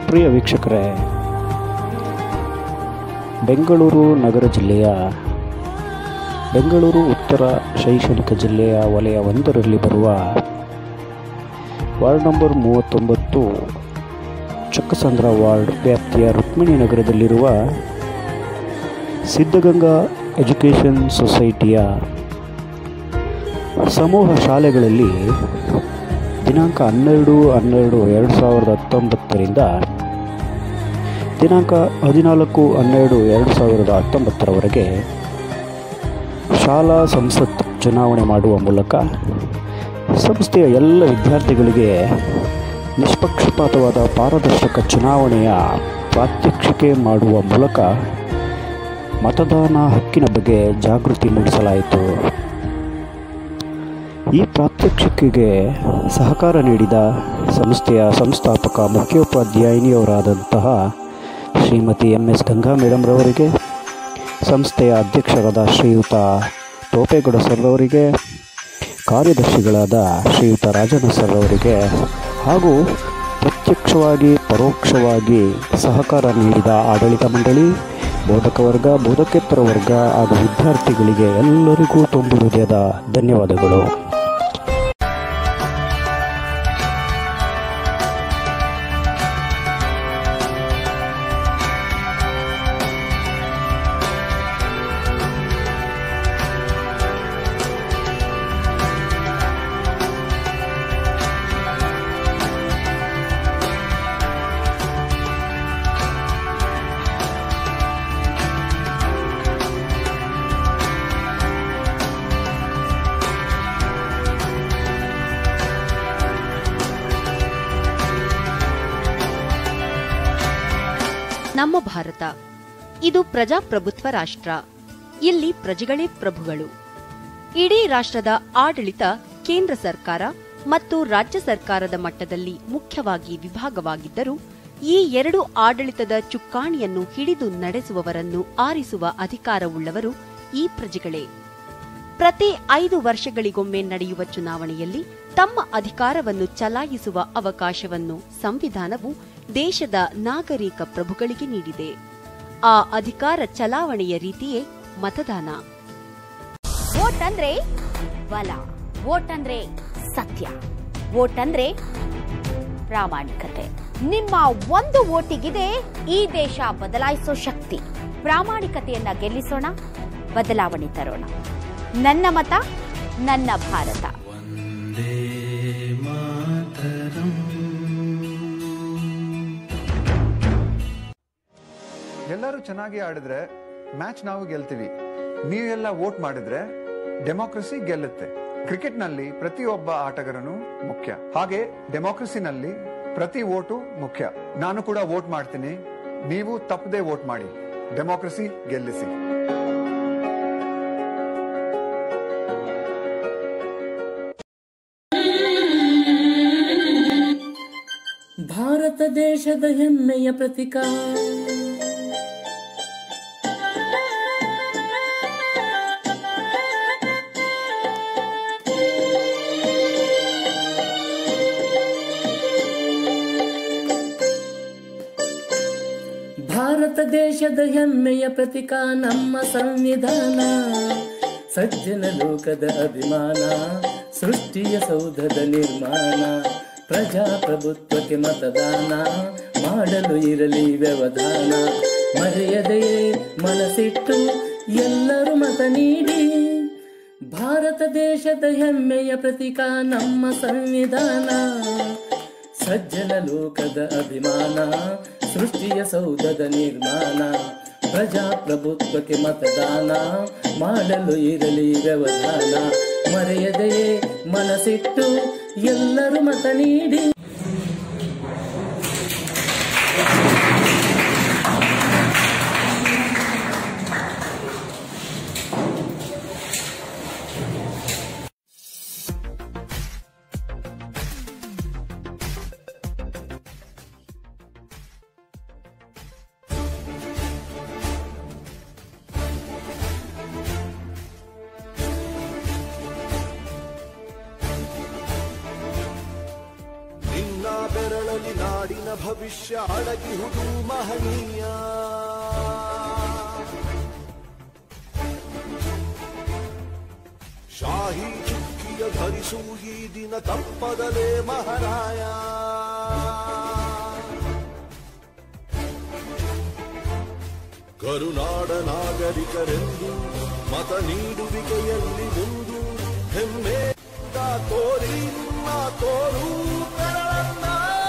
ಪ್ರಿಯ ವೀಕ್ಷಕರೇ ಬೆಂಗಳೂರು ನಗರ ಜಿಲ್ಲೆಯ ಬೆಂಗಳೂರು ಉತ್ತರ ಶೈಕ್ಷಣಿಕ ಜಿಲ್ಲೆಯ ವಲಯ ಒಂದರಲ್ಲಿ ಬರುವ ವಾರ್ಡ್ ನಂಬರ್ ಮೂವತ್ತೊಂಬತ್ತು ಚಕ್ಕಸಂದ್ರ ವಾರ್ಡ್ ವ್ಯಾಪ್ತಿಯ ರುಕ್ಮಿಣಿ ನಗರದಲ್ಲಿರುವ ಸಿದ್ಧಗಂಗಾ ಎಜುಕೇಷನ್ ಸೊಸೈಟಿಯ ಸಮೂಹ ಶಾಲೆಗಳಲ್ಲಿ ದಿನಾಂಕ ಹನ್ನೆರಡು ಹನ್ನೆರಡು ಎರಡು ಸಾವಿರದ ಹತ್ತೊಂಬತ್ತರಿಂದ ದಿನಾಂಕ ಹದಿನಾಲ್ಕು ಹನ್ನೆರಡು ಎರಡು ಸಾವಿರದ ಹತ್ತೊಂಬತ್ತರವರೆಗೆ ಶಾಲಾ ಸಂಸತ್ ಚುನಾವಣೆ ಮಾಡುವ ಮೂಲಕ ಸಂಸ್ಥೆಯ ಎಲ್ಲ ವಿದ್ಯಾರ್ಥಿಗಳಿಗೆ ನಿಷ್ಪಕ್ಷಪಾತವಾದ ಪಾರದರ್ಶಕ ಚುನಾವಣೆಯ ಪ್ರಾತ್ಯಕ್ಷಿಕೆ ಮಾಡುವ ಮೂಲಕ ಮತದಾನ ಹಕ್ಕಿನ ಬಗ್ಗೆ ಜಾಗೃತಿ ಮೂಡಿಸಲಾಯಿತು ಈ ಪ್ರಾತ್ಯಕ್ಷಿಕೆಗೆ ಸಹಕಾರ ನೀಡಿದ ಸಂಸ್ಥೆಯ ಸಂಸ್ಥಾಪಕ ಮುಖ್ಯೋಪಾಧ್ಯಾಯಿನಿಯವರಾದಂತಹ ಶ್ರೀಮತಿ ಎಂ ಎಸ್ ಗಂಗಾ ಮೇಡಮ್ರವರಿಗೆ ಸಂಸ್ಥೆಯ ಅಧ್ಯಕ್ಷರಾದ ಶ್ರೀಯುತ ಟೋಪೇಗೌಡ ಸರ್ರವರಿಗೆ ಕಾರ್ಯದರ್ಶಿಗಳಾದ ಶ್ರೀಯುತ ರಾಜಣ್ಣ ಸರ್ರವರಿಗೆ ಹಾಗೂ ಪ್ರತ್ಯಕ್ಷವಾಗಿ ಪರೋಕ್ಷವಾಗಿ ಸಹಕಾರ ನೀಡಿದ ಆಡಳಿತ ಮಂಡಳಿ ಬೋಧಕ ವರ್ಗ ಬೋಧಕೇತರ ವರ್ಗ ಹಾಗೂ ವಿದ್ಯಾರ್ಥಿಗಳಿಗೆ ಎಲ್ಲರಿಗೂ ತುಂಬು ಹೃದಯದ ಧನ್ಯವಾದಗಳು ನಮ್ಮ ಭಾರತ ಇದು ಪ್ರಜಾಪ್ರಭುತ್ವ ರಾಷ್ಟ್ರ ಇಲ್ಲಿ ಪ್ರಜೆಗಳೇ ಪ್ರಭುಗಳು ಇಡೀ ರಾಷ್ಟ್ರದ ಆಡಳಿತ ಕೇಂದ್ರ ಸರ್ಕಾರ ಮತ್ತು ರಾಜ್ಯ ಸರ್ಕಾರದ ಮಟ್ಟದಲ್ಲಿ ಮುಖ್ಯವಾಗಿ ವಿಭಾಗವಾಗಿದ್ದರೂ ಈ ಎರಡು ಆಡಳಿತದ ಚುಕ್ಕಾಣಿಯನ್ನು ಹಿಡಿದು ನಡೆಸುವವರನ್ನು ಆರಿಸುವ ಅಧಿಕಾರವುಳ್ಳವರು ಈ ಪ್ರಜೆಗಳೇ ಪ್ರತಿ ಐದು ವರ್ಷಗಳಿಗೊಮ್ಮೆ ನಡೆಯುವ ಚುನಾವಣೆಯಲ್ಲಿ ತಮ್ಮ ಅಧಿಕಾರವನ್ನು ಚಲಾಯಿಸುವ ಅವಕಾಶವನ್ನು ಸಂವಿಧಾನವು ದೇಶದ ನಾಗರಿಕ ಪ್ರಭುಗಳಿಗೆ ನೀಡಿದೆ ಆ ಅಧಿಕಾರ ಚಲಾವಣೆಯ ರೀತಿಯೇ ಮತದಾನ ವೋಟ್ ಅಂದ್ರೆ ಬಲ ವೋಟ್ ಅಂದ್ರೆ ಸತ್ಯ ವೋಟ್ ಅಂದ್ರೆ ಪ್ರಾಮಾಣಿಕತೆ ನಿಮ್ಮ ಒಂದು ವೋಟಿಗಿದೆ ಈ ದೇಶ ಬದಲಾಯಿಸೋ ಶಕ್ತಿ ಪ್ರಾಮಾಣಿಕತೆಯನ್ನ ಗೆಲ್ಲಿಸೋಣ ಬದಲಾವಣೆ ತರೋಣ ನನ್ನ ಮತ ನನ್ನ ಭಾರತ ಎಲ್ಲರೂ ಚೆನ್ನಾಗಿ ಆಡಿದ್ರೆ ಮ್ಯಾಚ್ ನಾವು ಗೆಲ್ತೀವಿ ನೀವೆಲ್ಲ ವೋಟ್ ಮಾಡಿದ್ರೆ ಡೆಮೋಕ್ರಸಿ ಗೆಲ್ಲುತ್ತೆ ಕ್ರಿಕೆಟ್ನಲ್ಲಿ ಪ್ರತಿಯೊಬ್ಬ ಆಟಗಾರನು ಮುಖ್ಯ ಹಾಗೆ ಡೆಮೋಕ್ರಸಿನಲ್ಲಿ ಪ್ರತಿ ವೋಟು ಮುಖ್ಯ ನಾನು ಕೂಡ ವೋಟ್ ಮಾಡ್ತೀನಿ ನೀವು ತಪ್ಪದೆ ವೋಟ್ ಮಾಡಿ ಡೆಮೋಕ್ರಸಿ ಗೆಲ್ಲಿಸಿ ಭಾರತ ದೇಶದ ಹೆಮ್ಮೆಯ ಪ್ರತೀಕ ಭಾರತ ದೇಶದ ಹೆಮ್ಮೆಯ ಪ್ರತೀಕ ನಮ್ಮ ಸಂವಿಧಾನ ಸಜ್ಜನ ಲೋಕದ ಅಭಿಮಾನ ಸೃಷ್ಟಿಯ ಸೌಧದ ನಿರ್ಮಾಣ ಪ್ರಜಾಪ್ರಭುತ್ವಕ್ಕೆ ಮತದಾನ ಮಾಡಲು ಇರಲಿ ವ್ಯವಧಾನ ಮರೆಯದೆಯೇ ಮನಸ್ಸಿಟ್ಟು ಎಲ್ಲರೂ ಮತ ನೀಡಿ ಭಾರತ ದೇಶದ ಹೆಮ್ಮೆಯ ಪ್ರತೀಕ ನಮ್ಮ ಸಂವಿಧಾನ ಸಜ್ಜನ ಲೋಕದ ಅಭಿಮಾನ ಸೃಷ್ಟಿಯ ಸೌಧದ ನಿರ್ಮಾಣ ಪ್ರಜಾಪ್ರಭುತ್ವಕ್ಕೆ ಮತದಾನ ಮಾಡಲು ಇರಲಿ ವ್ಯವಧಾನ ಮರೆಯದೆಯೇ ಮನಸ್ಸಿಟ್ಟು ಎಲ್ಲರೂ ಮತ ನೀಡಿ ನಾಡಿನ ಭವಿಷ್ಯ ಅಡಗಿಹುದು ಮಹನೀಯ ಶಾಹಿ ಚುಕ್ಕಿಯ ಧರಿಸು ಈ ದಿನ ತಪ್ಪದಲೇ ಮಹಾರಾಯ ಕರುನಾಡ ನಾಗರಿಕರೆಂದು ಮತ ನೀಡುವಿಕೆಯಲ್ಲಿ ಮುಂದು ಹೆಮ್ಮೆಯಿಂದ ತೋರಿ ನಿಮ್ಮ ತೋರು ಕರಳನ್ನ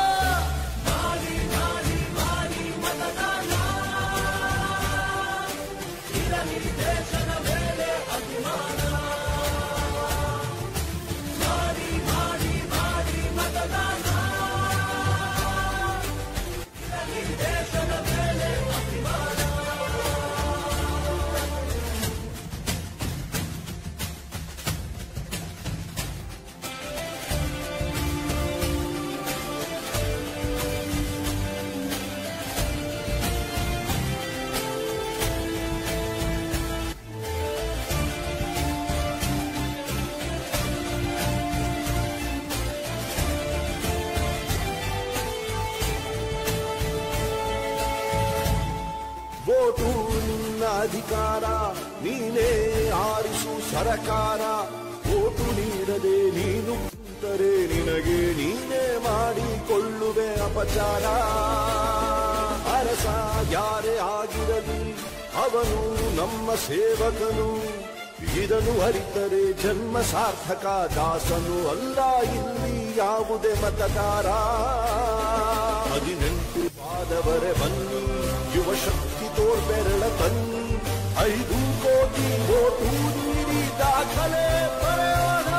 ವೋಟು ನಿನ್ನ ಅಧಿಕಾರ ನೀನೇ ಆರಿಸು ಸರಕಾರ ವೋಟು ನೀಡದೆ ನೀನು ಕುಂತರೆ ನಿನಗೆ ನೀನೇ ಮಾಡಿಕೊಳ್ಳುವೆ ಅಪಚಾರ ಅರಸ ಯಾರೇ ಆಗಿರಲಿ ಅವನು ನಮ್ಮ ಸೇವಕನು ಇದನ್ನು ಅರಿತರೆ ಜನ್ಮ ಸಾರ್ಥಕ ದಾಸನು ಅಲ್ಲ ಇಲ್ಲಿ ಯಾವುದೇ ಮತದಾರ ಹದಿನೆಂಟು ಪಾದವರೆ ಬನ್ನಿ ಯುವ ಶಕ್ತಿ ತೋರ್ಬೆರಳ ತನ್ನಿ ಐದು ಕೋಟಿ ಓಟು ನೀಡಿ ದಾಖಲೆ ಬರೆಯೋಣ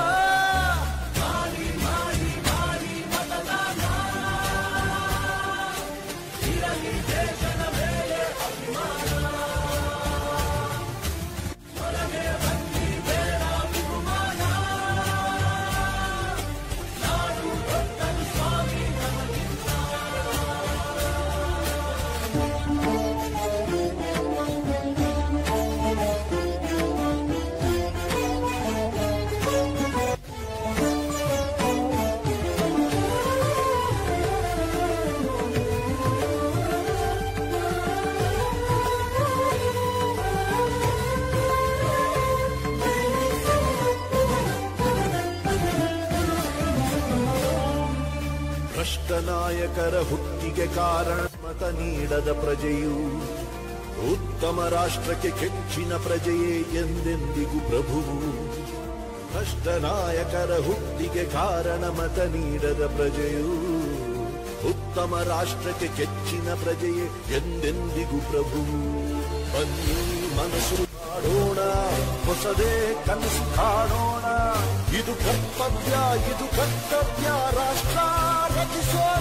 ಭ್ರಷ್ಟ ನಾಯಕರ ಹುಟ್ಟಿಗೆ ಕಾರಣ ಮತ ನೀಡದ ಪ್ರಜೆಯು ಉತ್ತಮ ರಾಷ್ಟ್ರಕ್ಕೆ ಕೆಚ್ಚಿನ ಪ್ರಜೆಯೇ ಎಂದೆಂದಿಗೂ ಪ್ರಭುವು ಭ್ರಷ್ಟ ನಾಯಕರ ಹುಟ್ಟಿಗೆ ಕಾರಣ ಮತ ನೀಡದ ಪ್ರಜೆಯು ಉತ್ತಮ ರಾಷ್ಟ್ರಕ್ಕೆ ಕೆಚ್ಚಿನ ಪ್ರಜೆಯೇ ಎಂದೆಂದಿಗೂ ಪ್ರಭುವು ಬನ್ನಿ ಮನಸ್ಸು ಮಾಡೋಣ ಹೊಸದೇ ಕನಸು ಕಾಣೋಣ ಇದು ಕರ್ತವ್ಯ ಇದು ಕರ್ತವ್ಯ ರಾಷ್ಟ್ರ ರಚಿಸೋಣ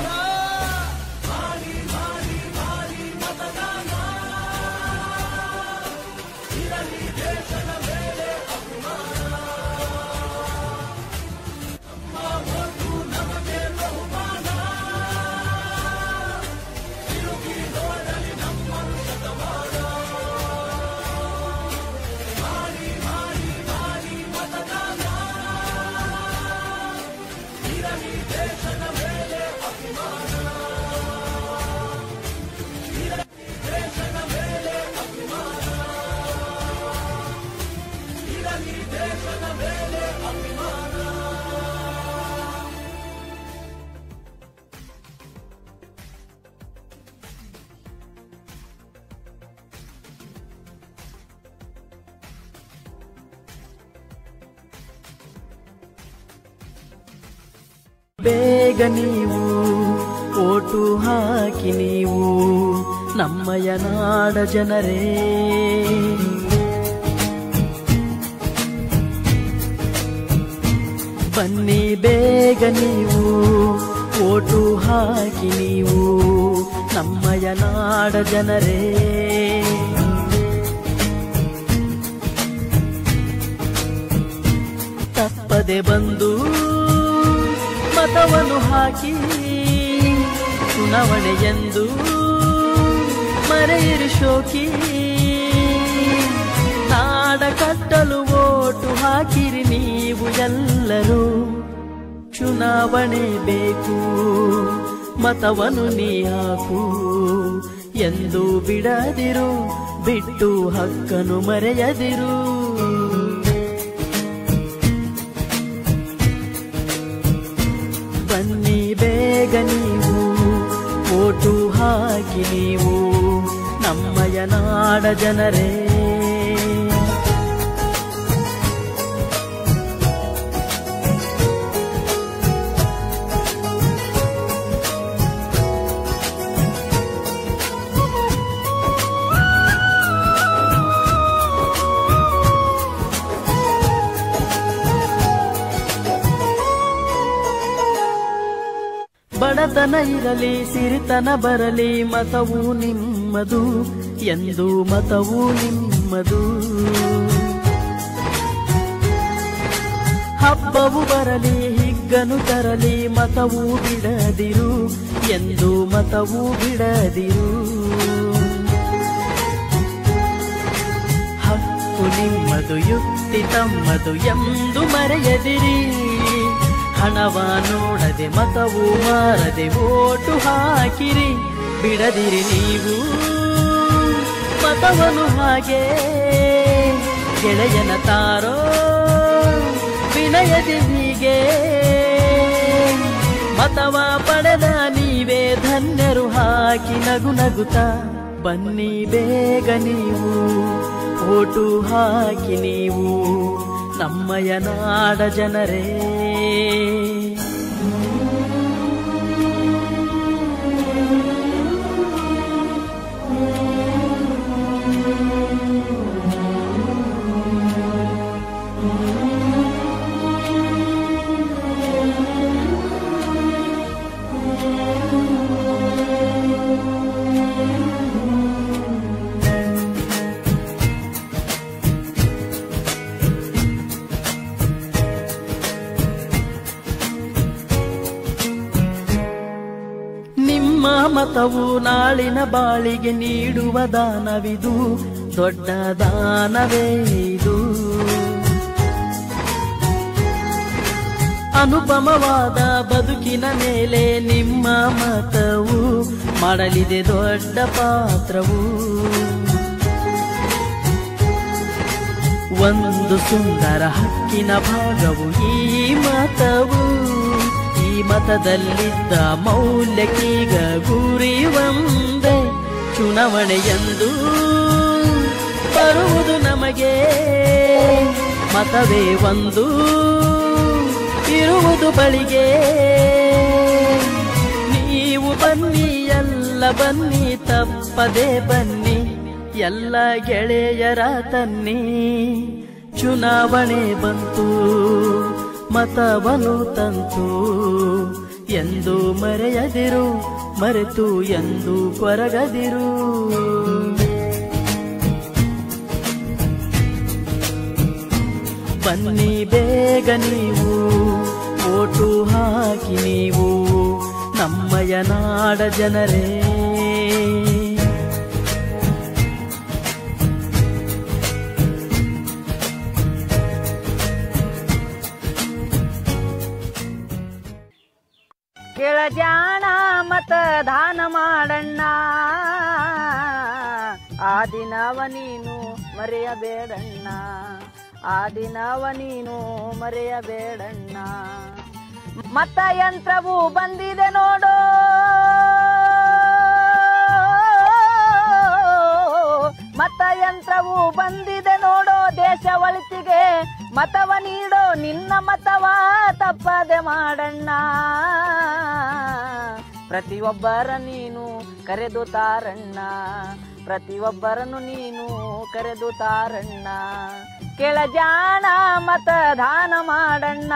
ಬೇಗ ನೀವು ಓಟು ಹಾಕಿ ನೀವು ನಮ್ಮಯ ನಾಡ ಜನರೇ ಬನ್ನಿ ಬೇಗ ನೀವು ಓಟು ಹಾಕಿ ನೀವು ನಮ್ಮಯ ನಾಡ ಜನರೇ ತಪ್ಪದೆ ಬಂದು ಮತವನ್ನು ಹಾಕಿ ಚುನಾವಣೆ ಎಂದು ಮರೆಯಿರಿ ಶೋಕಿ ನಾಡ ಕಟ್ಟಲು ಓಟು ಹಾಕಿರಿ ನೀವು ಎಲ್ಲರೂ ಚುನಾವಣೆ ಬೇಕು ಮತವನ್ನು ನೀ ಹಾಕು ಎಂದು ಬಿಡದಿರು ಬಿಟ್ಟು ಹಕ್ಕನು ಮರೆಯದಿರು ಬನ್ನಿ ಬೇಗ ನೀವು ಓಟು ಹಾಕಿ ನೀವು ನಮ್ಮಯ ನಾಡ ಜನರೇ ಬಡತನ ಇರಲಿ ಸಿರಿತನ ಬರಲಿ ಮತವು ನಿಮ್ಮದು ಎಂದು ಮತವು ನಿಮ್ಮದು ಹಬ್ಬವು ಬರಲಿ ಹಿಗ್ಗನು ತರಲಿ ಮತವು ಬಿಡದಿರು ಎಂದು ಮತವು ಬಿಡದಿರು ಹಕ್ಕು ನಿಮ್ಮದು ಯುಕ್ತಿ ತಮ್ಮದು ಎಂದು ಮರೆಯದಿರಿ ಹಣವ ನೋಡದೆ ಮತವು ಮಾರದೆ ಓಟು ಹಾಕಿರಿ ಬಿಡದಿರಿ ನೀವು ಮತವನು ಹಾಗೆ ಗೆಳೆಯನ ತಾರೋ ವಿನಯದಿ ಹೀಗೆ ಮತವ ಪಡೆದ ನೀವೇ ಧನ್ಯರು ಹಾಕಿ ನಗು ನಗುತ್ತ ಬನ್ನಿ ಬೇಗ ನೀವು ಓಟು ಹಾಕಿ ನೀವು ನಮ್ಮಯ ನಾಡ ಜನರೇ ನಿಮ್ಮ ಮತವು ನಾಳಿನ ಬಾಳಿಗೆ ನೀಡುವ ದಾನವಿದು ದೊಡ್ಡ ದಾನವೇ ಇದು ಅನುಪಮವಾದ ಬದುಕಿನ ಮೇಲೆ ನಿಮ್ಮ ಮತವು ಮಾಡಲಿದೆ ದೊಡ್ಡ ಪಾತ್ರವು ಒಂದು ಸುಂದರ ಹಕ್ಕಿನ ಭಾಗವು ಈ ಮತವು ಈ ಮತದಲ್ಲಿದ್ದ ಮೌಲ್ಯಕ್ಕೀಗ ಗುರಿ ಒಂದೇ ಚುನಾವಣೆಯಂದು ಬರುವುದು ನಮಗೆ ಮತವೇ ಒಂದು ಇರುವುದು ಬಳಿಗೆ ನೀವು ಬನ್ನಿ ಎಲ್ಲ ಬನ್ನಿ ತಪ್ಪದೆ ಬನ್ನಿ ಎಲ್ಲ ಗೆಳೆಯರ ತನ್ನಿ ಚುನಾವಣೆ ಬಂತು ಮತವನು ತಂತು ಎಂದು ಮರೆಯದಿರು ಮರೆತು ಎಂದು ಕೊರಗದಿರು ಬನ್ನಿ ಬೇಗ ನೀವು ಓಟು ಹಾಕಿ ನೀವು ನಮ್ಮಯ ನಾಡ ಜನರೇ ಕೆಳಜಾಣ ಮತದಾನ ಮಾಡಣ್ಣ ಆ ದಿನವ ನೀನು ಮರೆಯಬೇಡಣ್ಣ ಆ ದಿನವ ನೀನು ಮರೆಯಬೇಡಣ್ಣ ಮತಯಂತ್ರವು ಬಂದಿದೆ ನೋಡು ಮತಯಂತ್ರವು ಬಂದಿದೆ ನೋಡೋ ದೇಶ ಒಳಿತಿಗೆ ಮತವ ನೀಡೋ ನಿನ್ನ ಮತವ ತಪ್ಪದೆ ಮಾಡಣ್ಣ ಪ್ರತಿಯೊಬ್ಬರ ನೀನು ಕರೆದು ತಾರಣ್ಣ ಪ್ರತಿಯೊಬ್ಬರನ್ನು ನೀನು ಕರೆದು ತಾರಣ್ಣ ಕೆಳಜಾಣ ಮತದಾನ ಮಾಡಣ್ಣ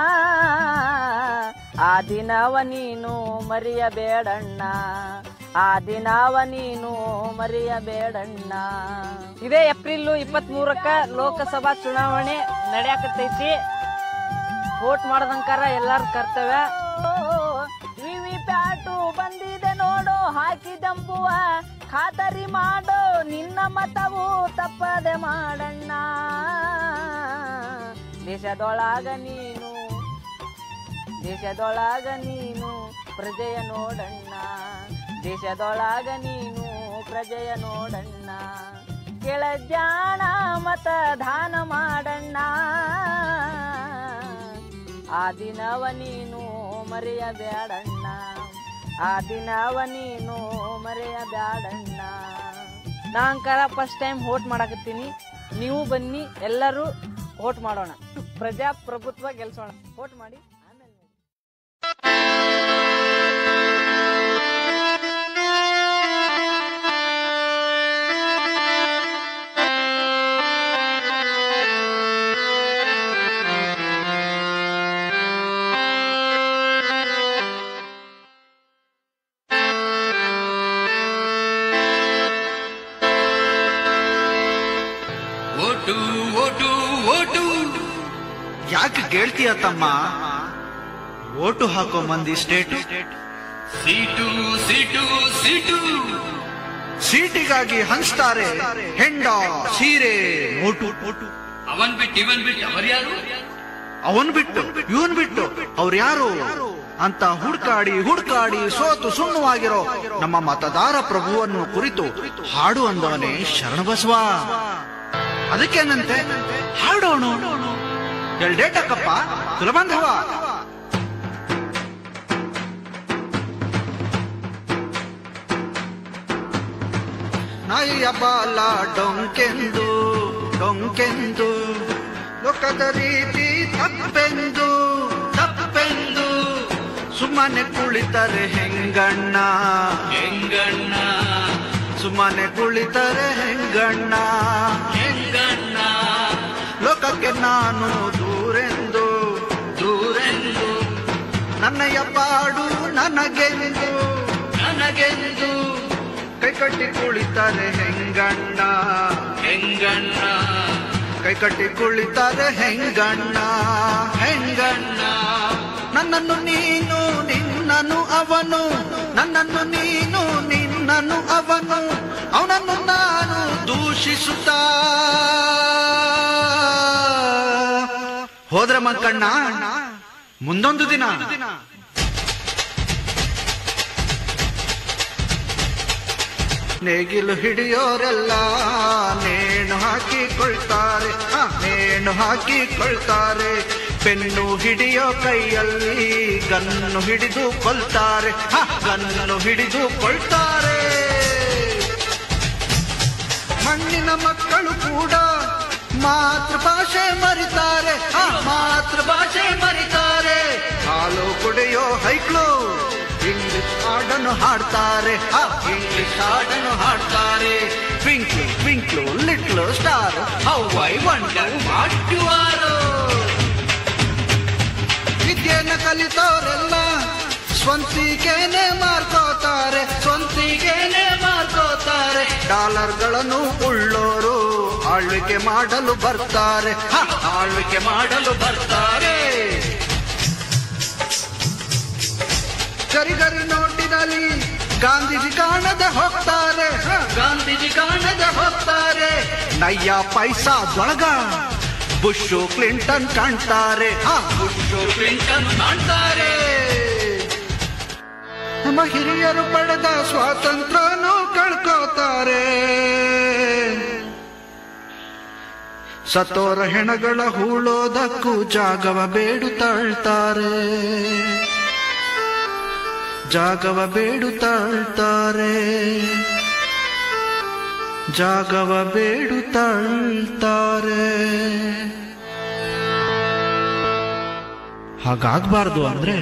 ಆ ದಿನವ ನೀನು ಮರೆಯಬೇಡಣ್ಣ ಆ ದಿನವ ನೀನು ಮರೆಯಬೇಡಣ್ಣ ಇದೇ ಏಪ್ರಿಲ್ ಇಪ್ಪತ್ತ್ ಮೂರಕ್ಕ ಲೋಕಸಭಾ ಚುನಾವಣೆ ನಡೆಯಾಕತ್ತೈತಿ ವೋಟ್ ಮಾಡದಂಕಾರ ಎಲ್ಲಾರ ಕರ್ತವ್ಯ ವಿವಿ ಪ್ಯಾಟು ಬಂದಿದೆ ನೋಡು ಹಾಕಿದಂಬುವ ಖಾತರಿ ಮಾಡೋ ನಿನ್ನ ಮತವು ತಪ್ಪದೆ ಮಾಡಣ್ಣ ದೇಶದೊಳಗ ನೀನು ದೇಶದೊಳಗ ನೀನು ಪ್ರಜೆಯ ನೋಡಣ್ಣ ದೇಶದೊಳಗ ನೀನು ಪ್ರಜೆಯ ನೋಡಣ್ಣ ಕೆಳಜಾಣ ಮತದಾನ ಮಾಡಣ್ಣ ಆ ದಿನವ ನೀನು ಮರೆಯಬೇಡಣ್ಣ ಆ ದಿನವ ನೀನು ಮರೆಯಬೇಡಣ್ಣ ನಾಂಕರ ಫಸ್ಟ್ ಟೈಮ್ ವೋಟ್ ಮಾಡಕತ್ತೀನಿ ನೀವು ಬನ್ನಿ ಎಲ್ಲರೂ ವೋಟ್ ಮಾಡೋಣ ಪ್ರಜಾಪ್ರಭುತ್ವ ಗೆಲ್ಸೋಣ ವೋಟ್ ಮಾಡಿ ಆಮೇಲೆ ನೋಡಿ. ಓಟು ಓಟು ಓಟು ಯಾಕೆ ಕೇಳ್ತೀಯ ತಮ್ಮ ಓಟು ಹಾಕೋ ಮಂದಿ ಸ್ಟೇಟು ಸೀಟು ಸೀಟು ಸೀಟು ಸೀಟಿಗಾಗಿ ಹಂಚ್ತಾರೆ ಹೆಂಡ ಸೀರೆ ಓಟು ಅವನ್ ಬಿಟ್ಟು ಇವನ್ ಬಿಟ್ಟು ಅವರ್ಯಾರು ಅವನ್ ಬಿಟ್ಟು ಇವನ್ ಬಿಟ್ಟು ಅವ್ರು ಯಾರು ಅಂತ ಹುಡ್ಕಾಡಿ ಹುಡ್ಕಾಡಿ ಸೋತು ಸುಣ್ಣವಾಗಿರೋ ನಮ್ಮ ಮತದಾರ ಪ್ರಭುವನ್ನು ಕುರಿತು ಹಾಡು ಅಂದವನೇ ಶರಣಬಸವ ಅದಕ್ಕೇನಂತೆ ಹಾಡೋಣ ಎಲ್ಡೇಟಕ್ಕಪ್ಪ ಕುಲಬಂಧವ ನಾಯಿಯ ಬಾಲ ಡೊಂಕೆಂದು ಡೊಂಕೆಂದು ಲೋಕದ ರೀತಿ ತಪ್ಪೆಂದು ತಪ್ಪೆಂದು ಸುಮ್ಮನೆ ಕುಳಿತರೆ ಹೆಂಗಣ್ಣ ಹೆಂಗಣ್ಣ ಸುಮ್ಮನೆ ಕುಳಿತರೆ ಹೆಂಗಣ್ಣ ಹೆಂಗಣ್ಣ ಲೋಕಕ್ಕೆ ನಾನು ದೂರೆಂದು ದೂರೆಂದು ನನ್ನಯ್ಯ ಪಾಡು ನನಗೆಂದು ನನಗೆಂದು ಕೈ ಕಟ್ಟಿ ಕುಳಿತಾರೆ ಹೆಂಗಣ್ಣ ಹೆಂಗಣ್ಣ ಕೈ ಕಟ್ಟಿ ಕುಳಿತಾರೆ ಹೆಂಗಣ್ಣ ಹೆಂಗಣ್ಣ ನನ್ನನ್ನು ನೀನು ನಿನ್ನನು ಅವನು ನನ್ನನ್ನು ನೀನು ನಿನ್ನನು ಅವನು ಅವನನ್ನು ನಾನು ದೂಷಿಸುತ್ತಾ ಹೋದ್ರೆ ಮಂಕಣ್ಣ ಮುಂದೊಂದು ದಿನ ನೇಗಿಲು ಹಿಡಿಯೋರೆಲ್ಲ ನೇಣು ಹಾಕಿಕೊಳ್ತಾರೆ ಆ, ನೇಣು ಹಾಕಿಕೊಳ್ತಾರೆ ಪೆನ್ನು ಹಿಡಿಯೋ ಕೈಯಲ್ಲಿ ಗನ್ನು ಹಿಡಿದು ಕೊಲ್ತಾರೆ ಆ, ಗನ್ನು ಹಿಡಿದು ಕೊಳ್ತಾರೆ ಮಣ್ಣಿನ ಮಕ್ಕಳು ಕೂಡ ಮಾತೃಭಾಷೆ ಮರಿತಾರೆ ಆ, ಮಾತೃಭಾಷೆ ಮರಿತಾರೆ ಹಾಲು ಕುಡಿಯೋ ಹೈಕ್ಳು ಇಂಗ್ಲಿಷ್ ಹಾಡನ್ನು ಹಾಡ್ತಾರೆ ಆ, ಇಂಗ್ಲಿಷ್ ಹಾಡನ್ನು ಹಾಡ್ತಾರೆ twinkle twinkle little star how I wonder what you are ವಿದ್ಯೆನ ಕಲಿತವರೆಲ್ಲ ಸ್ವಂತಿಗೇನೆ ಮಾರ್ಕೋತಾರೆ ಸ್ವಂತಿಗೇನೆ ಮಾರ್ಕೋತಾರೆ ಡಾಲರ್ಗಳನ್ನು ಉಳ್ಳೋರು ಆಳ್ವಿಕೆ ಮಾಡಲು ಬರ್ತಾರೆ ಹ, ಆಳ್ವಿಕೆ ಮಾಡಲು ಬರ್ತಾರೆ ಗರಿ ಗರಿ ನೋಟಿನಲ್ಲಿ ಗಾಂಧೀಜಿ ಕಾಣದೆ ಹೋಗ್ತಾರೆ ಹ, ಗಾಂಧೀಜಿ ಕಾಣದೆ ಹೋಗ್ತಾರೆ ನಯ್ಯ ಪೈಸಾದೊಳಗ ಬುಷು ಕ್ಲಿಂಟನ್ ಕಾಣ್ತಾರೆ ಹ, ಬುಷು ಕ್ಲಿಂಟನ್ ಕಾಣ್ತಾರೆ ನಮ್ಮ ಹಿರಿಯರು ಪಡೆದ ಸ್ವಾತಂತ್ರ್ಯನೂ ಕಳ್ಕೋತಾರೆ ಸತೋರ ಹೆಣಗಳ ಹೂಳೋದಕ್ಕೂ ಜಾಗವ ಬೇಡುತ್ತಾಳ್ತಾರೆ ಜಾಗವ ಬೇಡುತ್ತಾಳ್ತಾರೆ ಜಾಗವ ಬೇಡುತ್ತಾಳ್ತಾರೆ ಹಾಗಾಗ್ಬಾರ್ದು ಅಂದ್ರೆ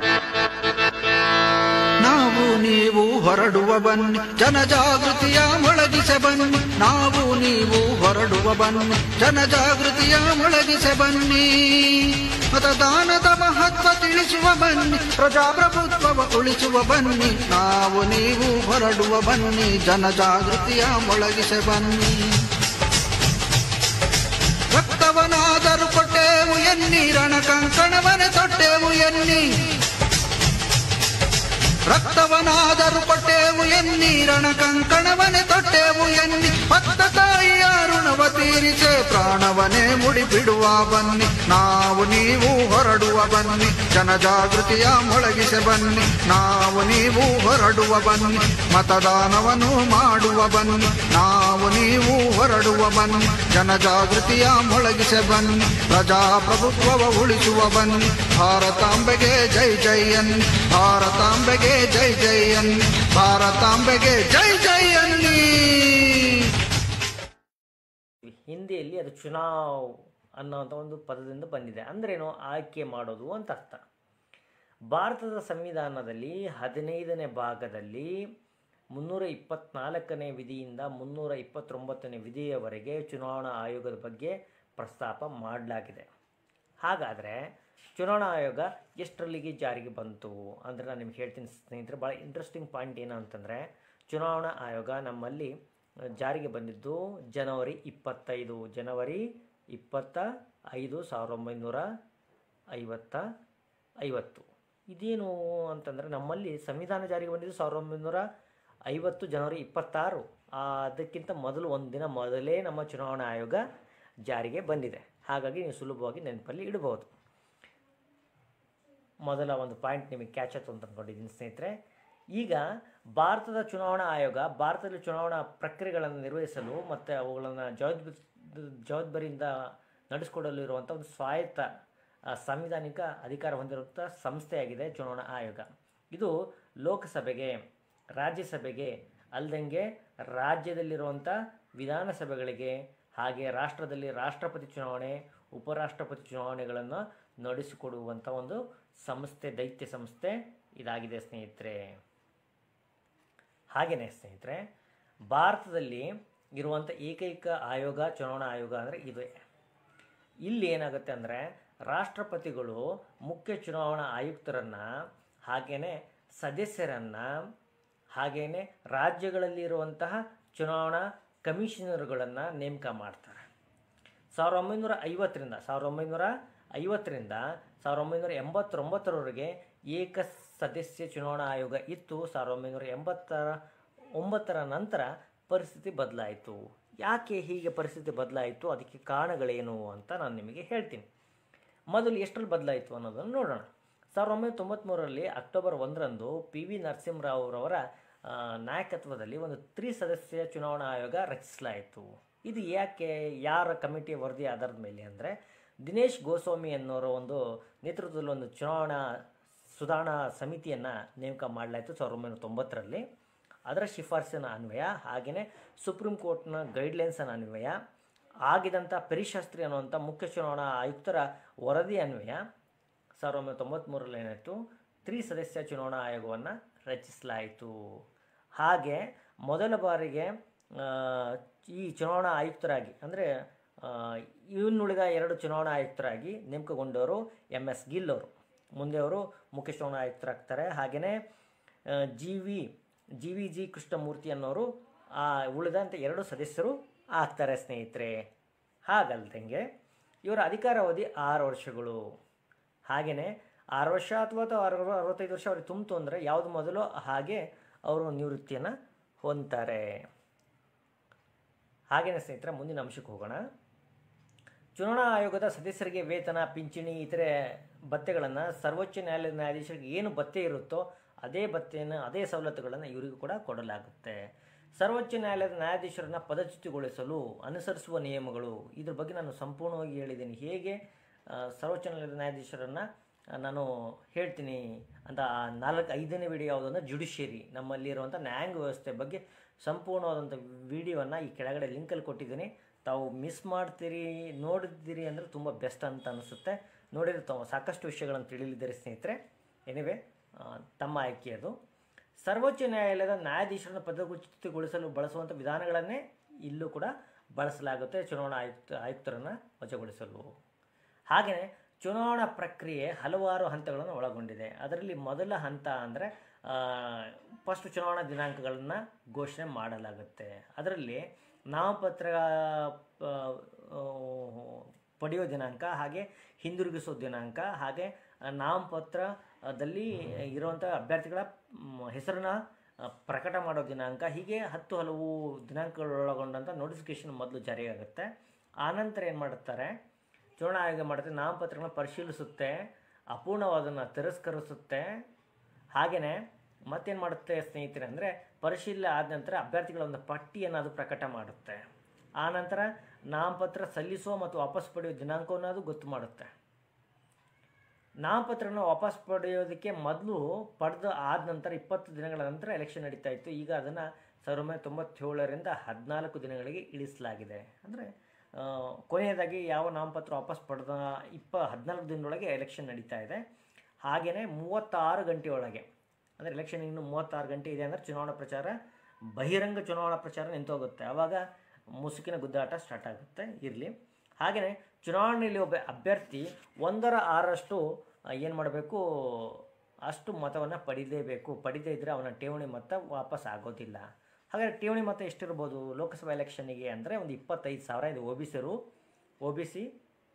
ನಾವು ನೀವು ಹೊರಡುವ ಬನ್ನಿ ಜನಜಾಗೃತಿಯ ಮೊಳಗಿಸೆ ಬನ್ನಿ ನಾವು ನೀವು ಹೊರಡುವ ಬನ್ನಿ ಜನಜಾಗೃತಿಯ ಮೊಳಗಿಸೆ ಬನ್ನಿ ಮತದಾನದ ಮಹತ್ವ ತಿಳಿಸುವ ಬನ್ನಿ ಪ್ರಜಾಪ್ರಭುತ್ವವ ಉಳಿಸುವ ಬನ್ನಿ ನಾವು ನೀವು ಹೊರಡುವ ಬನ್ನಿ ಜನಜಾಗೃತಿಯ ಮೊಳಗಿಸೆ ಬನ್ನಿ ರಕ್ತವನಾದರೂ ಕೊಟ್ಟೆವು ಎನ್ನಿ ರಣ ಕಂಕಣವನೆ ತೊಟ್ಟೆವು ಎನ್ನಿ ರಕ್ತವನಾದರೂ ಕೊಟ್ಟೆವು ಎನ್ನಿ ರಣ ಕಂಕಣವನೆ ತೊಟ್ಟೆವು ಎನ್ನಿ ಭಕ್ತ ತಾಯಿಯ ಋಣವ ತೀರಿಸೆ ಪ್ರಾಣವನೇ ಮುಡಿಬಿಡುವ ಬನ್ನಿ ನಾವು ನೀವು ಹೊರಡುವ ಬನ್ನಿ ಜನಜಾಗೃತಿಯ ಮೊಳಗಿಸೆ ಬನ್ನಿ ನಾವು ನೀವು ಹೊರಡುವ ಬನ್ನಿ ಮತದಾನವನ್ನು ಮಾಡುವ ಬನ್ನಿ ನಾವು ನೀವು ಹೊರಡುವ ಬನ್ನಿ ಜನಜಾಗೃತಿಯ ಮೊಳಗಿಸೆ ಬನ್ನಿ ಪ್ರಜಾಪ್ರಭುತ್ವವ ಉಳಿಸುವ ಬನ್ನಿ ಭಾರತಾಂಬೆಗೆ ಜೈ ಜೈ ಅನ್ನಿ ಭಾರತಾಂಬೆಗೆ ಜೈ ಜೈ ಅನ್ನಿ ಭಾರತಾಂಬೆಗೆ ಜೈ ಜೈ ಅನ್ನಿ ಹಿಂದಿಯಲ್ಲಿ ಅದು ಚುನಾವ್ ಅನ್ನೋಂಥ ಒಂದು ಪದದಿಂದ ಬಂದಿದೆ ಅಂದ್ರೇನು ಆಯ್ಕೆ ಮಾಡೋದು ಅಂತ ಅರ್ಥ ಭಾರತದ ಸಂವಿಧಾನದಲ್ಲಿ ಹದಿನೈದನೇ ಭಾಗದಲ್ಲಿ ಮುನ್ನೂರ ಇಪ್ಪತ್ನಾಲ್ಕನೇ ವಿಧಿಯಿಂದ ಮುನ್ನೂರ ಇಪ್ಪತ್ತೊಂಬತ್ತನೇ ವಿಧಿಯವರೆಗೆ ಚುನಾವಣಾ ಆಯೋಗದ ಬಗ್ಗೆ ಪ್ರಸ್ತಾಪ ಮಾಡಲಾಗಿದೆ ಹಾಗಾದರೆ ಚುನಾವಣಾ ಆಯೋಗ ಎಷ್ಟರಲ್ಲಿಗೆ ಜಾರಿಗೆ ಬಂತು ಅಂದರೆ ನಾನು ನಿಮ್ಗೆ ಹೇಳ್ತೀನಿ ಸ್ನೇಹಿತರೆ ಭಾಳ ಇಂಟ್ರೆಸ್ಟಿಂಗ್ ಪಾಯಿಂಟ್ ಏನು ಅಂತಂದರೆ ಚುನಾವಣಾ ಆಯೋಗ ನಮ್ಮಲ್ಲಿ ಜಾರಿಗೆ ಬಂದಿದ್ದು ಜನವರಿ ಇಪ್ಪತ್ತೈದು ಜನವರಿ ಇಪ್ಪತ್ತ ಐದು ಸಾವಿರದ ಒಂಬೈನೂರ ಐವತ್ತ ಐವತ್ತು ಇದೇನು ಅಂತಂದರೆ ನಮ್ಮಲ್ಲಿ ಸಂವಿಧಾನ ಜಾರಿಗೆ ಬಂದಿದ್ದು ಸಾವಿರದ ಒಂಬೈನೂರ ಐವತ್ತು ಜನವರಿ ಇಪ್ಪತ್ತಾರು ಆ, ಅದಕ್ಕಿಂತ ಮೊದಲು ಒಂದು ದಿನ ಮೊದಲೇ ನಮ್ಮ ಚುನಾವಣಾ ಆಯೋಗ ಜಾರಿಗೆ ಬಂದಿದೆ ಹಾಗಾಗಿ ನೀವು ಸುಲಭವಾಗಿ ನೆನಪಲ್ಲಿ ಇಡಬಹುದು ಮೊದಲ ಒಂದು ಪಾಯಿಂಟ್ ನಿಮಗೆ ಕ್ಯಾಚ್ ಆಯ್ತು ಅಂತ ಅಂದ್ಕೊಂಡಿದ್ದೀನಿ ಸ್ನೇಹಿತರೆ ಈಗ ಭಾರತದ ಚುನಾವಣಾ ಆಯೋಗ ಭಾರತದಲ್ಲಿ ಚುನಾವಣಾ ಪ್ರಕ್ರಿಯೆಗಳನ್ನು ನಿರ್ವಹಿಸಲು ಮತ್ತು ಅವುಗಳನ್ನು ಜವಾಬ್ದಾರಿ ಜವಾಬ್ದಾರಿಯಿಂದ ನಡೆಸಿಕೊಡಲು ಇರುವಂಥ ಒಂದು ಸ್ವಾಯತ್ತ ಆ, ಸಾಂವಿಧಾನಿಕ ಅಧಿಕಾರ ಹೊಂದಿರುವಂಥ ಸಂಸ್ಥೆಯಾಗಿದೆ ಚುನಾವಣಾ ಆಯೋಗ ಇದು ಲೋಕಸಭೆಗೆ ರಾಜ್ಯಸಭೆಗೆ ಅಲ್ದಂಗೆ ರಾಜ್ಯದಲ್ಲಿರುವಂಥ ವಿಧಾನಸಭೆಗಳಿಗೆ ಹಾಗೆ ರಾಷ್ಟ್ರದಲ್ಲಿ ರಾಷ್ಟ್ರಪತಿ ಚುನಾವಣೆ ಉಪರಾಷ್ಟ್ರಪತಿ ಚುನಾವಣೆಗಳನ್ನು ನಡೆಸಿಕೊಡುವಂಥ ಒಂದು ಸಂಸ್ಥೆ ದೈತ್ಯ ಸಂಸ್ಥೆ ಇದಾಗಿದೆ ಸ್ನೇಹಿತರೆ ಹಾಗೆಯೇ ಸ್ನೇಹಿತರೆ ಭಾರತದಲ್ಲಿ ಇರುವಂಥ ಏಕೈಕ ಆಯೋಗ ಚುನಾವಣಾ ಆಯೋಗ ಅಂದರೆ ಇದೆ ಇಲ್ಲಿ ಏನಾಗುತ್ತೆ ಅಂದರೆ ರಾಷ್ಟ್ರಪತಿಗಳು ಮುಖ್ಯ ಚುನಾವಣಾ ಆಯುಕ್ತರನ್ನು ಹಾಗೆಯೇ ಸದಸ್ಯರನ್ನು ಹಾಗೆಯೇ ರಾಜ್ಯಗಳಲ್ಲಿ ಇರುವಂತಹ ಚುನಾವಣಾ ಕಮಿಷನರ್ಗಳನ್ನು ನೇಮಕ ಮಾಡ್ತಾರೆ ಸಾವಿರದ ಒಂಬೈನೂರ ಐವತ್ತರಿಂದ ಸಾವಿರದ ಒಂಬೈನೂರ ಐವತ್ತರಿಂದ ಸಾವಿರದ ಒಂಬೈನೂರ ಎಂಬತ್ತೊಂಬತ್ತರವರೆಗೆ ಏಕ ಸದಸ್ಯ ಚುನಾವಣಾ ಆಯೋಗ ಇತ್ತು ಸಾವಿರದ ಒಂಬೈನೂರ ಎಂಬತ್ತರ ಒಂಬತ್ತರ ನಂತರ ಪರಿಸ್ಥಿತಿ ಬದಲಾಯಿತು ಯಾಕೆ ಹೀಗೆ ಪರಿಸ್ಥಿತಿ ಬದಲಾಯಿತು ಅದಕ್ಕೆ ಕಾರಣಗಳೇನು ಅಂತ ನಾನು ನಿಮಗೆ ಹೇಳ್ತೀನಿ ಮೊದಲು ಎಷ್ಟರಲ್ಲಿ ಬದಲಾಯಿತು ಅನ್ನೋದನ್ನು ನೋಡೋಣ ಸಾವಿರದ ಒಂಬೈನೂರ ತೊಂಬತ್ತ್ಮೂರರಲ್ಲಿ ಅಕ್ಟೋಬರ್ ಒಂದರಂದು ಪಿ ವಿ ನರಸಿಂಹರಾವ್ರವರ ಆ, ನಾಯಕತ್ವದಲ್ಲಿ ಒಂದು ತ್ರಿಸದಸ್ಯ ಚುನಾವಣಾ ಆಯೋಗ ರಚಿಸಲಾಯಿತು ಇದು ಯಾಕೆ ಯಾರ ಕಮಿಟಿಯ ವರದಿ ಆಧಾರದ ಮೇಲೆ ಅಂದರೆ ದಿನೇಶ್ ಗೋಸ್ವಾಮಿ ಅನ್ನೋರ ಒಂದು ನೇತೃತ್ವದಲ್ಲಿ ಒಂದು ಚುನಾವಣಾ ಸುಧಾರಣಾ ಸಮಿತಿಯನ್ನು ನೇಮಕ ಮಾಡಲಾಯಿತು ಸಾವಿರದ ಒಂಬೈನೂರ ತೊಂಬತ್ತರಲ್ಲಿ ಅದರ ಶಿಫಾರಸಿನ ಅನ್ವಯ ಹಾಗೆಯೇ ಸುಪ್ರೀಂ ಕೋರ್ಟ್ನ ಗೈಡ್ಲೈನ್ಸನ ಅನ್ವಯ ಆಗಿದಂಥ ಪೆರಿಶಾಸ್ತ್ರಿ ಅನ್ನುವಂಥ ಮುಖ್ಯ ಚುನಾವಣಾ ಆಯುಕ್ತರ ವರದಿ ಅನ್ವಯ ಸಾವಿರದ ಒಂಬೈನೂರ ತೊಂಬತ್ತ್ಮೂರರಲ್ಲಿ ಏನಾಯಿತು ತ್ರಿಸದಸ್ಯ ಚುನಾವಣಾ ಆಯೋಗವನ್ನು ರಚಿಸಲಾಯಿತು ಹಾಗೆ ಮೊದಲ ಬಾರಿಗೆ ಆ, ಈ ಚುನಾವಣಾ ಆಯುಕ್ತರಾಗಿ ಅಂದರೆ ಇವನ್ನುಳಿದ ಎರಡು ಚುನಾವಣಾ ಆಯುಕ್ತರಾಗಿ ನೇಮಕಗೊಂಡವರು ಎಮ್ ಎಸ್ ಗಿಲ್ ಅವರು ಮುಂದೆ ಅವರು ಮುಖ್ಯ ಚುನಾವಣಾ ಆಯುಕ್ತರಾಗ್ತಾರೆ ಹಾಗೆಯೇ G V G V G Krishnamurthy ಅನ್ನೋರು ಆ ಉಳಿದಂಥ ಎರಡು ಸದಸ್ಯರು ಆಗ್ತಾರೆ ಸ್ನೇಹಿತರೆ ಹಾಗಲ್ದಂಗೆ ಇವರ ಅಧಿಕಾರಾವಧಿ ಆರು ವರ್ಷಗಳು ಹಾಗೆಯೇ ಆರು ವರ್ಷ ಅಥವಾ ಅಥವಾ ಆರು ಅರವತ್ತೈದು ವರ್ಷ ಅವ್ರಿಗೆ ತುಂಬಿತು ಅಂದರೆ ಯಾವುದು ಮೊದಲು ಹಾಗೆ ಅವರು ನಿವೃತ್ತಿಯನ್ನು ಹೊಂದ್ತಾರೆ ಹಾಗೆಯೇ ಸ್ನೇಹಿತರೆ ಮುಂದಿನ ಅಂಶಕ್ಕೆ ಹೋಗೋಣ ಚುನಾವಣಾ ಆಯೋಗದ ಸದಸ್ಯರಿಗೆ ವೇತನ ಪಿಂಚಣಿ ಇತರೆ ಭತ್ಯೆಗಳನ್ನು ಸರ್ವೋಚ್ಚ ನ್ಯಾಯಾಲಯದ ನ್ಯಾಯಾಧೀಶರಿಗೆ ಏನು ಭತ್ಯೆ ಇರುತ್ತೋ ಅದೇ ಭತ್ಯೆಯನ್ನು ಅದೇ ಸವಲತ್ತುಗಳನ್ನು ಇವರಿಗೂ ಕೂಡ ಕೊಡಲಾಗುತ್ತೆ ಸರ್ವೋಚ್ಚ ನ್ಯಾಯಾಲಯದ ನ್ಯಾಯಾಧೀಶರನ್ನು ಪದಚ್ಯುತಿಗೊಳಿಸಲು ಅನುಸರಿಸುವ ನಿಯಮಗಳು ಇದ್ರ ಬಗ್ಗೆ ನಾನು ಸಂಪೂರ್ಣವಾಗಿ ಹೇಳಿದ್ದೀನಿ ಹೇಗೆ ಆ, ಸರ್ವೋಚ್ಚ ನ್ಯಾಯಾಲಯದ ನ್ಯಾಯಾಧೀಶರನ್ನು ಆ, ನಾನು ಹೇಳ್ತೀನಿ ಅಂತ ಆ ನಾಲ್ಕು ಐದನೇ ವಿಡಿಯೋ ಯಾವುದಂದ್ರೆ ಜುಡಿಷಿಯರಿ ನಮ್ಮಲ್ಲಿರುವಂಥ ನ್ಯಾಯಾಂಗ ವ್ಯವಸ್ಥೆ ಬಗ್ಗೆ ಸಂಪೂರ್ಣವಾದಂಥ ವಿಡಿಯೋವನ್ನು ಈ ಕೆಳಗಡೆ ಲಿಂಕಲ್ಲಿ ಕೊಟ್ಟಿದ್ದೀನಿ ತಾವು ಮಿಸ್ ಮಾಡ್ತೀರಿ ನೋಡಿದ್ದೀರಿ ಅಂದರೆ ತುಂಬ ಬೆಸ್ಟ್ ಅಂತ ಅನಿಸುತ್ತೆ ನೋಡಿದ್ರೆ ತಾವು ಸಾಕಷ್ಟು ವಿಷಯಗಳನ್ನು ತಿಳಿಲಿದ್ದೀರಿ ಸ್ನೇಹಿತರೆ ಎನಿವೆ ತಮ್ಮ ಆಯ್ಕೆ ಅದು ಸರ್ವೋಚ್ಚ ನ್ಯಾಯಾಲಯದ ನ್ಯಾಯಾಧೀಶರನ್ನು ಪದಚ್ಯುತಿಗೊಳಿಸಲು ಬಳಸುವಂಥ ವಿಧಾನಗಳನ್ನೇ ಇಲ್ಲೂ ಕೂಡ ಬಳಸಲಾಗುತ್ತೆ ಚುನಾವಣಾ ಆಯುಕ್ತ ಆಯುಕ್ತರನ್ನು ವಜಾಗೊಳಿಸಲು ಹಾಗೆಯೇ ಚುನಾವಣಾ ಪ್ರಕ್ರಿಯೆ ಹಲವಾರು ಹಂತಗಳನ್ನು ಒಳಗೊಂಡಿದೆ ಅದರಲ್ಲಿ ಮೊದಲ ಹಂತ ಅಂದರೆ ಫಸ್ಟ್ ಚುನಾವಣಾ ದಿನಾಂಕಗಳನ್ನು ಘೋಷಣೆ ಮಾಡಲಾಗುತ್ತೆ ಅದರಲ್ಲಿ ನಾಮಪತ್ರ ಆ, ಆ, ಪಡೆಯೋ ದಿನಾಂಕ ಹಾಗೆ ಹಿಂದಿರುಗಿಸೋ ದಿನಾಂಕ ಹಾಗೆ ನಾಮಪತ್ರದಲ್ಲಿ ಇರುವಂಥ ಅಭ್ಯರ್ಥಿಗಳ ಮ್, ಹೆಸರನ್ನ ಆ, ಪ್ರಕಟ ಮಾಡೋ ದಿನಾಂಕ ಹೀಗೆ ಹತ್ತು ಹಲವು ದಿನಾಂಕಗಳೊಳಗೊಂಡಂಥ ನೋಟಿಫಿಕೇಷನ್ ಮೊದಲು ಜಾರಿಯಾಗುತ್ತೆ ಆನಂತರ ಏನು ಮಾಡುತ್ತಾರೆ ಚುನಾವಣಾ ಆಯೋಗ ಮಾಡುತ್ತೆ ನಾಮಪತ್ರಗಳನ್ನ ಪರಿಶೀಲಿಸುತ್ತೆ ಅಪೂರ್ಣವಾದನ್ನು ತಿರಸ್ಕರಿಸುತ್ತೆ ಹಾಗೆಯೇ ಮತ್ತೇನು ಮಾಡುತ್ತೆ ಸ್ನೇಹಿತರೆ ಅಂದರೆ ಪರಿಶೀಲನೆ ಆದ ನಂತರ ಅಭ್ಯರ್ಥಿಗಳ ಒಂದು ಪಟ್ಟಿಯನ್ನು ಅದು ಪ್ರಕಟ ಮಾಡುತ್ತೆ ಆನಂತರ ನಾಮಪತ್ರ ಸಲ್ಲಿಸುವ ಮತ್ತು ವಾಪಸ್ ಪಡೆಯುವ ದಿನಾಂಕವನ್ನು ಅದು ಗೊತ್ತು ಮಾಡುತ್ತೆ ನಾಮಪತ್ರನ ವಾಪಸ್ ಪಡೆಯೋದಕ್ಕೆ ಮೊದಲು ಪಡೆದು ಆದ ನಂತರ ಇಪ್ಪತ್ತು ದಿನಗಳ ನಂತರ ಎಲೆಕ್ಷನ್ ನಡೀತಾ ಇತ್ತು ಈಗ ಅದನ್ನು ಸಾವಿರದ ಒಂಬೈನೂರ ತೊಂಬತ್ತೇಳರಿಂದ ಹದಿನಾಲ್ಕು ದಿನಗಳಿಗೆ ಇಳಿಸಲಾಗಿದೆ ಅಂದರೆ ಕೊನೆಯದಾಗಿ ಯಾವ ನಾಮಪತ್ರ ವಾಪಸ್ ಪಡೆದ ಇಪ್ಪ ಹದಿನಾಲ್ಕು ದಿನದೊಳಗೆ ಎಲೆಕ್ಷನ್ ನಡೀತಾ ಇದೆ ಹಾಗೆಯೇ ಮೂವತ್ತಾರು ಗಂಟೆಯೊಳಗೆ ಅಂದರೆ ಎಲೆಕ್ಷನ್ ಇನ್ನು ಮೂವತ್ತಾರು ಗಂಟೆ ಇದೆ ಅಂದರೆ ಚುನಾವಣಾ ಪ್ರಚಾರ ಬಹಿರಂಗ ಚುನಾವಣಾ ಪ್ರಚಾರ ನಿಂತೋಗುತ್ತೆ ಆವಾಗ ಮುಸುಕಿನ ಗುದ್ದಾಟ ಸ್ಟಾರ್ಟ್ ಆಗುತ್ತೆ ಇರಲಿ ಹಾಗೆಯೇ ಚುನಾವಣೆಯಲ್ಲಿ ಒಬ್ಬ ಅಭ್ಯರ್ಥಿ ಒಂದರ ಆರಷ್ಟು ಏನು ಮಾಡಬೇಕು ಅಷ್ಟು ಮತವನ್ನು ಪಡಿಲೇಬೇಕು ಪಡಿದೇ ಇದ್ದರೆ ಅವನ ಠೇವಣಿ ಮೊತ್ತ ವಾಪಸ್ ಆಗೋದಿಲ್ಲ ಹಾಗಾದರೆ ಠೇವಣಿ ಮೊತ್ತ ಎಷ್ಟಿರ್ಬೋದು ಲೋಕಸಭಾ ಎಲೆಕ್ಷನ್ನಿಗೆ ಅಂದರೆ ಒಂದು ಇಪ್ಪತ್ತೈದು ಸಾವಿರ ಇದು O B ಸಿರು O B C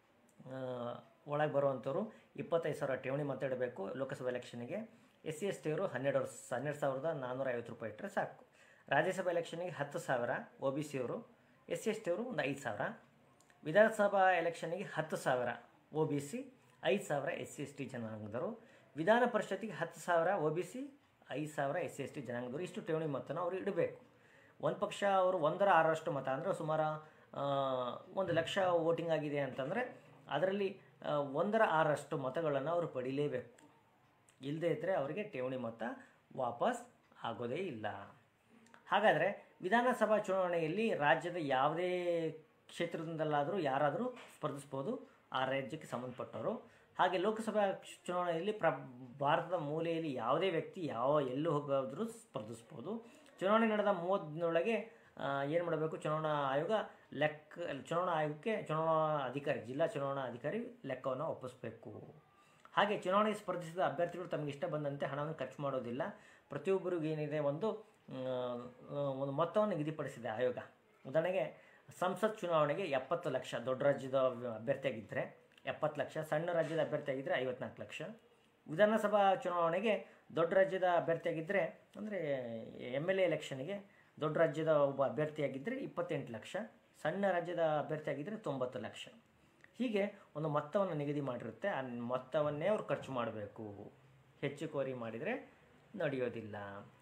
ಒಳಗೆ ಬರುವಂಥವ್ರು ಇಪ್ಪತ್ತೈದು ಸಾವಿರ ಠೇವಣಿ ಮೊತ್ತ ಇಡಬೇಕು ಲೋಕಸಭಾ ಎಲೆಕ್ಷನ್ನಿಗೆ ಎಸ್ ಸಿ ಎಸ್ ಟಿಯವರು ಹನ್ನೆರಡು ವರ್ಷ ಹನ್ನೆರಡು ಸಾವಿರದ ನಾನ್ನೂರ ಐವತ್ತು ರೂಪಾಯಿ ಇಟ್ಟರೆ ಸಾಕು ರಾಜ್ಯಸಭಾ ಎಲೆಕ್ಷನ್ನಿಗೆ ಹತ್ತು ಸಾವಿರ O B ಸಿಯವರು S C S ಟಿಯವರು ಒಂದು ಐದು ಸಾವಿರ ವಿಧಾನಸಭಾ ಎಲೆಕ್ಷನ್ನಿಗೆ ಹತ್ತು ಸಾವಿರ ಒ ಬಿ ಸಿ ಐದು ಸಾವಿರ ಎಸ್ ಸಿ ಎಸ್ ಟಿ ಜನಾಂಗದವರು ವಿಧಾನ ಪರಿಷತ್ತಿಗೆ ಹತ್ತು ಸಾವಿರ ಒ ಬಿ ಸಿ ಐದು ಸಾವಿರ ಎಸ್ ಸಿ ಎಸ್ ಟಿ ಜನಾಂಗದವರು ಇಷ್ಟು ಠೇವಣಿ ಮೊತ್ತನ ಅವರು ಇಡಬೇಕು ಒಂದು ಪಕ್ಷ ಅವರು ಒಂದರ ಆರಷ್ಟು ಮತ ಅಂದರೆ ಸುಮಾರು ಆ, ಒಂದು ಲಕ್ಷ ವೋಟಿಂಗ್ ಆಗಿದೆ ಅಂತಂದರೆ ಅದರಲ್ಲಿ ಆ, ಒಂದರ ಆರಷ್ಟು ಮತಗಳನ್ನು ಅವರು ಪಡಿಲೇಬೇಕು ಇಲ್ಲದೇ ಇದ್ದರೆ ಅವರಿಗೆ ಠೇವಣಿ ಮೊತ್ತ ವಾಪಸ್ ಆಗೋದೇ ಇಲ್ಲ ಹಾಗಾದರೆ ವಿಧಾನಸಭಾ ಚುನಾವಣೆಯಲ್ಲಿ ರಾಜ್ಯದ ಯಾವುದೇ ಕ್ಷೇತ್ರದಿಂದಲಾದರೂ ಯಾರಾದರೂ ಸ್ಪರ್ಧಿಸ್ಬೋದು ಆ ರಾಜ್ಯಕ್ಕೆ ಸಂಬಂಧಪಟ್ಟವರು ಹಾಗೆ ಲೋಕಸಭಾ ಚುನಾವಣೆಯಲ್ಲಿ ಪ್ರ ಭಾರತದ ಮೂಲೆಯಲ್ಲಿ ಯಾವುದೇ ವ್ಯಕ್ತಿ ಯಾವ ಎಲ್ಲೂ ಹೋಗಾದರೂ ಸ್ಪರ್ಧಿಸ್ಬೋದು ಚುನಾವಣೆ ನಡೆದ ಮೂವತ್ತು ದಿನದೊಳಗೆ ಏನು ಮಾಡಬೇಕು ಚುನಾವಣಾ ಆಯೋಗ ಲೆಕ್ಕ ಚುನಾವಣಾ ಆಯೋಗಕ್ಕೆ ಚುನಾವಣಾ ಅಧಿಕಾರಿ ಜಿಲ್ಲಾ ಚುನಾವಣಾ ಅಧಿಕಾರಿ ಲೆಕ್ಕವನ್ನು ಒಪ್ಪಿಸಬೇಕು ಹಾಗೆ ಚುನಾವಣೆಗೆ ಸ್ಪರ್ಧಿಸಿದ ಅಭ್ಯರ್ಥಿಗಳು ತಮಗೆ ಇಷ್ಟ ಬಂದಂತೆ ಹಣವನ್ನು ಖರ್ಚು ಮಾಡೋದಿಲ್ಲ ಪ್ರತಿಯೊಬ್ಬರಿಗೂ ಏನಿದೆ ಒಂದು ಆ, ಒಂದು ಮೊತ್ತವನ್ನು ನಿಗದಿಪಡಿಸಿದೆ ಆಯೋಗ ಉದಾಹರಣೆಗೆ ಸಂಸತ್ ಚುನಾವಣೆಗೆ ಎಪ್ಪತ್ತು ಲಕ್ಷ ದೊಡ್ಡ ರಾಜ್ಯದ ಅಭ್ಯರ್ಥಿಯಾಗಿದ್ದರೆ ಎಪ್ಪತ್ತು ಲಕ್ಷ ಸಣ್ಣ ರಾಜ್ಯದ ಅಭ್ಯರ್ಥಿಯಾಗಿದ್ದರೆ ಐವತ್ನಾಲ್ಕು ಲಕ್ಷ ವಿಧಾನಸಭಾ ಚುನಾವಣೆಗೆ ದೊಡ್ಡ ರಾಜ್ಯದ ಅಭ್ಯರ್ಥಿಯಾಗಿದ್ದರೆ ಅಂದರೆ ಎಮ್ ಎಲ್ ಎ ಎಲೆಕ್ಷನ್ಗೆ ದೊಡ್ಡ ರಾಜ್ಯದ ಒಬ್ಬ ಅಭ್ಯರ್ಥಿಯಾಗಿದ್ದರೆ ಇಪ್ಪತ್ತೆಂಟು ಲಕ್ಷ ಸಣ್ಣ ರಾಜ್ಯದ ಅಭ್ಯರ್ಥಿಯಾಗಿದ್ದರೆ ತೊಂಬತ್ತು ಲಕ್ಷ ಹೀಗೆ ಒಂದು ಮೊತ್ತವನ್ನು ನಿಗದಿ ಮಾಡಿರುತ್ತೆ ಆ ಮೊತ್ತವನ್ನೇ ಅವ್ರು ಖರ್ಚು ಮಾಡಬೇಕು ಹೆಚ್ಚು ಕೋರಿ ಮಾಡಿದರೆ ನಡೆಯೋದಿಲ್ಲ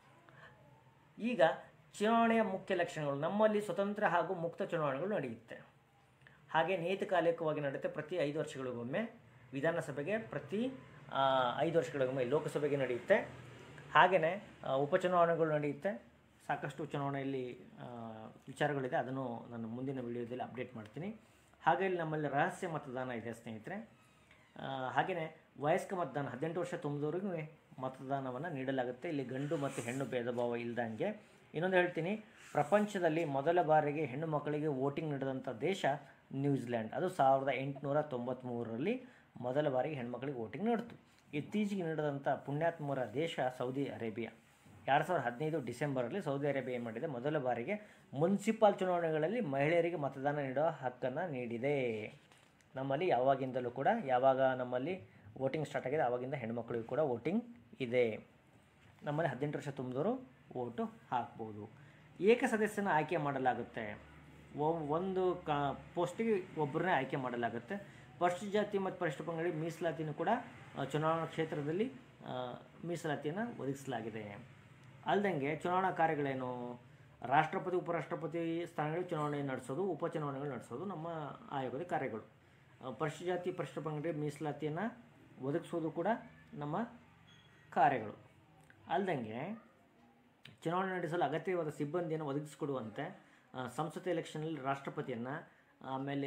ಈಗ ಚುನಾವಣೆಯ ಮುಖ್ಯ ಲಕ್ಷಣಗಳು ನಮ್ಮಲ್ಲಿ ಸ್ವತಂತ್ರ ಹಾಗೂ ಮುಕ್ತ ಚುನಾವಣೆಗಳು ನಡೆಯುತ್ತೆ ಹಾಗೆ ನಿಯತಕಾಲಿಕವಾಗಿ ನಡೆಯುತ್ತೆ ಪ್ರತಿ ಐದು ವರ್ಷಗಳಿಗೊಮ್ಮೆ ವಿಧಾನಸಭೆಗೆ ಪ್ರತಿ ಆ, ಐದು ವರ್ಷಗಳಿಗೊಮ್ಮೆ ಲೋಕಸಭೆಗೆ ನಡೆಯುತ್ತೆ ಹಾಗೆಯೇ ಉಪಚುನಾವಣೆಗಳು ನಡೆಯುತ್ತೆ ಸಾಕಷ್ಟು ಚುನಾವಣೆಯಲ್ಲಿ ಆ, ವಿಚಾರಗಳಿದೆ ಅದನ್ನು ನಾನು ಮುಂದಿನ ವಿಡಿಯೋದಲ್ಲಿ ಅಪ್ಡೇಟ್ ಮಾಡ್ತೀನಿ ಹಾಗೆ ಇಲ್ಲಿ ನಮ್ಮಲ್ಲಿ ರಹಸ್ಯ ಮತದಾನ ಇದೆ ಸ್ನೇಹಿತರೆ ಹಾಗೆಯೇ ವಯಸ್ಕ ಮತದಾನ ಹದಿನೆಂಟು ವರ್ಷ ತುಂಬಿದವರಿಗೂ ಮತದಾನವನ್ನು ನೀಡಲಾಗುತ್ತೆ ಇಲ್ಲಿ ಗಂಡು ಮತ್ತು ಹೆಣ್ಣು ಭೇದ ಭಾವ ಇಲ್ದಂಗೆ ಇನ್ನೊಂದು ಹೇಳ್ತೀನಿ ಪ್ರಪಂಚದಲ್ಲಿ ಮೊದಲ ಬಾರಿಗೆ ಹೆಣ್ಣು ಮಕ್ಕಳಿಗೆ ವೋಟಿಂಗ್ ನೀಡಿದಂಥ ದೇಶ ನ್ಯೂಜಿಲ್ಯಾಂಡ್ ಅದು ಸಾವಿರದ ಎಂಟುನೂರ ತೊಂಬತ್ತ್ಮೂರರಲ್ಲಿ ಮೊದಲ ಬಾರಿಗೆ ಹೆಣ್ಮಕ್ಳಿಗೆ ವೋಟಿಂಗ್ ನೀಡಿತು ಇತ್ತೀಚೆಗೆ ನೀಡಿದಂಥ ಪುಣ್ಯಾತ್ಮರ ದೇಶ ಸೌದಿ ಅರೇಬಿಯಾ ಎರಡು ಸಾವಿರದ ಹದಿನೈದು ಡಿಸೆಂಬರಲ್ಲಿ ಸೌದಿ ಅರೇಬಿಯಾ ಏನು ಮಾಡಿದೆ ಮೊದಲ ಬಾರಿಗೆ ಮುನ್ಸಿಪಾಲ್ ಚುನಾವಣೆಗಳಲ್ಲಿ ಮಹಿಳೆಯರಿಗೆ ಮತದಾನ ನೀಡುವ ಹಕ್ಕನ್ನು ನೀಡಿದೆ ನಮ್ಮಲ್ಲಿ ಯಾವಾಗಿಂದಲೂ ಕೂಡ ಯಾವಾಗ ನಮ್ಮಲ್ಲಿ ವೋಟಿಂಗ್ ಸ್ಟಾರ್ಟ್ ಆಗಿದೆ ಆವಾಗಿಂದ ಹೆಣ್ಮಕ್ಳಿಗೂ ಕೂಡ ವೋಟಿಂಗ್ ಇದೆ ನಮ್ಮಲ್ಲಿ ಹದಿನೆಂಟು ವರ್ಷ ತುಂಬಿದವರು ವೋಟು ಹಾಕ್ಬೋದು ಏಕ ಸದಸ್ಯನ ಆಯ್ಕೆ ಮಾಡಲಾಗುತ್ತೆ ಒ- ಒಂದು ಕ ಪೋಸ್ಟಿಗೆ ಒಬ್ಬರನ್ನೇ ಆಯ್ಕೆ ಮಾಡಲಾಗುತ್ತೆ ಪರಿಶಿಷ್ಟ ಜಾತಿ ಮತ್ತು ಪರಿಶಿಷ್ಟ ಪಂಗಡಿ ಮೀಸಲಾತಿನೂ ಕೂಡ ಆ, ಚುನಾವಣಾ ಕ್ಷೇತ್ರದಲ್ಲಿ ಆ, ಮೀಸಲಾತಿಯನ್ನು ಒದಗಿಸಲಾಗಿದೆ ಅಲ್ದಂಗೆ ಚುನಾವಣಾ ಕಾರ್ಯಗಳೇನು ರಾಷ್ಟ್ರಪತಿ ಉಪರಾಷ್ಟ್ರಪತಿ ಸ್ಥಾನಗಳಿಗೆ ಚುನಾವಣೆ ನಡೆಸೋದು ಉಪಚುನಾವಣೆಗಳು ನಡೆಸೋದು ನಮ್ಮ ಆಯೋಗದ ಕಾರ್ಯಗಳು ಆ, ಪರಿಶಿಷ್ಟ ಜಾತಿ ಪರಿಶಿಷ್ಟ ಪಂಗಡಿ ಮೀಸಲಾತಿಯನ್ನು ಒದಗಿಸೋದು ಕೂಡ ನಮ್ಮ ಕಾರ್ಯಗಳು ಅಲ್ದಂಗೆ ಚುನಾವಣೆ ನಡೆಸಲು ಅಗತ್ಯವಾದ ಸಿಬ್ಬಂದಿಯನ್ನು ಒದಗಿಸಿಕೊಡುವಂತೆ ಆ, ಸಂಸತ್ ಎಲೆಕ್ಷನಲ್ಲಿ ರಾಷ್ಟ್ರಪತಿಯನ್ನು ಆಮೇಲೆ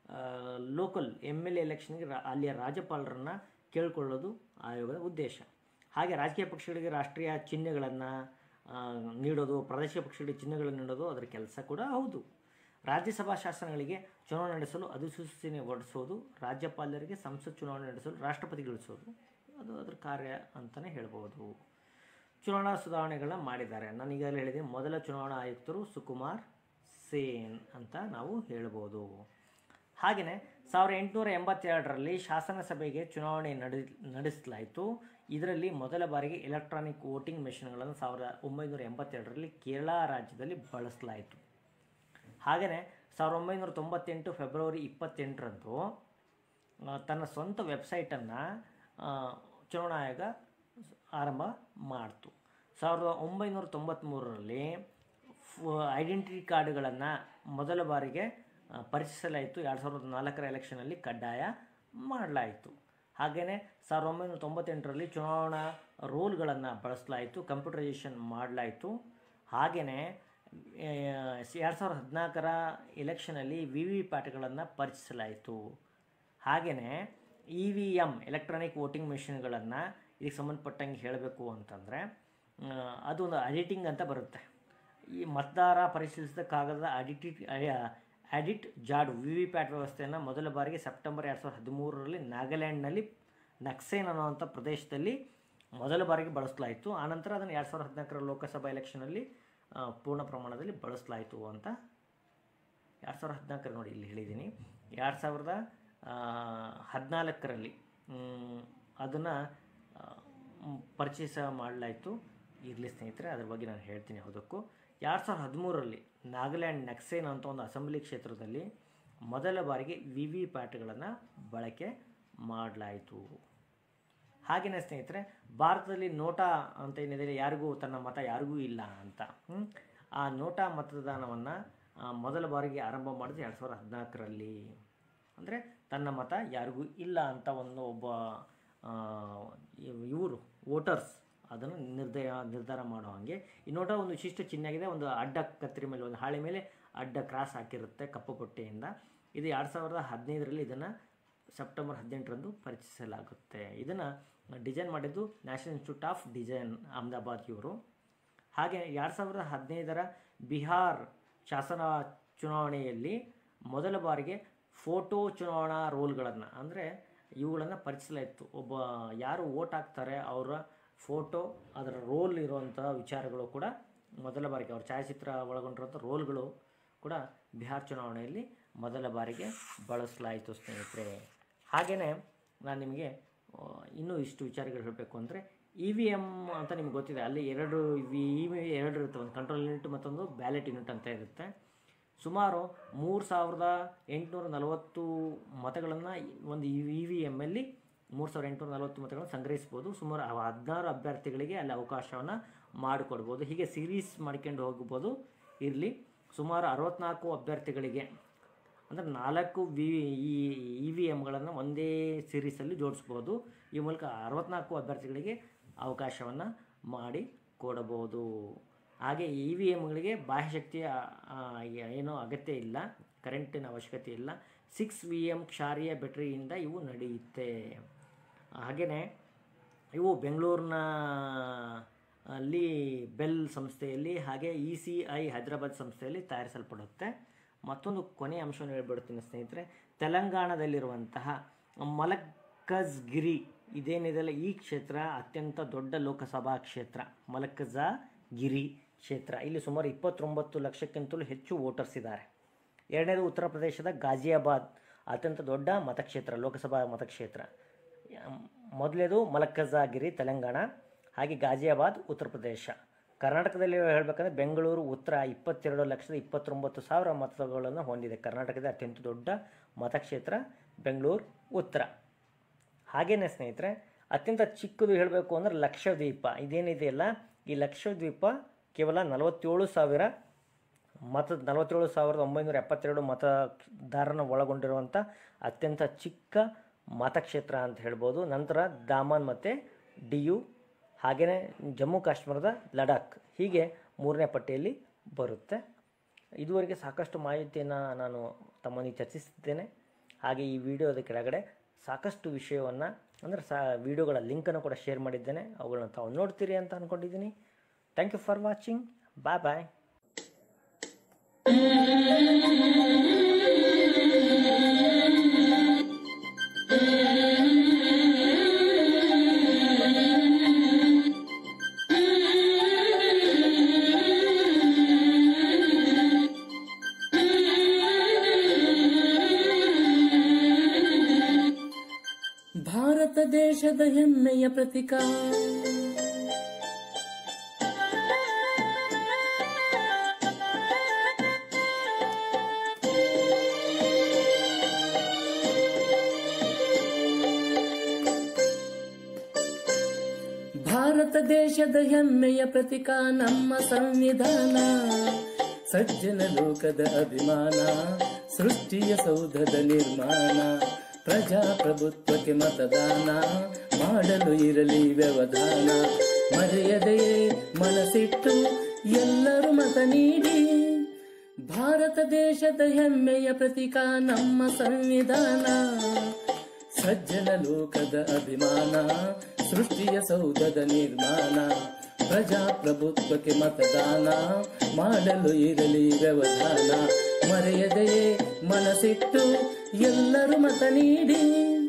ಲೋಕಲ್ ಎಮ್ ಎಲ್ ಎ ಎಲೆಕ್ಷನ್ಗೆ ರಾ ಅಲ್ಲಿಯ ರಾಜ್ಯಪಾಲರನ್ನು ಕೇಳಿಕೊಳ್ಳೋದು ಆಯೋಗದ ಉದ್ದೇಶ ಹಾಗೆ ರಾಜಕೀಯ ಪಕ್ಷಗಳಿಗೆ ರಾಷ್ಟ್ರೀಯ ಚಿಹ್ನೆಗಳನ್ನು ನೀಡೋದು ಪ್ರಾದೇಶಿಕ ಪಕ್ಷಗಳಿಗೆ ಚಿಹ್ನೆಗಳನ್ನು ನೀಡೋದು ಅದರ ಕೆಲಸ ಕೂಡ ಹೌದು ರಾಜ್ಯಸಭಾ ಶಾಸನಗಳಿಗೆ ಚುನಾವಣೆ ನಡೆಸಲು ಅಧಿಸೂಚನೆ ಹೊರಡಿಸೋದು ರಾಜ್ಯಪಾಲರಿಗೆ ಸಂಸತ್ ಚುನಾವಣೆ ನಡೆಸಲು ರಾಷ್ಟ್ರಪತಿಗಳಿಸೋದು ಅದು ಅದರ ಕಾರ್ಯ ಅಂತಲೇ ಹೇಳ್ಬೋದು ಚುನಾವಣಾ ಸುಧಾರಣೆಗಳನ್ನ ಮಾಡಿದ್ದಾರೆ ನಾನು ಈಗಾಗಲೇ ಹೇಳಿದೆ ಮೊದಲ ಚುನಾವಣಾ ಆಯುಕ್ತರು ಸುಕುಮಾರ್ ಸೇನ್ ಅಂತ ನಾವು ಹೇಳ್ಬೋದು ಹಾಗೆಯೇ ಸಾವಿರದ ಎಂಟುನೂರ ಎಂಬತ್ತೆರಡರಲ್ಲಿ ಶಾಸನ ಸಭೆಗೆ ಚುನಾವಣೆ ನಡೆ ನಡೆಸಲಾಯಿತು ಇದರಲ್ಲಿ ಮೊದಲ ಬಾರಿಗೆ ಎಲೆಕ್ಟ್ರಾನಿಕ್ ವೋಟಿಂಗ್ ಮೆಷಿನ್ಗಳನ್ನು ಸಾವಿರದ ಒಂಬೈನೂರ ಎಂಬತ್ತೆರಡರಲ್ಲಿ ಕೇರಳ ರಾಜ್ಯದಲ್ಲಿ ಬಳಸಲಾಯಿತು ಹಾಗೆಯೇ ಸಾವಿರದ ಒಂಬೈನೂರ ತೊಂಬತ್ತೆಂಟು ಫೆಬ್ರವರಿ ಇಪ್ಪತ್ತೆಂಟರಂದು ಆ, ತನ್ನ ಸ್ವಂತ ವೆಬ್ಸೈಟನ್ನು ಚುನಾವಣಾ ಆಯೋಗ ಆರಂಭ ಮಾಡ್ತು ಸಾವಿರದ ಒಂಬೈನೂರ ತೊಂಬತ್ತ್ಮೂರರಲ್ಲಿ ಐಡೆಂಟಿಟಿ ಕಾರ್ಡ್ಗಳನ್ನು ಮೊದಲ ಬಾರಿಗೆ ಆ, ಪರಿಚಯಿಸಲಾಯಿತು ಎರಡು ಸಾವಿರದ ನಾಲ್ಕರ ಎಲೆಕ್ಷನಲ್ಲಿ ಕಡ್ಡಾಯ ಮಾಡಲಾಯಿತು ಹಾಗೆಯೇ ಸಾವಿರದ ಒಂಬೈನೂರ ತೊಂಬತ್ತೆಂಟರಲ್ಲಿ ಚುನಾವಣಾ ರೋಲ್ಗಳನ್ನು ಬಳಸಲಾಯಿತು ಕಂಪ್ಯೂಟರೈಸೇಷನ್ ಮಾಡಲಾಯಿತು ಹಾಗೆಯೇ ಎರಡು ಸಾವಿರದ ಹದಿನಾಲ್ಕರ ಎಲೆಕ್ಷನಲ್ಲಿ ವಿ ವಿ ಪ್ಯಾಟ್ಗಳನ್ನು ಪರಿಚಯಿಸಲಾಯಿತು ಹಾಗೆಯೇ E V M electronic voting ಮೆಷಿನ್ಗಳನ್ನು ಇದಕ್ಕೆ ಸಂಬಂಧಪಟ್ಟಂಗೆ ಹೇಳಬೇಕು ಅಂತಂದರೆ ಅದು ಒಂದು ಅಡಿಟಿಂಗ್ ಅಂತ ಬರುತ್ತೆ ಈ ಮತದಾರ ಪರಿಶೀಲಿಸಿದ ಕಾಗದದ ಅಡಿಟಿ ಅಡಿಟ್ ಜಾಡು ವಿ ವಿ ಪ್ಯಾಟ್ ವ್ಯವಸ್ಥೆಯನ್ನು ಮೊದಲ ಬಾರಿಗೆ ಸೆಪ್ಟೆಂಬರ್ ಎರಡು ಸಾವಿರದ ಹದಿಮೂರರಲ್ಲಿ ನಾಗಾಲ್ಯಾಂಡ್ನಲ್ಲಿ ನಕ್ಸೇನ್ ಅನ್ನುವಂಥ ಪ್ರದೇಶದಲ್ಲಿ ಮೊದಲ ಬಾರಿಗೆ ಬಳಸಲಾಯಿತು ಆನಂತರ ಅದನ್ನು ಎರಡು ಸಾವಿರದ ಹದಿನಾಲ್ಕರ ಲೋಕಸಭಾ ಎಲೆಕ್ಷನಲ್ಲಿ ಆ, ಪೂರ್ಣ ಪ್ರಮಾಣದಲ್ಲಿ ಬಳಸಲಾಯಿತು ಅಂತ ಎರಡು ಸಾವಿರದ ಹದಿನಾಲ್ಕರ ನೋಡಿ ಇಲ್ಲಿ ಹೇಳಿದ್ದೀನಿ ಎರಡು ಸಾವಿರದ ಆ, ಹದಿನಾಲ್ಕರಲ್ಲಿ ಅದನ್ನು ಪರಿಚಯ ಮಾಡಲಾಯಿತು ಇರಲಿ ಸ್ನೇಹಿತರೆ ಅದ್ರ ಬಗ್ಗೆ ನಾನು ಹೇಳ್ತೀನಿ ಯಾವುದಕ್ಕೂ ಎರಡು ಸಾವಿರದ ಹದಿಮೂರರಲ್ಲಿ ನಾಗಾಲ್ಯಾಂಡ್ ನಕ್ಸೇನ್ ಅಂತ ಒಂದು ಅಸೆಂಬ್ಲಿ ಕ್ಷೇತ್ರದಲ್ಲಿ ಮೊದಲ ಬಾರಿಗೆ ವಿ ವಿ ಪ್ಯಾಟ್ಗಳನ್ನು ಬಳಕೆ ಮಾಡಲಾಯಿತು ಹಾಗೆಯೇ ಸ್ನೇಹಿತರೆ ಭಾರತದಲ್ಲಿ ನೋಟಾ ಅಂತ ಏನಿದೆ ಯಾರಿಗೂ ತನ್ನ ಮತ ಯಾರಿಗೂ ಇಲ್ಲ ಅಂತ ಹ್ಮ್? ಆ ನೋಟಾ ಮತದಾನವನ್ನು ಮೊದಲ ಬಾರಿಗೆ ಆರಂಭ ಮಾಡಿದ್ದು ಎರಡು ಸಾವಿರದ ಹದಿನಾಲ್ಕರಲ್ಲಿ ಅಂದರೆ ತನ್ನ ಮತ ಯಾರಿಗೂ ಇಲ್ಲ ಅಂತ ಒಂದು ಒಬ್ಬ ಇವರು ವೋಟರ್ಸ್ ಅದನ್ನು ನಿರ್ದಯ ನಿರ್ಧಾರ ಮಾಡೋ ಹಾಗೆ ಈ ನೋಟ ಒಂದು ವಿಶಿಷ್ಟ ಚಿಹ್ನೆ ಆಗಿದೆ ಒಂದು ಅಡ್ಡ ಕತ್ತರಿ ಮೇಲೆ ಒಂದು ಹಾಳೆ ಮೇಲೆ ಅಡ್ಡ ಕ್ರಾಸ್ ಹಾಕಿರುತ್ತೆ ಕಪ್ಪು ಪಟ್ಟೆಯಿಂದ ಇದು ಎರಡು ಸಾವಿರದ ಹದಿನೈದರಲ್ಲಿ ಇದನ್ನು ಸೆಪ್ಟೆಂಬರ್ ಹದಿನೆಂಟರಂದು ಪರಿಚಯಿಸಲಾಗುತ್ತೆ ಇದನ್ನು ಡಿಸೈನ್ ಮಾಡಿದ್ದು national institute of design Ahmedabad ಇವರು ಹಾಗೆ ಎರಡು ಸಾವಿರದ ಹದಿನೈದರ ಬಿಹಾರ್ ಶಾಸನ ಚುನಾವಣೆಯಲ್ಲಿ ಮೊದಲ ಬಾರಿಗೆ ಫೋಟೋ ಚುನಾವಣಾ ರೋಲ್ಗಳನ್ನು ಅಂದರೆ ಇವುಗಳನ್ನು ಪರಿಚಯಿಸಲಾಯಿತು ಒಬ್ಬ ಯಾರು ವೋಟ್ ಹಾಕ್ತಾರೆ ಅವರ ಫೋಟೋ ಅದರ ರೋಲ್ ಇರುವಂಥ ವಿಚಾರಗಳು ಕೂಡ ಮೊದಲ ಬಾರಿಗೆ ಅವ್ರ ಛಾಯಾಚಿತ್ರ ಒಳಗೊಂಡಿರುವಂಥ ರೋಲ್ಗಳು ಕೂಡ ಬಿಹಾರ್ ಚುನಾವಣೆಯಲ್ಲಿ ಮೊದಲ ಬಾರಿಗೆ ಬಳಸಲಾಯಿತು ಸ್ನೇಹಿತರೆ ಹಾಗೆಯೇ ನಾನು ನಿಮಗೆ ಆ, ಇನ್ನೂ ಇಷ್ಟು ವಿಚಾರಗಳು ಹೇಳಬೇಕು ಅಂದರೆ ಇ ವಿ ಎಮ್ ಅಂತ ನಿಮ್ಗೆ ಗೊತ್ತಿದೆ ಅಲ್ಲಿ ಎರಡು ವಿ ಇ ವಿ ಎರಡು ಇರುತ್ತೆ ಒಂದು ಕಂಟ್ರೋಲ್ ಯೂನಿಟ್ ಮತ್ತೊಂದು ಬ್ಯಾಲೆಟ್ ಯೂನಿಟ್ ಅಂತ ಇರುತ್ತೆ ಸುಮಾರು ಮೂರು ಸಾವಿರದ ಎಂಟುನೂರ ನಲವತ್ತು ಮತಗಳನ್ನು ಒಂದು ಇ ವಿ ಎಮ್ಮಲ್ಲಿ ಮೂರು ಸಾವಿರದ ಎಂಟುನೂರ ನಲವತ್ತು ಮತಗಳನ್ನು ಸಂಗ್ರಹಿಸ್ಬೋದು ಸುಮಾರು ಆ ಹದಿನಾರು ಅಭ್ಯರ್ಥಿಗಳಿಗೆ ಅಲ್ಲಿ ಅವಕಾಶವನ್ನು ಮಾಡಿಕೊಡ್ಬೋದು ಹೀಗೆ ಸೀರೀಸ್ ಮಾಡ್ಕೊಂಡು ಹೋಗ್ಬೋದು ಇರಲಿ ಸುಮಾರು ಅರವತ್ನಾಲ್ಕು ಅಭ್ಯರ್ಥಿಗಳಿಗೆ ಅಂದರೆ ನಾಲ್ಕು ವಿ ಈ ಇ ವಿ ಎಮ್ಗಳನ್ನು ಒಂದೇ ಸೀರೀಸಲ್ಲಿ ಜೋಡಿಸ್ಬೋದು ಈ ಮೂಲಕ ಅರವತ್ನಾಲ್ಕು ಅಭ್ಯರ್ಥಿಗಳಿಗೆ ಅವಕಾಶವನ್ನು ಮಾಡಿ ಕೊಡಬಹುದು ಹಾಗೆ ಇ ವಿ ಎಮ್ಗಳಿಗೆ ಬಾಹ್ಯಶಕ್ತಿಯ ಆ, ಏನೂ ಅಗತ್ಯ ಇಲ್ಲ ಕರೆಂಟಿನ ಅವಶ್ಯಕತೆ ಇಲ್ಲ ಸಿಕ್ಸ್ ವಿ ಎಮ್ ಕ್ಷಾರಿಯ ಬ್ಯಾಟ್ರಿಯಿಂದ ಇವು ನಡೆಯುತ್ತೆ ಹಾಗೆಯೇ ಇವು ಬೆಂಗಳೂರಿನ ಅಲ್ಲಿ ಬೆಲ್ ಸಂಸ್ಥೆಯಲ್ಲಿ ಹಾಗೆ ಇ ಸಿ ಐ ಹೈದರಾಬಾದ್ ಸಂಸ್ಥೆಯಲ್ಲಿ ತಯಾರಿಸಲ್ಪಡುತ್ತೆ ಮತ್ತೊಂದು ಕೊನೆಯ ಅಂಶವನ್ನು ಹೇಳ್ಬಿಡ್ತೀನಿ ಸ್ನೇಹಿತರೆ ತೆಲಂಗಾಣದಲ್ಲಿರುವಂತಹ ಮಲಕ್ಕಜ್ಗಿರಿ ಇದೇನಿದೆಯಲ್ಲ ಈ ಕ್ಷೇತ್ರ ಅತ್ಯಂತ ದೊಡ್ಡ ಲೋಕಸಭಾ ಕ್ಷೇತ್ರ ಮಲಕ್ಕಜಾ ಗಿರಿ ಕ್ಷೇತ್ರ ಇಲ್ಲಿ ಸುಮಾರು ಇಪ್ಪತ್ತೊಂಬತ್ತು ಲಕ್ಷಕ್ಕಿಂತಲೂ ಹೆಚ್ಚು ವೋಟರ್ಸ್ ಇದ್ದಾರೆ ಎರಡನೇದು ಉತ್ತರ ಪ್ರದೇಶದ ಗಾಜಿಯಾಬಾದ್ ಅತ್ಯಂತ ದೊಡ್ಡ ಮತಕ್ಷೇತ್ರ ಲೋಕಸಭಾ ಮತಕ್ಷೇತ್ರ ಮೊದಲೇದು ಮಲಕ್ಕಜಾಗಿರಿ ತೆಲಂಗಾಣ ಹಾಗೆ ಗಾಜಿಯಾಬಾದ್ ಉತ್ತರ ಪ್ರದೇಶ ಕರ್ನಾಟಕದಲ್ಲಿ ಹೇಳಬೇಕಂದ್ರೆ ಬೆಂಗಳೂರು ಉತ್ತರ ಇಪ್ಪತ್ತೆರಡು ಲಕ್ಷದ ಇಪ್ಪತ್ತೊಂಬತ್ತು ಸಾವಿರ ಮತಗಳನ್ನು ಹೊಂದಿದೆ ಕರ್ನಾಟಕದ ಅತ್ಯಂತ ದೊಡ್ಡ ಮತಕ್ಷೇತ್ರ ಬೆಂಗಳೂರು ಉತ್ತರ ಹಾಗೇನೆ ಸ್ನೇಹಿತರೆ ಅತ್ಯಂತ ಚಿಕ್ಕದು ಹೇಳಬೇಕು ಅಂದರೆ ಲಕ್ಷದ್ವೀಪ ಇದೇನಿದೆಯಲ್ಲ ಈ ಲಕ್ಷದ್ವೀಪ ಕೇವಲ ನಲವತ್ತೇಳು ಸಾವಿರ ಮತ ನಲವತ್ತೇಳು ಸಾವಿರದ ಒಂಬೈನೂರ ಎಪ್ಪತ್ತೆರಡು ಮತದಾರನ ಒಳಗೊಂಡಿರುವಂಥ ಅತ್ಯಂತ ಚಿಕ್ಕ ಮತಕ್ಷೇತ್ರ ಅಂತ ಹೇಳ್ಬೋದು ನಂತರ ದಾಮನ್ ಮತ್ತು ಡಿಯು ಹಾಗೆಯೇ ಜಮ್ಮು ಕಾಶ್ಮೀರದ ಲಡಾಖ್ ಹೀಗೆ ಮೂರನೇ ಪಟ್ಟಿಯಲ್ಲಿ ಬರುತ್ತೆ ಇದುವರೆಗೆ ಸಾಕಷ್ಟು ಮಾಹಿತಿಯನ್ನು ನಾನು ತಮ್ಮೊಂದಿಗೆ ಚರ್ಚಿಸಿದ್ದೇನೆ ಹಾಗೆ ಈ ವಿಡಿಯೋದ ಕೆಳಗಡೆ ಸಾಕಷ್ಟು ವಿಷಯವನ್ನು ಅಂದರೆ ಸಾ ವಿಡಿಯೋಗಳ ಲಿಂಕನ್ನು ಕೂಡ ಶೇರ್ ಮಾಡಿದ್ದೇನೆ ಅವುಗಳನ್ನ ತಾವು ನೋಡ್ತೀರಿ ಅಂತ ಅಂದ್ಕೊಂಡಿದ್ದೀನಿ thank you for watching bye bye Bharat ದೇಶದ ಹೆಮ್ಮೆಯ ಪ್ರತೀಕ ಭಾರತ ದೇಶದ ಹೆಮ್ಮೆಯ ಪ್ರತೀಕ ನಮ್ಮ ಸಂವಿಧಾನ ಸಜ್ಜನ ಲೋಕದ ಅಭಿಮಾನ ಸೃಷ್ಟಿಯ ಸೌಧದ ನಿರ್ಮಾಣ ಪ್ರಜಾಪ್ರಭುತ್ವಕ್ಕೆ ಮತದಾನ ಮಾಡಲು ಇರಲಿ ವ್ಯವಧಾನ ಮರೆಯದೆಯೇ ಮನಸ್ಸಿಟ್ಟು ಎಲ್ಲರೂ ಮತ ನೀಡಿ ಭಾರತ ದೇಶದ ಹೆಮ್ಮೆಯ ಪ್ರತೀಕ ನಮ್ಮ ಸಂವಿಧಾನ ಸಜ್ಜನ ಲೋಕದ ಅಭಿಮಾನ ಸೃಷ್ಟಿಯ ಸೌಧದ ನಿರ್ಮಾಣ ಪ್ರಜಾಪ್ರಭುತ್ವಕ್ಕೆ ಮತದಾನ ಮಾಡಲು ಇರಲಿ ವ್ಯವಧಾನ ಮರೆಯದೆಯೇ ಮನಸ್ಸಿಟ್ಟು ಎಲ್ಲರೂ ಮತ ನೀಡಿ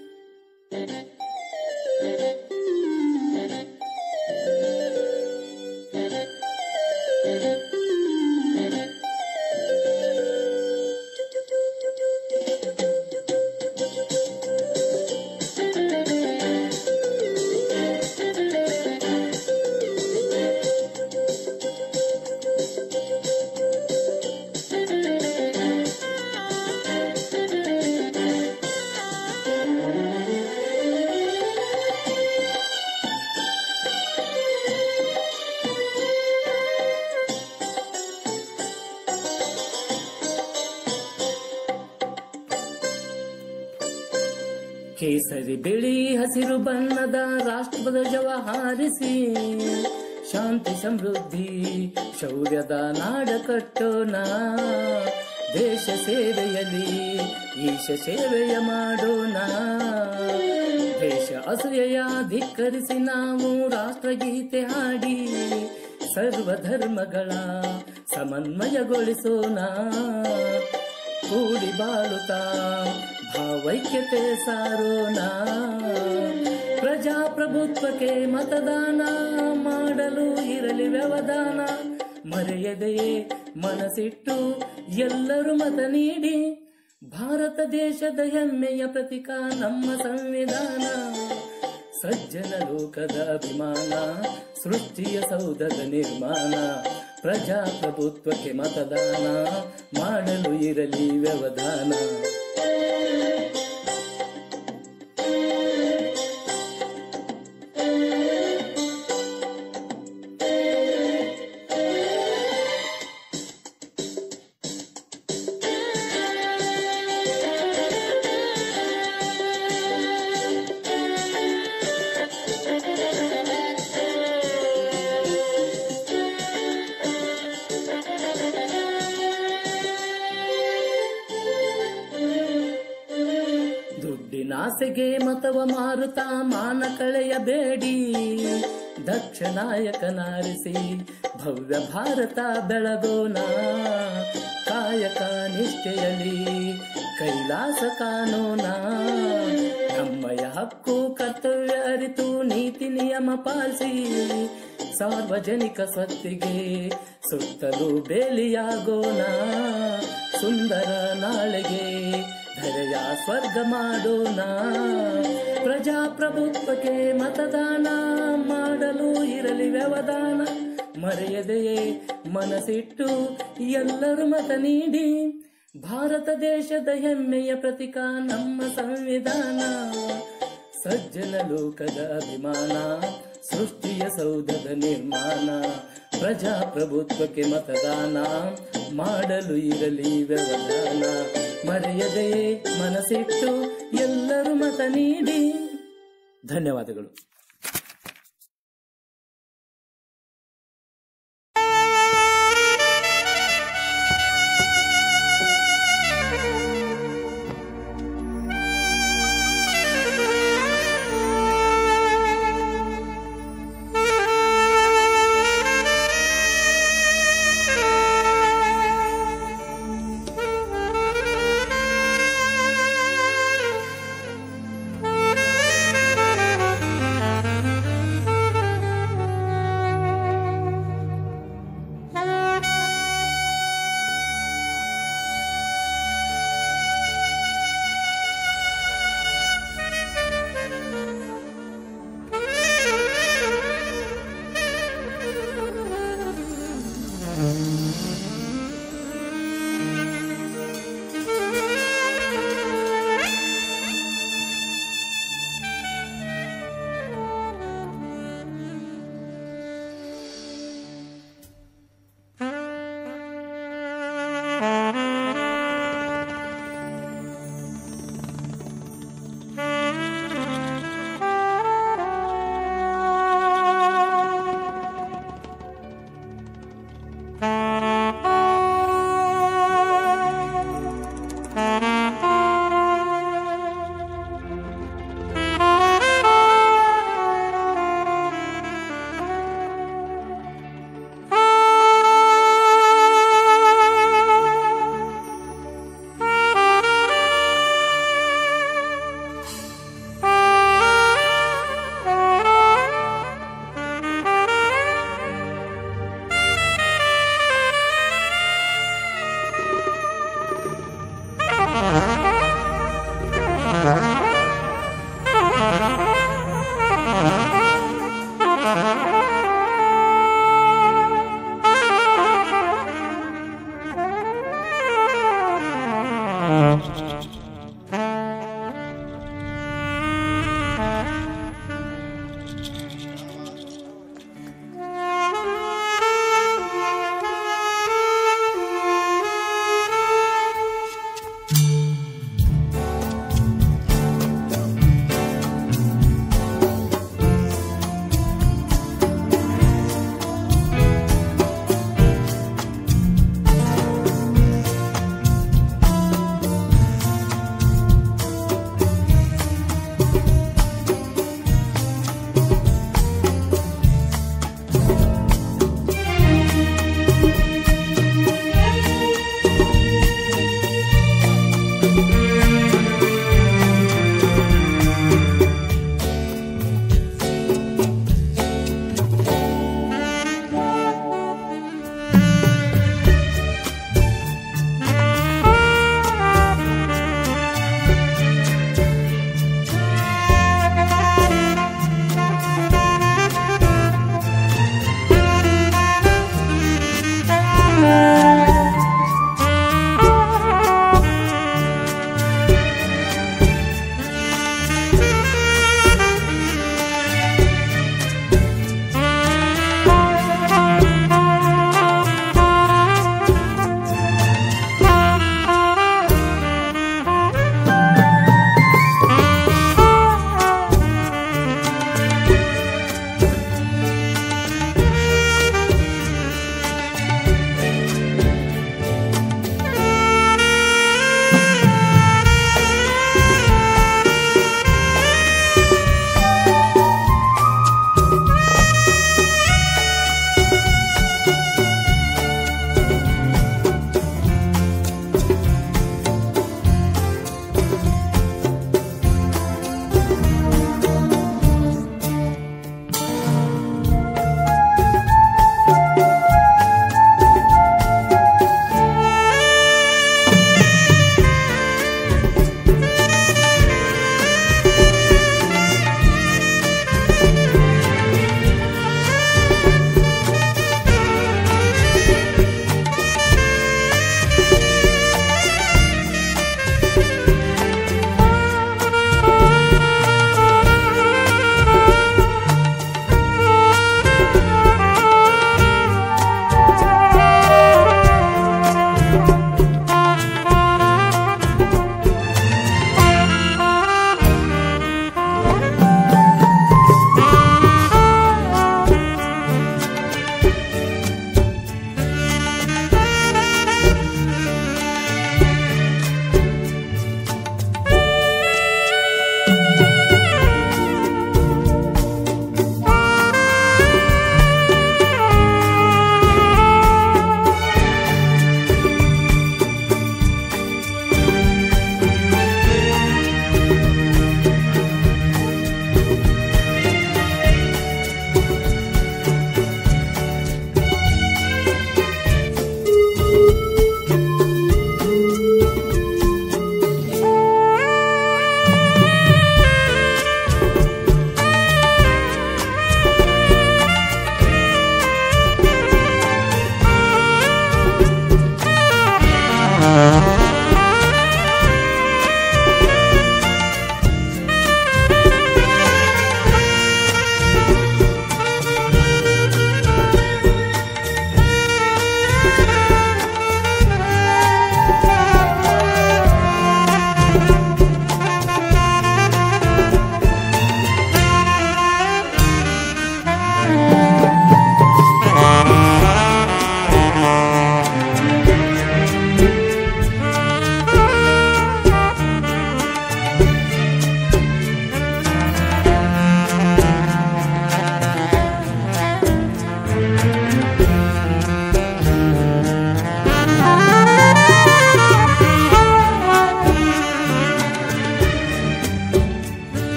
ಕೇಸರಿ ಬಿಳಿ ಹಸಿರು ಬಣ್ಣದ ರಾಷ್ಟ್ರಧ್ವಜವ ಹಾರಿಸಿ ಶಾಂತಿ ಸಮೃದ್ಧಿ ಶೌರ್ಯದ ನಾಡ ಕಟ್ಟೋಣ ದೇಶ ಸೇವೆಯಲ್ಲಿ ಈಶ ಸೇವೆಯ ಮಾಡೋಣ ದೇಶ ಅಸೂಯೆಯ ಧಿಕ್ಕರಿಸಿ ನಾವು ರಾಷ್ಟ್ರಗೀತೆ ಹಾಡಿ ಸರ್ವ ಧರ್ಮಗಳ ಸಮನ್ವಯಗೊಳಿಸೋಣ ಕೂಡಿ ಬಾಳುತ್ತಾ ಭಾವೈಕ್ಯತೆ ಸಾರೋಣ ಪ್ರಜಾಪ್ರಭುತ್ವಕ್ಕೆ ಮತದಾನ ಮಾಡಲು ಇರಲಿ ವ್ಯವಧಾನ ಮರೆಯದೆಯೇ ಮನಸ್ಸಿಟ್ಟು ಎಲ್ಲರೂ ಮತ ನೀಡಿ ಭಾರತ ದೇಶದ ಹೆಮ್ಮೆಯ ಪ್ರತೀಕ ನಮ್ಮ ಸಂವಿಧಾನ ಸಜ್ಜನ ಲೋಕದ ಅಭಿಮಾನ ಸೃಷ್ಟಿಯ ಸೌಧದ ನಿರ್ಮಾಣ ಪ್ರಜಾಪ್ರಭುತ್ವಕ್ಕೆ ಮತದಾನ ಮಾಡಲು ಇರಲಿ ವ್ಯವಧಾನ ದುಡ್ಡಿನಾಸೆಗೆ ಮತವ ಮಾರುತ್ತಾ ಮಾನ ಕಳೆಯಬೇಡಿ ದಕ್ಷ ನಾಯಕನಾರಿಸಿ ಭವ್ಯ ಭಾರತ ಬೆಳಗೋಣ ಕಾಯಕ ನಿಷ್ಠೆಯಲ್ಲಿ ಕೈಲಾಸ ಕಾನೋನ ನಮ್ಮಯ ಹಕ್ಕು ಕರ್ತವ್ಯ ಅರಿತು ನೀತಿ ನಿಯಮ ಪಾಲಿಸಿ ಸಾರ್ವಜನಿಕ ಸ್ವತ್ತಿಗೆ ಸುತ್ತಲೂ ಬೇಲಿಯಾಗೋಣ ಸುಂದರ ನಾಳೆಗೆ ಧರೆಯ ಸ್ವರ್ಗ ಮಾಡೋಣ ಪ್ರಜಾಪ್ರಭುತ್ವಕ್ಕೆ ಮತದಾನ ಮಾಡಲು ಇರಲಿ ವ್ಯವಧಾನ ಮರೆಯದೆಯೇ ಮನಸ್ಸಿಟ್ಟು ಎಲ್ಲರೂ ಮತ ನೀಡಿ ಭಾರತ ದೇಶದ ಹೆಮ್ಮೆಯ ಪ್ರತೀಕ ನಮ್ಮ ಸಂವಿಧಾನ ಸಜ್ಜನ ಲೋಕದ ಅಭಿಮಾನ ಸೃಷ್ಟಿಯ ಸೌಧದ ನಿರ್ಮಾಣ ಪ್ರಜಾಪ್ರಭುತ್ವಕ್ಕೆ ಮತದಾನ ಮಾಡಲು ಇರಲಿ ವ್ಯವಧಾನ ಮರೆಯದೆಯೇ ಮನಸ್ಸಿಟ್ಟು ಎಲ್ಲರೂ ಮತ ನೀಡಿ ಧನ್ಯವಾದಗಳು Thank you. ಆ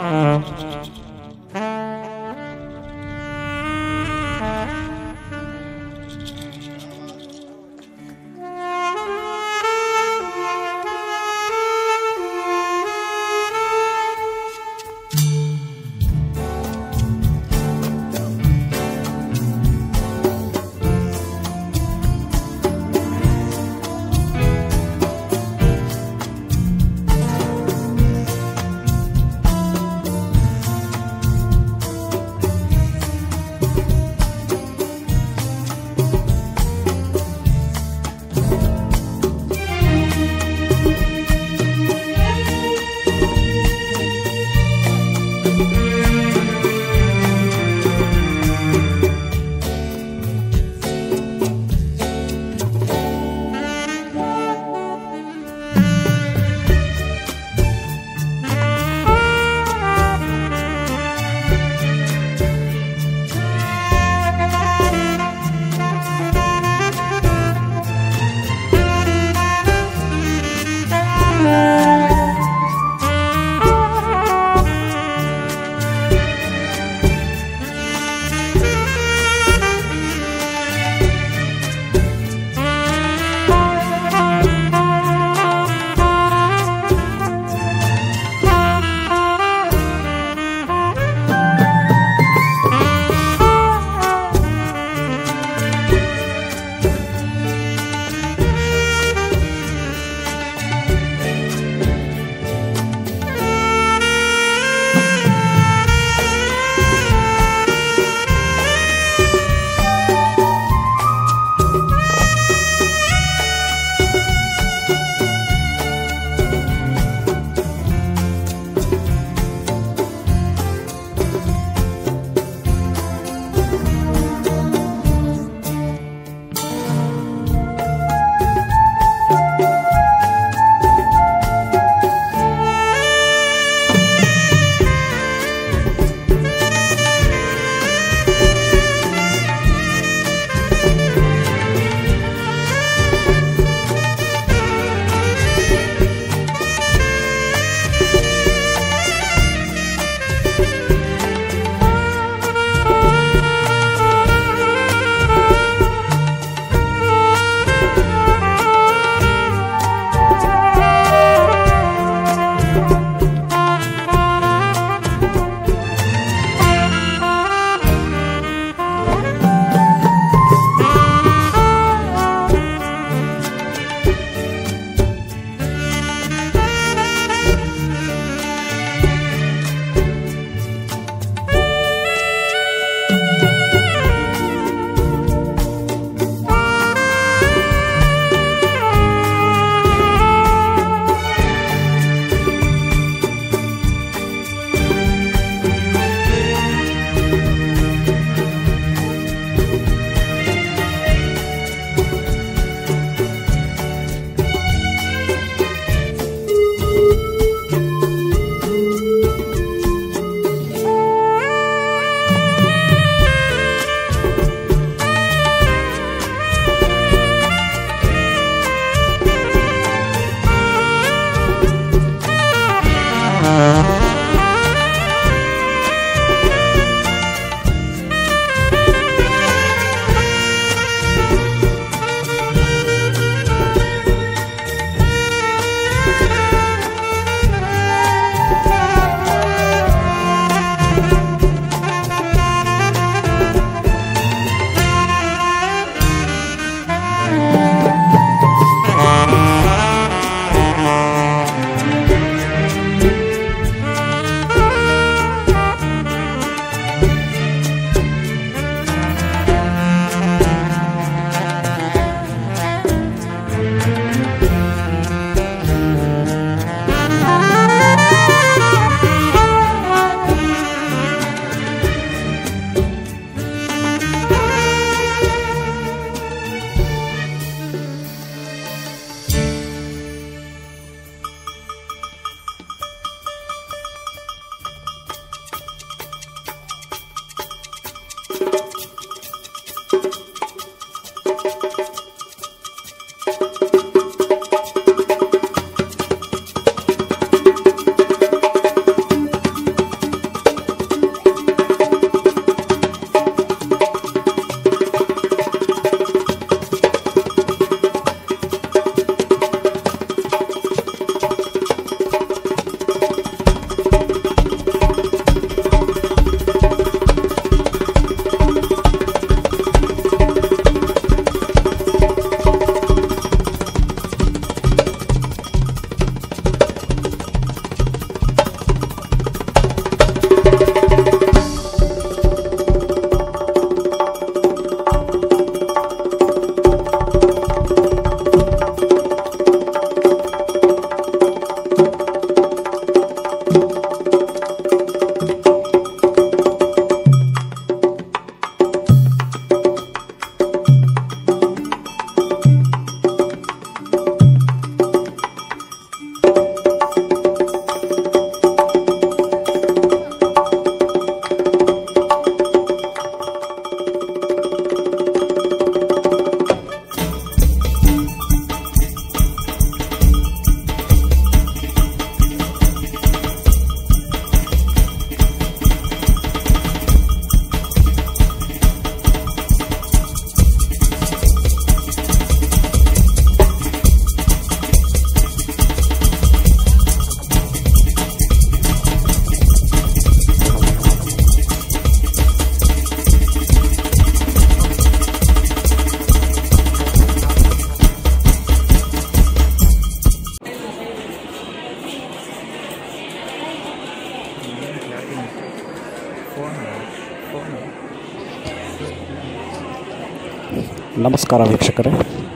ಿ ನಮಸ್ಕಾರ ವೀಕ್ಷಕರೇ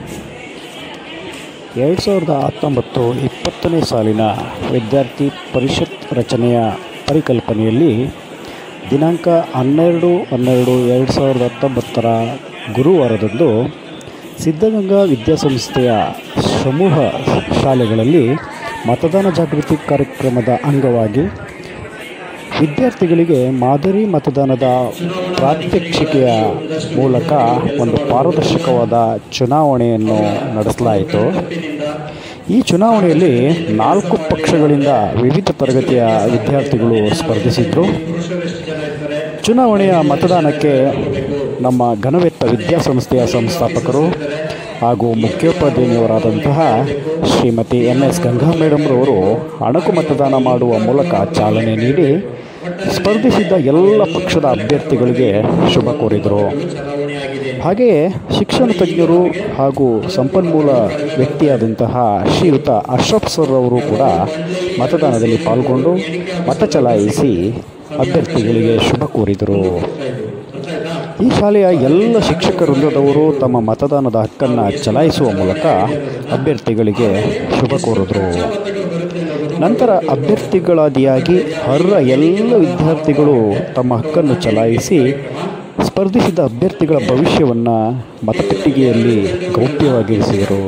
ಎರಡು ಸಾವಿರದ ಹತ್ತೊಂಬತ್ತು ಇಪ್ಪತ್ತನೇ ಸಾಲಿನ ವಿದ್ಯಾರ್ಥಿ ಪರಿಷತ್ ರಚನೆಯ ಪರಿಕಲ್ಪನೆಯಲ್ಲಿ ದಿನಾಂಕ ಹನ್ನೆರಡು ಹನ್ನೆರಡು ಎರಡು ಸಾವಿರದ ಹತ್ತೊಂಬತ್ತರ ಗುರುವಾರದಂದು ಸಿದ್ಧಗಂಗಾ ವಿದ್ಯಾಸಂಸ್ಥೆಯ ಸಮೂಹ ಶಾಲೆಗಳಲ್ಲಿ ಮತದಾನ ಜಾಗೃತಿ ಕಾರ್ಯಕ್ರಮದ ಅಂಗವಾಗಿ ವಿದ್ಯಾರ್ಥಿಗಳಿಗೆ ಮಾದರಿ ಮತದಾನದ ಪ್ರಾತ್ಯಕ್ಷಿಕೆಯ ಮೂಲಕ ಒಂದು ಪಾರದರ್ಶಕವಾದ ಚುನಾವಣೆಯನ್ನು ನಡೆಸಲಾಯಿತು ಈ ಚುನಾವಣೆಯಲ್ಲಿ ನಾಲ್ಕು ಪಕ್ಷಗಳಿಂದ ವಿವಿಧ ತರಗತಿಯ ವಿದ್ಯಾರ್ಥಿಗಳು ಸ್ಪರ್ಧಿಸಿದ್ರು ಚುನಾವಣೆಯ ಮತದಾನಕ್ಕೆ ನಮ್ಮ ಘನವೆತ್ತ ವಿದ್ಯಾಸಂಸ್ಥೆಯ ಸಂಸ್ಥಾಪಕರು ಹಾಗೂ ಮುಖ್ಯೋಪಾಧ್ಯಾಯರಾದಂತಹ ಶ್ರೀಮತಿ ಎನ್ ಎಸ್ ಗಂಗಾ ಮೇಡಮ್ರವರು ಅಣಕು ಮತದಾನ ಮಾಡುವ ಮೂಲಕ ಚಾಲನೆ ನೀಡಿ ಸ್ಪರ್ಧಿಸಿದ್ದ ಎಲ್ಲ ಪಕ್ಷದ ಅಭ್ಯರ್ಥಿಗಳಿಗೆ ಶುಭ ಕೋರಿದರು ಹಾಗೆಯೇ ಶಿಕ್ಷಣ ತಜ್ಞರು ಹಾಗೂ ಸಂಪನ್ಮೂಲ ವ್ಯಕ್ತಿಯಾದಂತಹ ಶ್ರೀಯುತ ಅಶ್ರಫ್ ಸರ್ ಅವರು ಕೂಡ ಮತದಾನದಲ್ಲಿ ಪಾಲ್ಗೊಂಡು ಮತ ಚಲಾಯಿಸಿ ಅಭ್ಯರ್ಥಿಗಳಿಗೆ ಶುಭ ಕೋರಿದರು ಈ ಶಾಲೆಯ ಎಲ್ಲ ಶಿಕ್ಷಕ ವೃಂದದವರು ತಮ್ಮ ಮತದಾನದ ಹಕ್ಕನ್ನು ಚಲಾಯಿಸುವ ಮೂಲಕ ಅಭ್ಯರ್ಥಿಗಳಿಗೆ ಶುಭ ಕೋರಿದರು ನಂತರ ಅಭ್ಯರ್ಥಿಗಳಾದಿಯಾಗಿ ಅರ್ಹ ಎಲ್ಲ ವಿದ್ಯಾರ್ಥಿಗಳು ತಮ್ಮ ಹಕ್ಕನ್ನು ಚಲಾಯಿಸಿ ಸ್ಪರ್ಧಿಸಿದ ಅಭ್ಯರ್ಥಿಗಳ ಭವಿಷ್ಯವನ್ನು ಮತಪೆಟ್ಟಿಗೆಯಲ್ಲಿ ಗೌಪ್ಯವಾಗಿರಿಸಿದರು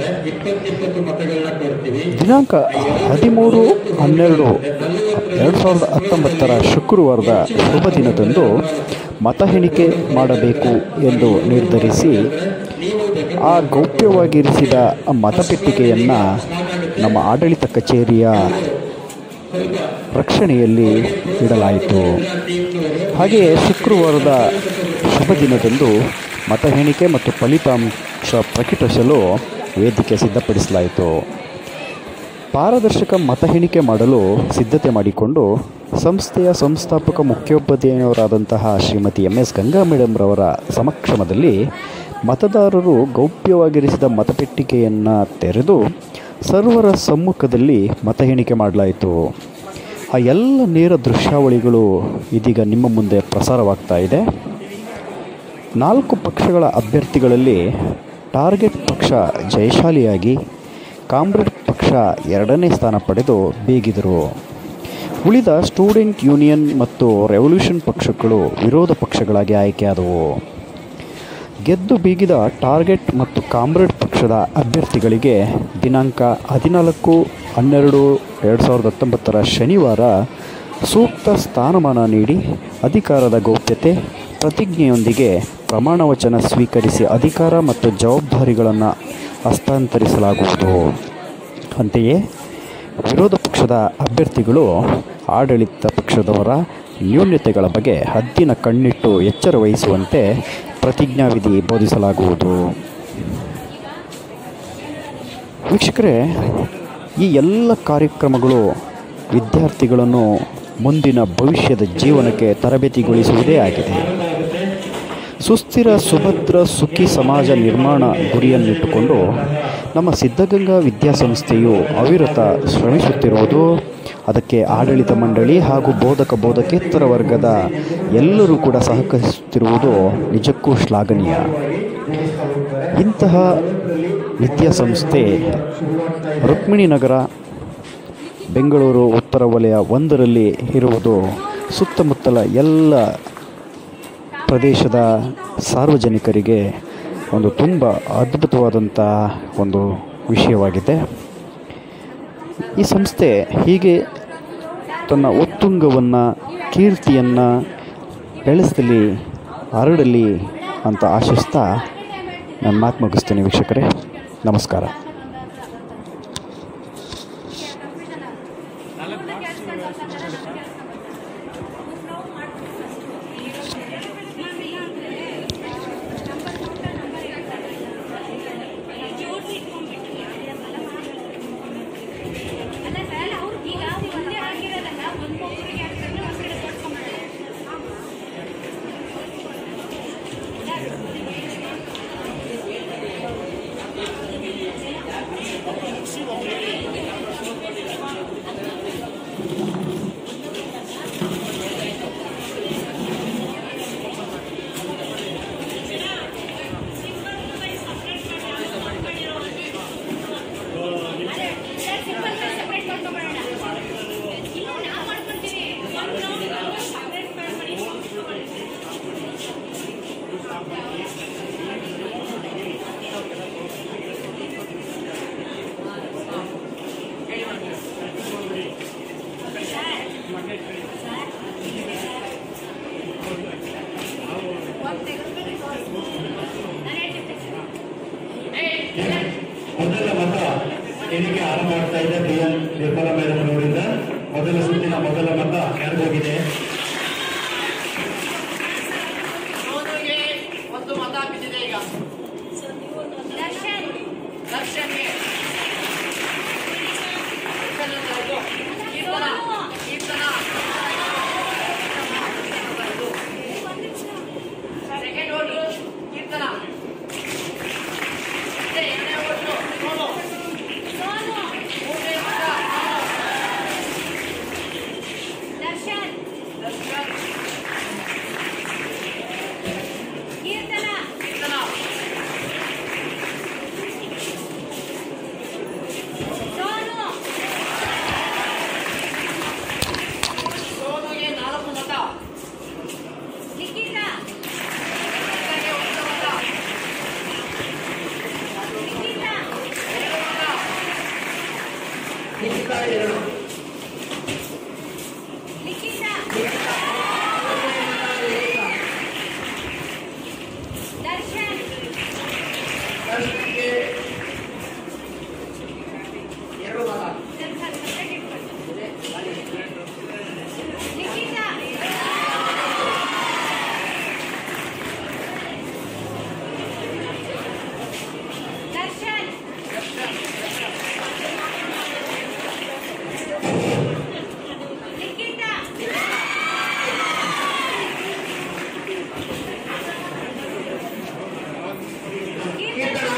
ದಿನಾಂಕ ಹದಿಮೂರು ಹನ್ನೆರಡು ಎರಡು ಸಾವಿರದ ಹತ್ತೊಂಬತ್ತರ ಶುಕ್ರವಾರದ ಶುಭ ದಿನದಂದು ಮತ ಎಣಿಕೆ ಮಾಡಬೇಕು ಎಂದು ನಿರ್ಧರಿಸಿ ಆ ಗೌಪ್ಯವಾಗಿರಿಸಿದ ಮತಪೆಟ್ಟಿಗೆಯನ್ನು ನಮ್ಮ ಆಡಳಿತ ಕಚೇರಿಯ ರಕ್ಷಣೆಯಲ್ಲಿ ಇಡಲಾಯಿತು ಹಾಗೆಯೇ ಶುಕ್ರವಾರದ ಶುಭ ದಿನದಂದು ಮತ ಎಣಿಕೆ ಮತ್ತು ಫಲಿತಾಂಶ ಪ್ರಕಟಿಸಲು ವೇದಿಕೆ ಸಿದ್ಧಪಡಿಸಲಾಯಿತು ಪಾರದರ್ಶಕ ಮತ ಎಣಿಕೆ ಮಾಡಲು ಸಿದ್ಧತೆ ಮಾಡಿಕೊಂಡು ಸಂಸ್ಥೆಯ ಸಂಸ್ಥಾಪಕ ಮುಖ್ಯೋಪಾಧ್ಯಾಯರಾದಂತಹ ಶ್ರೀಮತಿ ಎಂ ಎಸ್ ಗಂಗಾ ಮೇಡಮ್ರವರ ಸಮಕ್ಷಮದಲ್ಲಿ ಮತದಾರರು ಗೌಪ್ಯವಾಗಿರಿಸಿದ ಮತಪೆಟ್ಟಿಗೆಯನ್ನು ತೆರೆದು ಸರ್ವರ ಸಮ್ಮುಖದಲ್ಲಿ ಮತ ಎಣಿಕೆ ಮಾಡಲಾಯಿತು ಆ ಎಲ್ಲ ನೇರ ದೃಶ್ಯಾವಳಿಗಳು ಇದೀಗ ನಿಮ್ಮ ಮುಂದೆ ಪ್ರಸಾರವಾಗ್ತಾ ಇದೆ ನಾಲ್ಕು ಪಕ್ಷಗಳ ಅಭ್ಯರ್ಥಿಗಳಲ್ಲಿ ಟಾರ್ಗೆಟ್ ಪಕ್ಷ ಜಯಶಾಲಿಯಾಗಿ ಕಾಮ್ರೇಡ್ ಪಕ್ಷ ಎರಡನೇ ಸ್ಥಾನ ಪಡೆದು ಬೀಗಿದರು ಉಳಿದ ಸ್ಟೂಡೆಂಟ್ ಯೂನಿಯನ್ ಮತ್ತು ರೆವಲ್ಯೂಷನ್ ಪಕ್ಷಗಳು ವಿರೋಧ ಪಕ್ಷಗಳಾಗಿ ಆಯ್ಕೆಯಾದವು ಗೆದ್ದು ಬೀಗಿದ ಟಾರ್ಗೆಟ್ ಮತ್ತು ಕಾಮ್ರೇಡ್ ಪಕ್ಷದ ಅಭ್ಯರ್ಥಿಗಳಿಗೆ ದಿನಾಂಕ ಹದಿನಾಲ್ಕು ಹನ್ನೆರಡು ಎರಡು ಸಾವಿರದ ಹತ್ತೊಂಬತ್ತರ ಶನಿವಾರ ಸೂಕ್ತ ಸ್ಥಾನಮಾನ ನೀಡಿ ಅಧಿಕಾರದ ಗೌಪ್ಯತೆ ಪ್ರತಿಜ್ಞೆಯೊಂದಿಗೆ ಪ್ರಮಾಣವಚನ ಸ್ವೀಕರಿಸಿ ಅಧಿಕಾರ ಮತ್ತು ಜವಾಬ್ದಾರಿಗಳನ್ನು ಹಸ್ತಾಂತರಿಸಲಾಗುವುದು ಅಂತೆಯೇ ವಿರೋಧ ಪಕ್ಷದ ಅಭ್ಯರ್ಥಿಗಳು ಆಡಳಿತ ಪಕ್ಷದವರ ನ್ಯೂನ್ಯತೆಗಳ ಬಗ್ಗೆ ಹದ್ದಿನ ಕಣ್ಣಿಟ್ಟು ಎಚ್ಚರ ವಹಿಸುವಂತೆ ಪ್ರತಿಜ್ಞಾವಿಧಿ ಬೋಧಿಸಲಾಗುವುದು ವೀಕ್ಷಕರೇ ಈ ಎಲ್ಲ ಕಾರ್ಯಕ್ರಮಗಳು ವಿದ್ಯಾರ್ಥಿಗಳನ್ನು ಮುಂದಿನ ಭವಿಷ್ಯದ ಜೀವನಕ್ಕೆ ತರಬೇತಿಗೊಳಿಸುವುದೇ ಆಗಿದೆ ಸುಸ್ಥಿರ ಸುಭದ್ರ ಸುಖಿ ಸಮಾಜ ನಿರ್ಮಾಣ ಗುರಿಯನ್ನಿಟ್ಟುಕೊಂಡು ನಮ್ಮ ಸಿದ್ಧಗಂಗಾ ವಿದ್ಯಾಸಂಸ್ಥೆಯು ಅವಿರತ ಶ್ರಮಿಸುತ್ತಿರುವುದು ಅದಕ್ಕೆ ಆಡಳಿತ ಮಂಡಳಿ ಹಾಗೂ ಬೋಧಕ ಬೋಧಕೇತರ ವರ್ಗದ ಎಲ್ಲರೂ ಕೂಡ ಸಹಕರಿಸುತ್ತಿರುವುದು ನಿಜಕ್ಕೂ ಶ್ಲಾಘನೀಯ ಇಂತಹ ವಿದ್ಯಾಸಂಸ್ಥೆ ರುಕ್ಮಿಣಿ ನಗರ ಬೆಂಗಳೂರು ಉತ್ತರ ವಲಯ ಒಂದರಲ್ಲಿ ಇರುವುದು ಸುತ್ತಮುತ್ತಲ ಎಲ್ಲ ಪ್ರದೇಶದ ಸಾರ್ವಜನಿಕರಿಗೆ ಒಂದು ತುಂಬ ಅದ್ಭುತವಾದಂಥ ಒಂದು ವಿಷಯವಾಗಿದೆ ಈ ಸಂಸ್ಥೆ ಹೀಗೆ ತನ್ನ ಉತ್ತುಂಗವನ್ನು ಕೀರ್ತಿಯನ್ನು ಬೆಳೆಸಲಿ ಹರಡಲಿ ಅಂತ ಆಶಿಸ್ತಾ ನಾನು ಮಾತು ಮುಗಿಸ್ತೀನಿ ವೀಕ್ಷಕರೇ ನಮಸ್ಕಾರ ಎಣಿಕೆ ಆರಂಭ ಆಗ್ತಾ ಇದೆ ಬಿ ಎನ್ ನಿರ್ಮಲಾ ಮೇಡಮ್ ಅವರಿಂದ ಮೊದಲ ಸುತ್ತಿನ ಮೊದಲ ಮತ ಯಾರಿಗೋಗಿದೆ ಸೋನುಗೆ ಒಂದು ಮತ ಬಿದ್ದಿದೆ ಈಗ ದರ್ಶನ್ ದರ್ಶನ್ಗೆ ದರ್ಶನ್ ಅಂತ ಇದು. ಕೀರ್ತನ ಕೀರ್ತನ ಸೆಕೆಂಡ್ ಓಟು ಕೀರ್ತನ ಮತ್ತೆ ಎರಡನೇ ಓಟು ಸೋನು ಮೂರನೇ ಮತ ದರ್ಶನ್ ದರ್ಶನ್ ಕೀರ್ತನ ಕೀರ್ತನ ಸೋನು ಸೋನುಗೆ ನಾಲ್ಕು ಮತ ಲಿಖಿತ ಕೀರ್ತನೆಗೆ ಒಂದು ಮತ ಲಿಖಿತ ಎರಡು ಮತ ಲಿಖಿತ ಎರಡು ಲಿಖಿತ ದರ್ಶನ್ ದರ್ಶನ್ಗೆ ಎರಡು ಮತ ಲಿಖಿತ ದರ್ಶನ್ ಲಿಖಿತ ಕೀರ್ತನ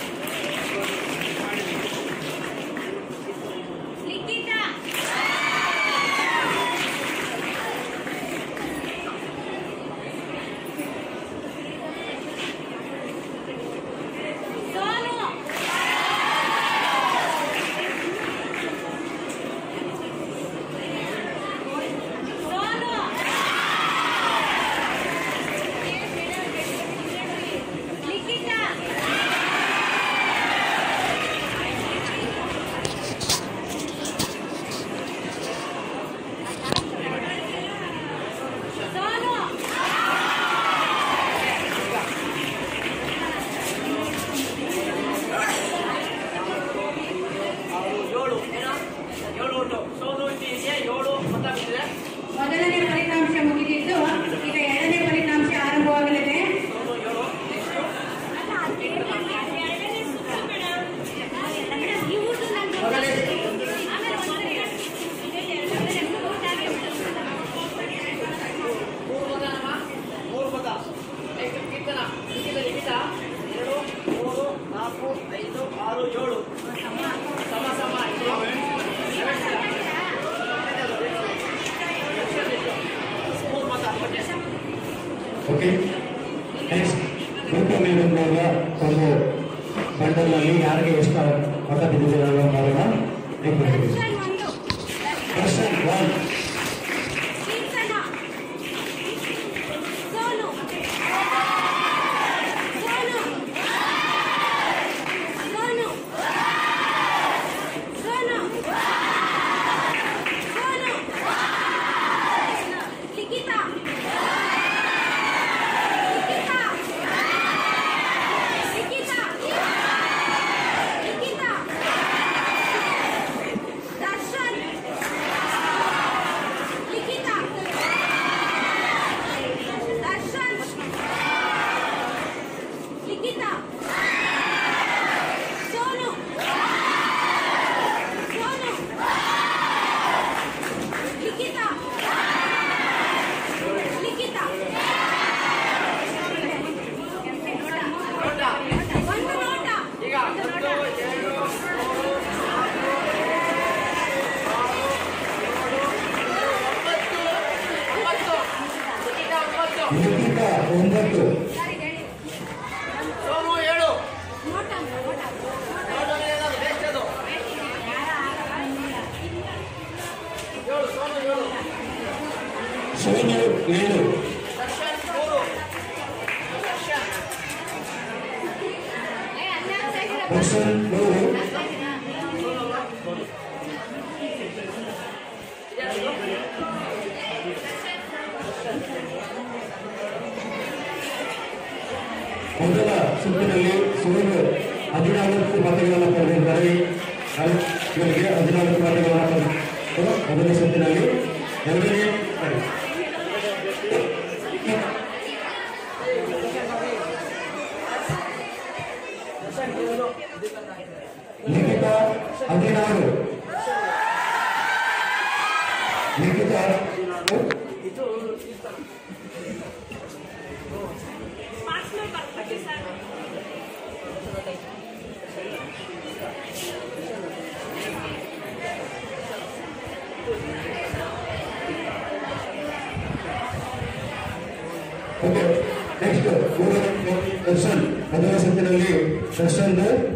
ಲಿಖಿತ ಸೋನು ಸೋನು ಲಿಖಿತ ಸೋನು ಏಳು ಏಳು ಒಟ್ಟು ಸೋನು ಟೀಗೆ ಏಳು ಮತ ಬಿದ್ದಿದೆ ಮೊದಲನೇ ಫಲಿತಾಂಶ ಮುಗಿದಿದ್ದು ಈಗ ಎರಡನೇ ಫಲಿತಾಂಶ ಆರಂಭವಾಗಲಿದೆ ಮೂರು ಮತ ನಮ್ಮ ಮೂರು ಮತ ನೆಕ್ಸ್ಟ್ ಕೀರ್ತನ ಲಿಖಿತ ಲಿಖಿತ ಎರಡು ಮೂರು ನಾಲ್ಕು ಐದು ಆರು ಏಳು ಸಮ ಸಮ ಇದು ಮೂರು ಮತ ಒಟ್ಟೆ ಓಕೆ ನೆಕ್ಸ್ಟ್ ರೂಪ ಮೇಡಮ್ ಅವರ ಒಂದು ಬಂಡಲ್ನಲ್ಲಿ ಯಾರಿಗೆ ಎಷ್ಟು ಮತ ಬಿದ್ದಿದೆ ಅನ್ನೋದನ್ನ ನೋಡೋಣ ದರ್ಶನ್ ಒನ್ ಕೀರ್ತನ ಸೋನು ಸೋನು ಸೋನು ಸೋನು ಸೋನು ಲಿಖಿತ ಲಿಖಿತ ಲಿಖಿತ ಲಿಖಿತ ದರ್ಶನ್ ಲಿಖಿತ ದರ್ಶನ್ ಲಿಖಿತ ಸೋನು ಸೋನು ಲಿಖಿತ ಲಿಖಿತ ಒಂದು ನೋಟ ಈಗ ಹತ್ತು ಏಳು ಮೂರು ನಾಲ್ಕು ಏಳು ಎಂಟು ಒಂಬತ್ತು ಲಿಖಿತ ಒಂಬತ್ತು ಲಿಖಿತ ಒಂಬತ್ತು ಸೋನು ಏಳು ನೋಟ ನೋಟ ನೋಡೋಣ ಏನಾದ್ರು ವೇಸ್ಟ್ ಅದು ಏಳು ಸೋನು ಏಳು ಸೋನು ಏಳು ದರ್ಶನ್ ಮೂರು ದರ್ಶನ್ ದರ್ಶನ್ ಮೂರು ಮೊದಲ ಸುತ್ತಿನಲ್ಲಿ ಸುರೇಂದ್ರ ಹದಿನಾಲ್ಕು ಮತಗಳನ್ನು ಪಡೆದಿದ್ದಾರೆ ನಾಲ್ಕು ಇವರಿಗೆ ಹದಿನಾಲ್ಕು ಮಾತುಗಳನ್ನು ಕೊಟ್ಟು ಮೊದಲನೇ ಸುತ್ತಿನಲ್ಲಿ ಎರಡನೇ ಸಾರಿ. ಲಿಖಿತ ಹದಿನಾರು ಲಿಖಿತ ಓಕೆ ನೆಕ್ಸ್ಟ್ ದರ್ಶನ್ ಮೊದಲ ಸುತ್ತಿನಲ್ಲಿ ದರ್ಶನ್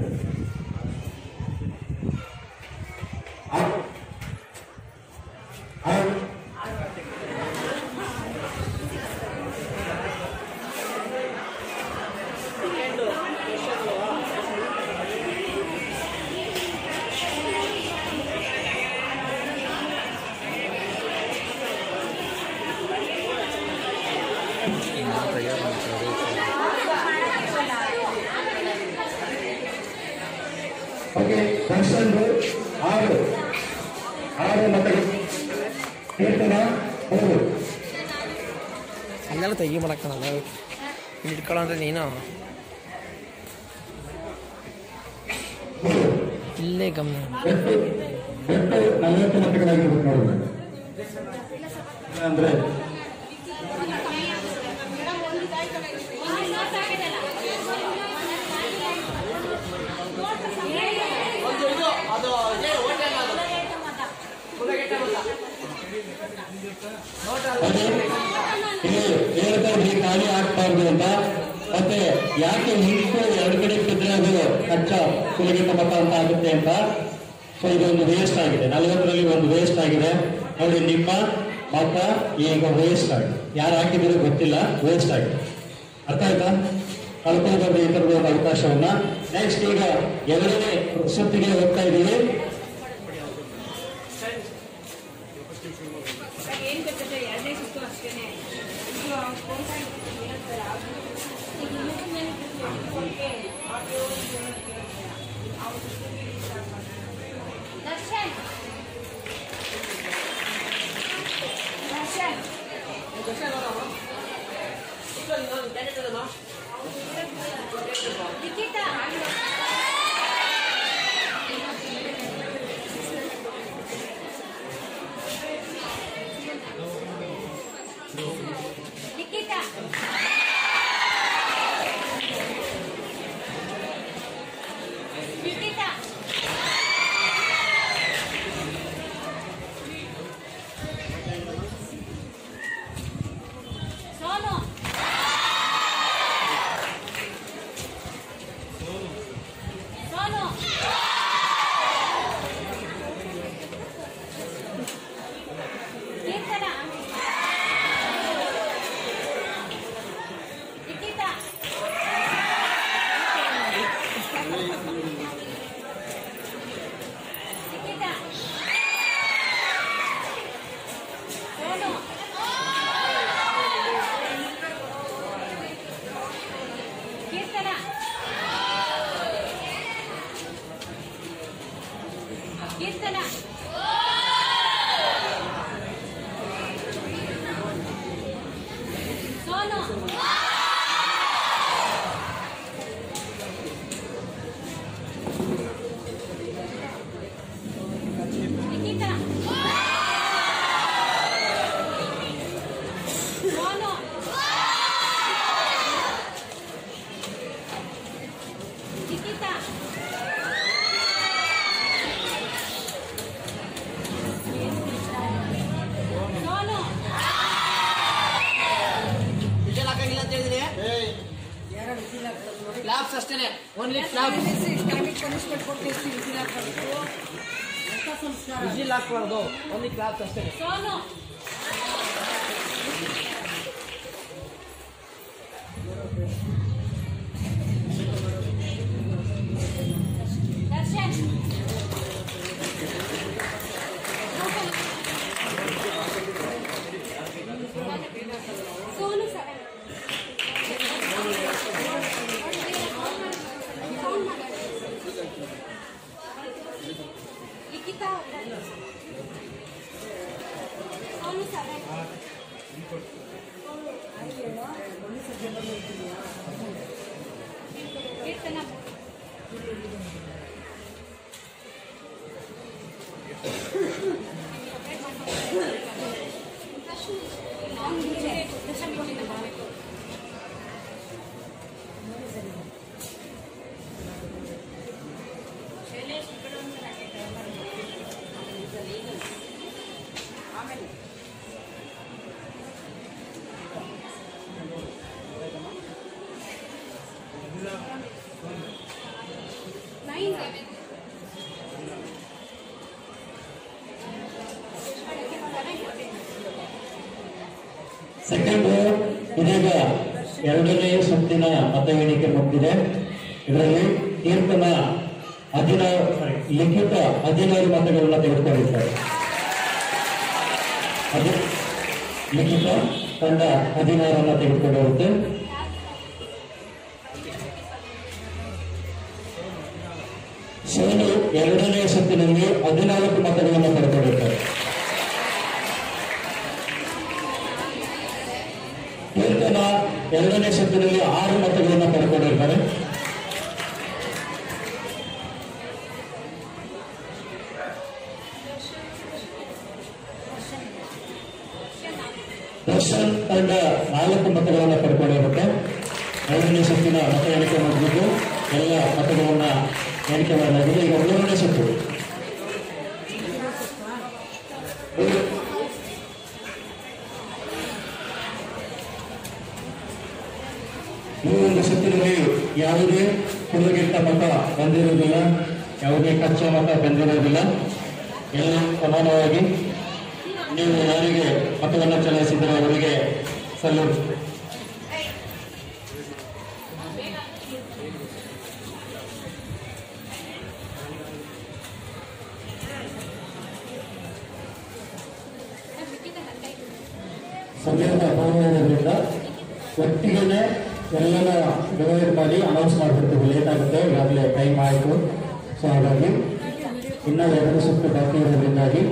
ಓಕೆ ದರ್ಶನ್ ಆರು ಆರು ಮತಗಳು ಕೀರ್ತನ ಮೂರು ಹಂಗೆಲ್ಲ ತೆಗಿ ಮಾಡಕ್ಕಲ್ಲ ಇಟ್ಕೊಳ್ಳೋ ಅಂದ್ರೆ ನೀನು ಇಲ್ಲೇ ಗಮನ ಎಂಟು ನಲವತ್ತು ಮತಗಳಾಗಿರ್ಬೇಕು ನೋಡೋಣ ಅಂದ್ರೆ ಒಂದು ಇದು ಅದು ಇದೇ ಹೋಟೆಲ್ ಅದು ಹೇಳ್ತಾ ಇದ್ರಿ ಖಾಲಿ ಆಗ್ಬಾರ್ದು ಅಂತ ಮತ್ತೆ ಯಾಕೆ ಹಿಂಟು ಎರಡು ಕಡೆ ಇಟ್ಟಿದ್ರೆ ಅದು ಕಚ್ಚ ಸುಲಗಿತ ಮತ ಅಂತ ಆಗುತ್ತೆ ಅಂತ ಸೊ ಇದೊಂದು ವೇಸ್ಟ್ ಆಗಿದೆ ನಲವತ್ತರಲ್ಲಿ ಒಂದು ವೇಸ್ಟ್ ಆಗಿದೆ ನೋಡಿ ನಿಮ್ಮ ಮತ ಈಗ ವೇಸ್ಟ್ ಆಗಿದೆ ಯಾರು ಹಾಕಿದಿರೋ ಗೊತ್ತಿಲ್ಲ ವೇಸ್ಟ್ ಆಗಿದೆ ಅರ್ಥ ಆಯ್ತಾ ಕಳ್ಕೊಳ್ಬಾರ್ದು ಈ ಥರದ ಒಂದು ಅವಕಾಶವನ್ನ ನೆಕ್ಸ್ಟ್ ಈಗ ಎರಡನೇ ಸುತ್ತಿಗೆ ಹೋಗ್ತಾ ಇದ್ದೀವಿ ಏನ್ ಗೊತ್ತಿದೆ ಎರಡನೇ ಸುತ್ತು ಅಷ್ಟೇನೆ ಇದು ದರ್ಶನ್ ದರ್ಶನ್ ಲಿಖಿತ ಲಿಖಿತ ಲಿಖಿತ ಸೋನು ಸೋನು ಕೀರ್ತನ ಲಿಖಿತ ಲಿಖಿತ ಸೋನು ಕೀರ್ತನ ಕೀರ್ತನ ಸೋನು ಲಿಖಿತ ಸೋನು ಲಿಖಿತ ಸೋನು ವಿಜಯ್ ಹಾಕಂಗಿಲ್ಲ ಅಂತ ಹೇಳಿದ್ರಿ ಕ್ಲಾಪ್ಸ್ ಅಷ್ಟೇನೆ ಓನ್ಲಿ ಕ್ಲಾಪ್ಸ್ ವಿಜಿಲ್ ಹಾಕ್ಬಾರ್ದು ಓನ್ಲಿ ಕ್ಲಾಪ್ಸ್ ಅಷ್ಟೇ ಸೋನು ದರ್ಶನ್ ಸೋನು ಸಡನ್ ಸೆಕೆಂಡ್ ಇದೀಗ ಎರಡನೇ ಸುತ್ತಿನ ಮತ ಎಣಿಕೆ ಮುಗಿದಿದೆ ಇದರಲ್ಲಿ ಕೀರ್ತನ ಹದಿನಾರು ಸಾರಿ, ಲಿಖಿತ ಹದಿನಾರು ಮತಗಳನ್ನ ತೆಗೆದುಕೊಂಡಿದ್ದಾರೆ ಅದು ಲಿಖಿತ ತಂಡ ಹದಿನಾರನ್ನ ತೆಗೆದುಕೊಂಡಿರುತ್ತೆ ಸೋನು ಎರಡನೇ ಸುತ್ತಿನಲ್ಲಿ ಹದಿನಾಲ್ಕು ಮತಗಳನ್ನು ಪಡ್ಕೊಂಡಿರ್ತಾರೆ ಕೀರ್ತನ ಎರಡನೇ ಸುತ್ತಿನಲ್ಲಿ ಆರು ಮತಗಳನ್ನು ಪಡ್ಕೊಂಡಿರ್ತಾರೆ ದರ್ಶನ್ ತಂಡ ನಾಲ್ಕು ಮತಗಳನ್ನು ಪಡ್ಕೊಂಡಿರುತ್ತೆ ಐದನೇ ಸುತ್ತಿನ ಮತ ಎಣಿಕೆ ಮಾಡಿಬಿಟ್ಟು ಎಲ್ಲ ಮತಗಳನ್ನ ಎಣಿಕೆ ಮಾಡಲಾಗಿದೆ ಈಗ ಮೂರನೇ ಸುತ್ತು ಈ ಒಂದು ಸುತ್ತಿನಲ್ಲಿ ಯಾವುದೇ ಕುಲಗೆಟ್ಟ ಮತ ಬಂದಿರುವುದಿಲ್ಲ ಯಾವುದೇ ಕಚ್ಚಾ ಮತ ಬಂದಿರುವುದಿಲ್ಲ ಎಲ್ಲ ಸಮಾನವಾಗಿ ನೀವು ಯಾರಿಗೆ ಮತವನ್ನು ಚಲಾಯಿಸಿದರೆ ಅವರಿಗೆ ಸಲ್ಲೂಟ್ ಸಮಯದ ಅಭಾವ ಇರೋದ್ರಿಂದ ಒಟ್ಟಿಗೆ ಎಲ್ಲನ ಡಿವೈಡ್ ಮಾಡಿ ಅನೌನ್ಸ್ ಮಾಡಿಬಿಡ್ತೀವಿ ಲೇಟ್ ಆಗುತ್ತೆ ಈಗಾಗಲೇ ಟೈಮ್ ಆಯಿತು ಸೊ ಹಾಗಾಗಿ ಇನ್ನೂ ಎರಡು ಸುತ್ತು ಬಾಕಿ ಇರೋದ್ರಿಂದಾಗಿ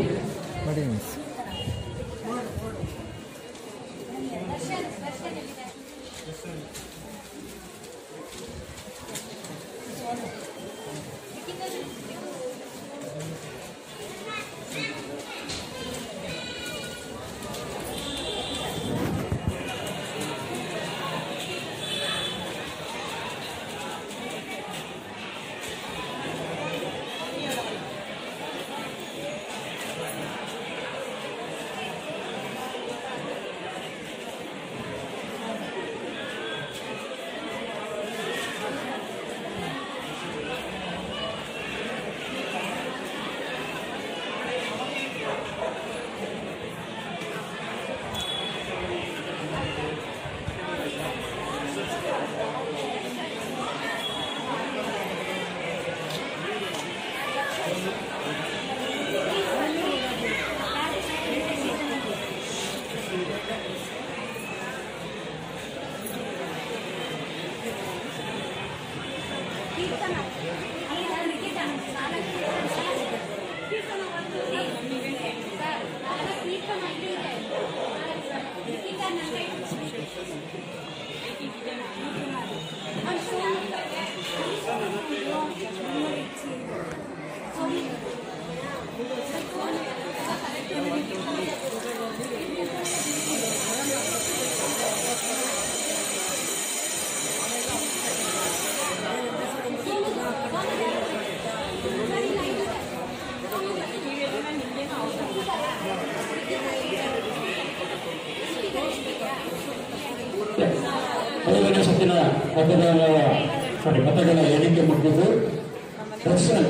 ಮೊದಲನೇ ಸುತ್ತಿನ ಮತದಾನ ಸಾರಿ ಮತಗಳ ಎಣಿಕೆ ಮುಗಿದು ದರ್ಶನ್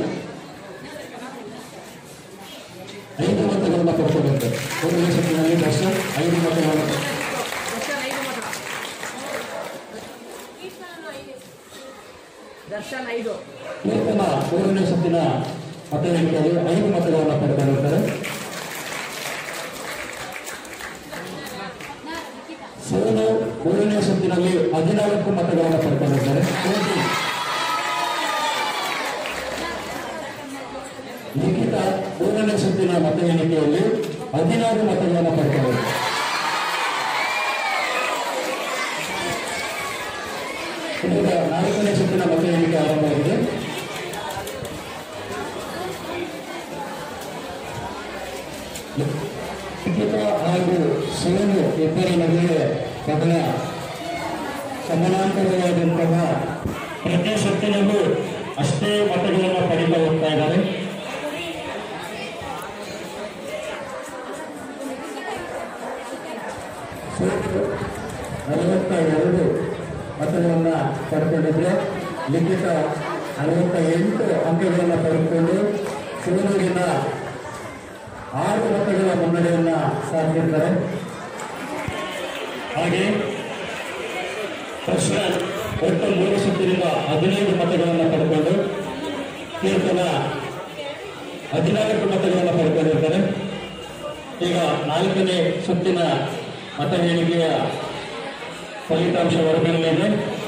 ಐದು ಮತಗಳನ್ನ ಪಡ್ಕೊಂಡಿದ್ದಾರೆ ಮೊದಲನೇ ಸುತ್ತಿನಲ್ಲಿ ದರ್ಶನ್ ಐದು ಮತಗಳನ್ನು ದರ್ಶನ್ ಐದು ಕೀರ್ತನ ಮೂರನೇ ಸುತ್ತಿನ ಮತ ಎಣಿಕೆಯಲ್ಲಿ ಐದು ಮತಗಳನ್ನು ಪಡ್ಕೊಂಡಿರ್ತಾರೆ ಸೋನು ಮೂರನೇ ಸುತ್ತಿನಲ್ಲಿ ಹದಿನಾಲ್ಕು ಮತಗಳನ್ನು ಪಡ್ಕೊಂಡಿದ್ದಾರೆ ಸೋನು ಲಿಖಿತ ಮೂರನೇ ಸುತ್ತಿನ ಮತ ಎಣಿಕೆಯಲ್ಲಿ ಹದಿನಾರು ಮತಗಳನ್ನು ಪಡ್ಕೊಂಡಿದ್ದಾರೆ ಹಾಗೂ ಸೋಲು ಇಬ್ಬರ ನಡುವೆ ಬಹಳ ಸಮಾನಾಂತರವಾದಂತಹ ಪ್ರತಿ ಸುತ್ತಿನಲ್ಲೂ ಅಷ್ಟೇ ಮತಗಳನ್ನು ಪಡೀತಾ ಹೋಗ್ತಾ ಇದ್ದಾರೆ ಸೋಲು ನಲವತ್ತ ಎರಡು ಮತಗಳನ್ನು ಪಡ್ಕೊಂಡಿದ್ರೆ ಲಿಖಿತ ನಲವತ್ತ ಎಂಟು ಅಂಕಗಳನ್ನು ಪಡೆದುಕೊಂಡು ಸೋಲೂರಿನ ಆರು ಮತಗಳ ಮುನ್ನಡೆಯನ್ನ ಸಾಧಿಸಿದ್ದಾರೆ ಹಾಗೆ ಕೃಷ್ಣನ್ ಒಟ್ಟು ಮೂರು ಸುತ್ತಿನಿಂದ ಹದಿನೈದು ಮತಗಳನ್ನು ಪಡ್ಕೊಂಡು ಕೀರ್ತನ ಹದಿನಾಲ್ಕು ಮತಗಳನ್ನು ಪಡ್ಕೊಂಡಿರ್ತಾರೆ ಈಗ ನಾಲ್ಕನೇ ಸುತ್ತಿನ ಮತ ಎಣಿಕೆಯ ಫಲಿತಾಂಶ ಹೊರಬರಲಿದೆ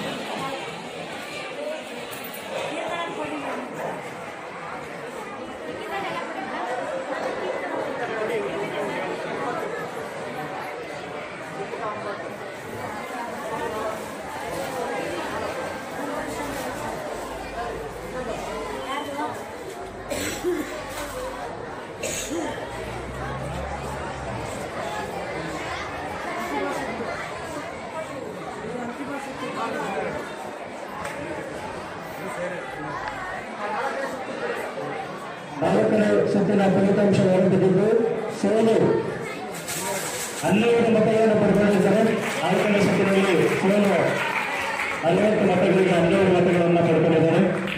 ನಾಲ್ಕನೇ ಸುತ್ತಿನ ಫಲಿತಾಂಶ ಹೊರಬಿದ್ದಿದ್ದು ಸೋಲು ಹನ್ನೆರಡು ಮತಗಳನ್ನು ಪಡ್ಕೊಂಡಿದ್ದಾರೆ ನಾಲ್ಕನೇ ಸುತ್ತಿನಲ್ಲಿ ಸೋಲು ನಲವತ್ತು ಮತಗಳಿಗೆ ಹನ್ನೆರಡು ಮತಗಳನ್ನು ಪಡ್ಕೊಂಡಿದ್ದಾರೆ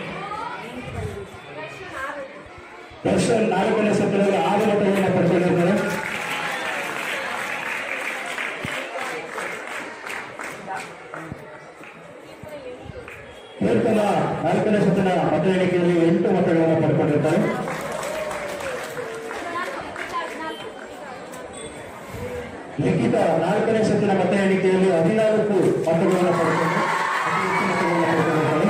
ದರ್ಶನ್ ನಾಲ್ಕನೇ ಸುತ್ತಿನಲ್ಲಿ ಆರು ಮತಗಳನ್ನು ಪಡ್ಕೊಂಡಿದ್ದಾರೆ ಕೀರ್ತನ ನಾಲ್ಕನೇ ಸುತ್ತಿನ ಮತ ಎಣಿಕೆಯಲ್ಲಿ ಎಂಟು ಮತಗಳನ್ನು ಪಡ್ಕೊಂಡಿದ್ದಾರೆ ಲಿಖಿತ ನಾಲ್ಕನೇ ಸುತ್ತಿನ ಮತ ಎಣಿಕೆಯಲ್ಲಿ ಹದಿನಾಲ್ಕು ಮತಗಳನ್ನು ಪಡ್ಕೊಂಡು ಅತಿ ಹೆಚ್ಚು ಮತಗಳನ್ನು ಪಡ್ಕೊಂಡಿದ್ದಾರೆ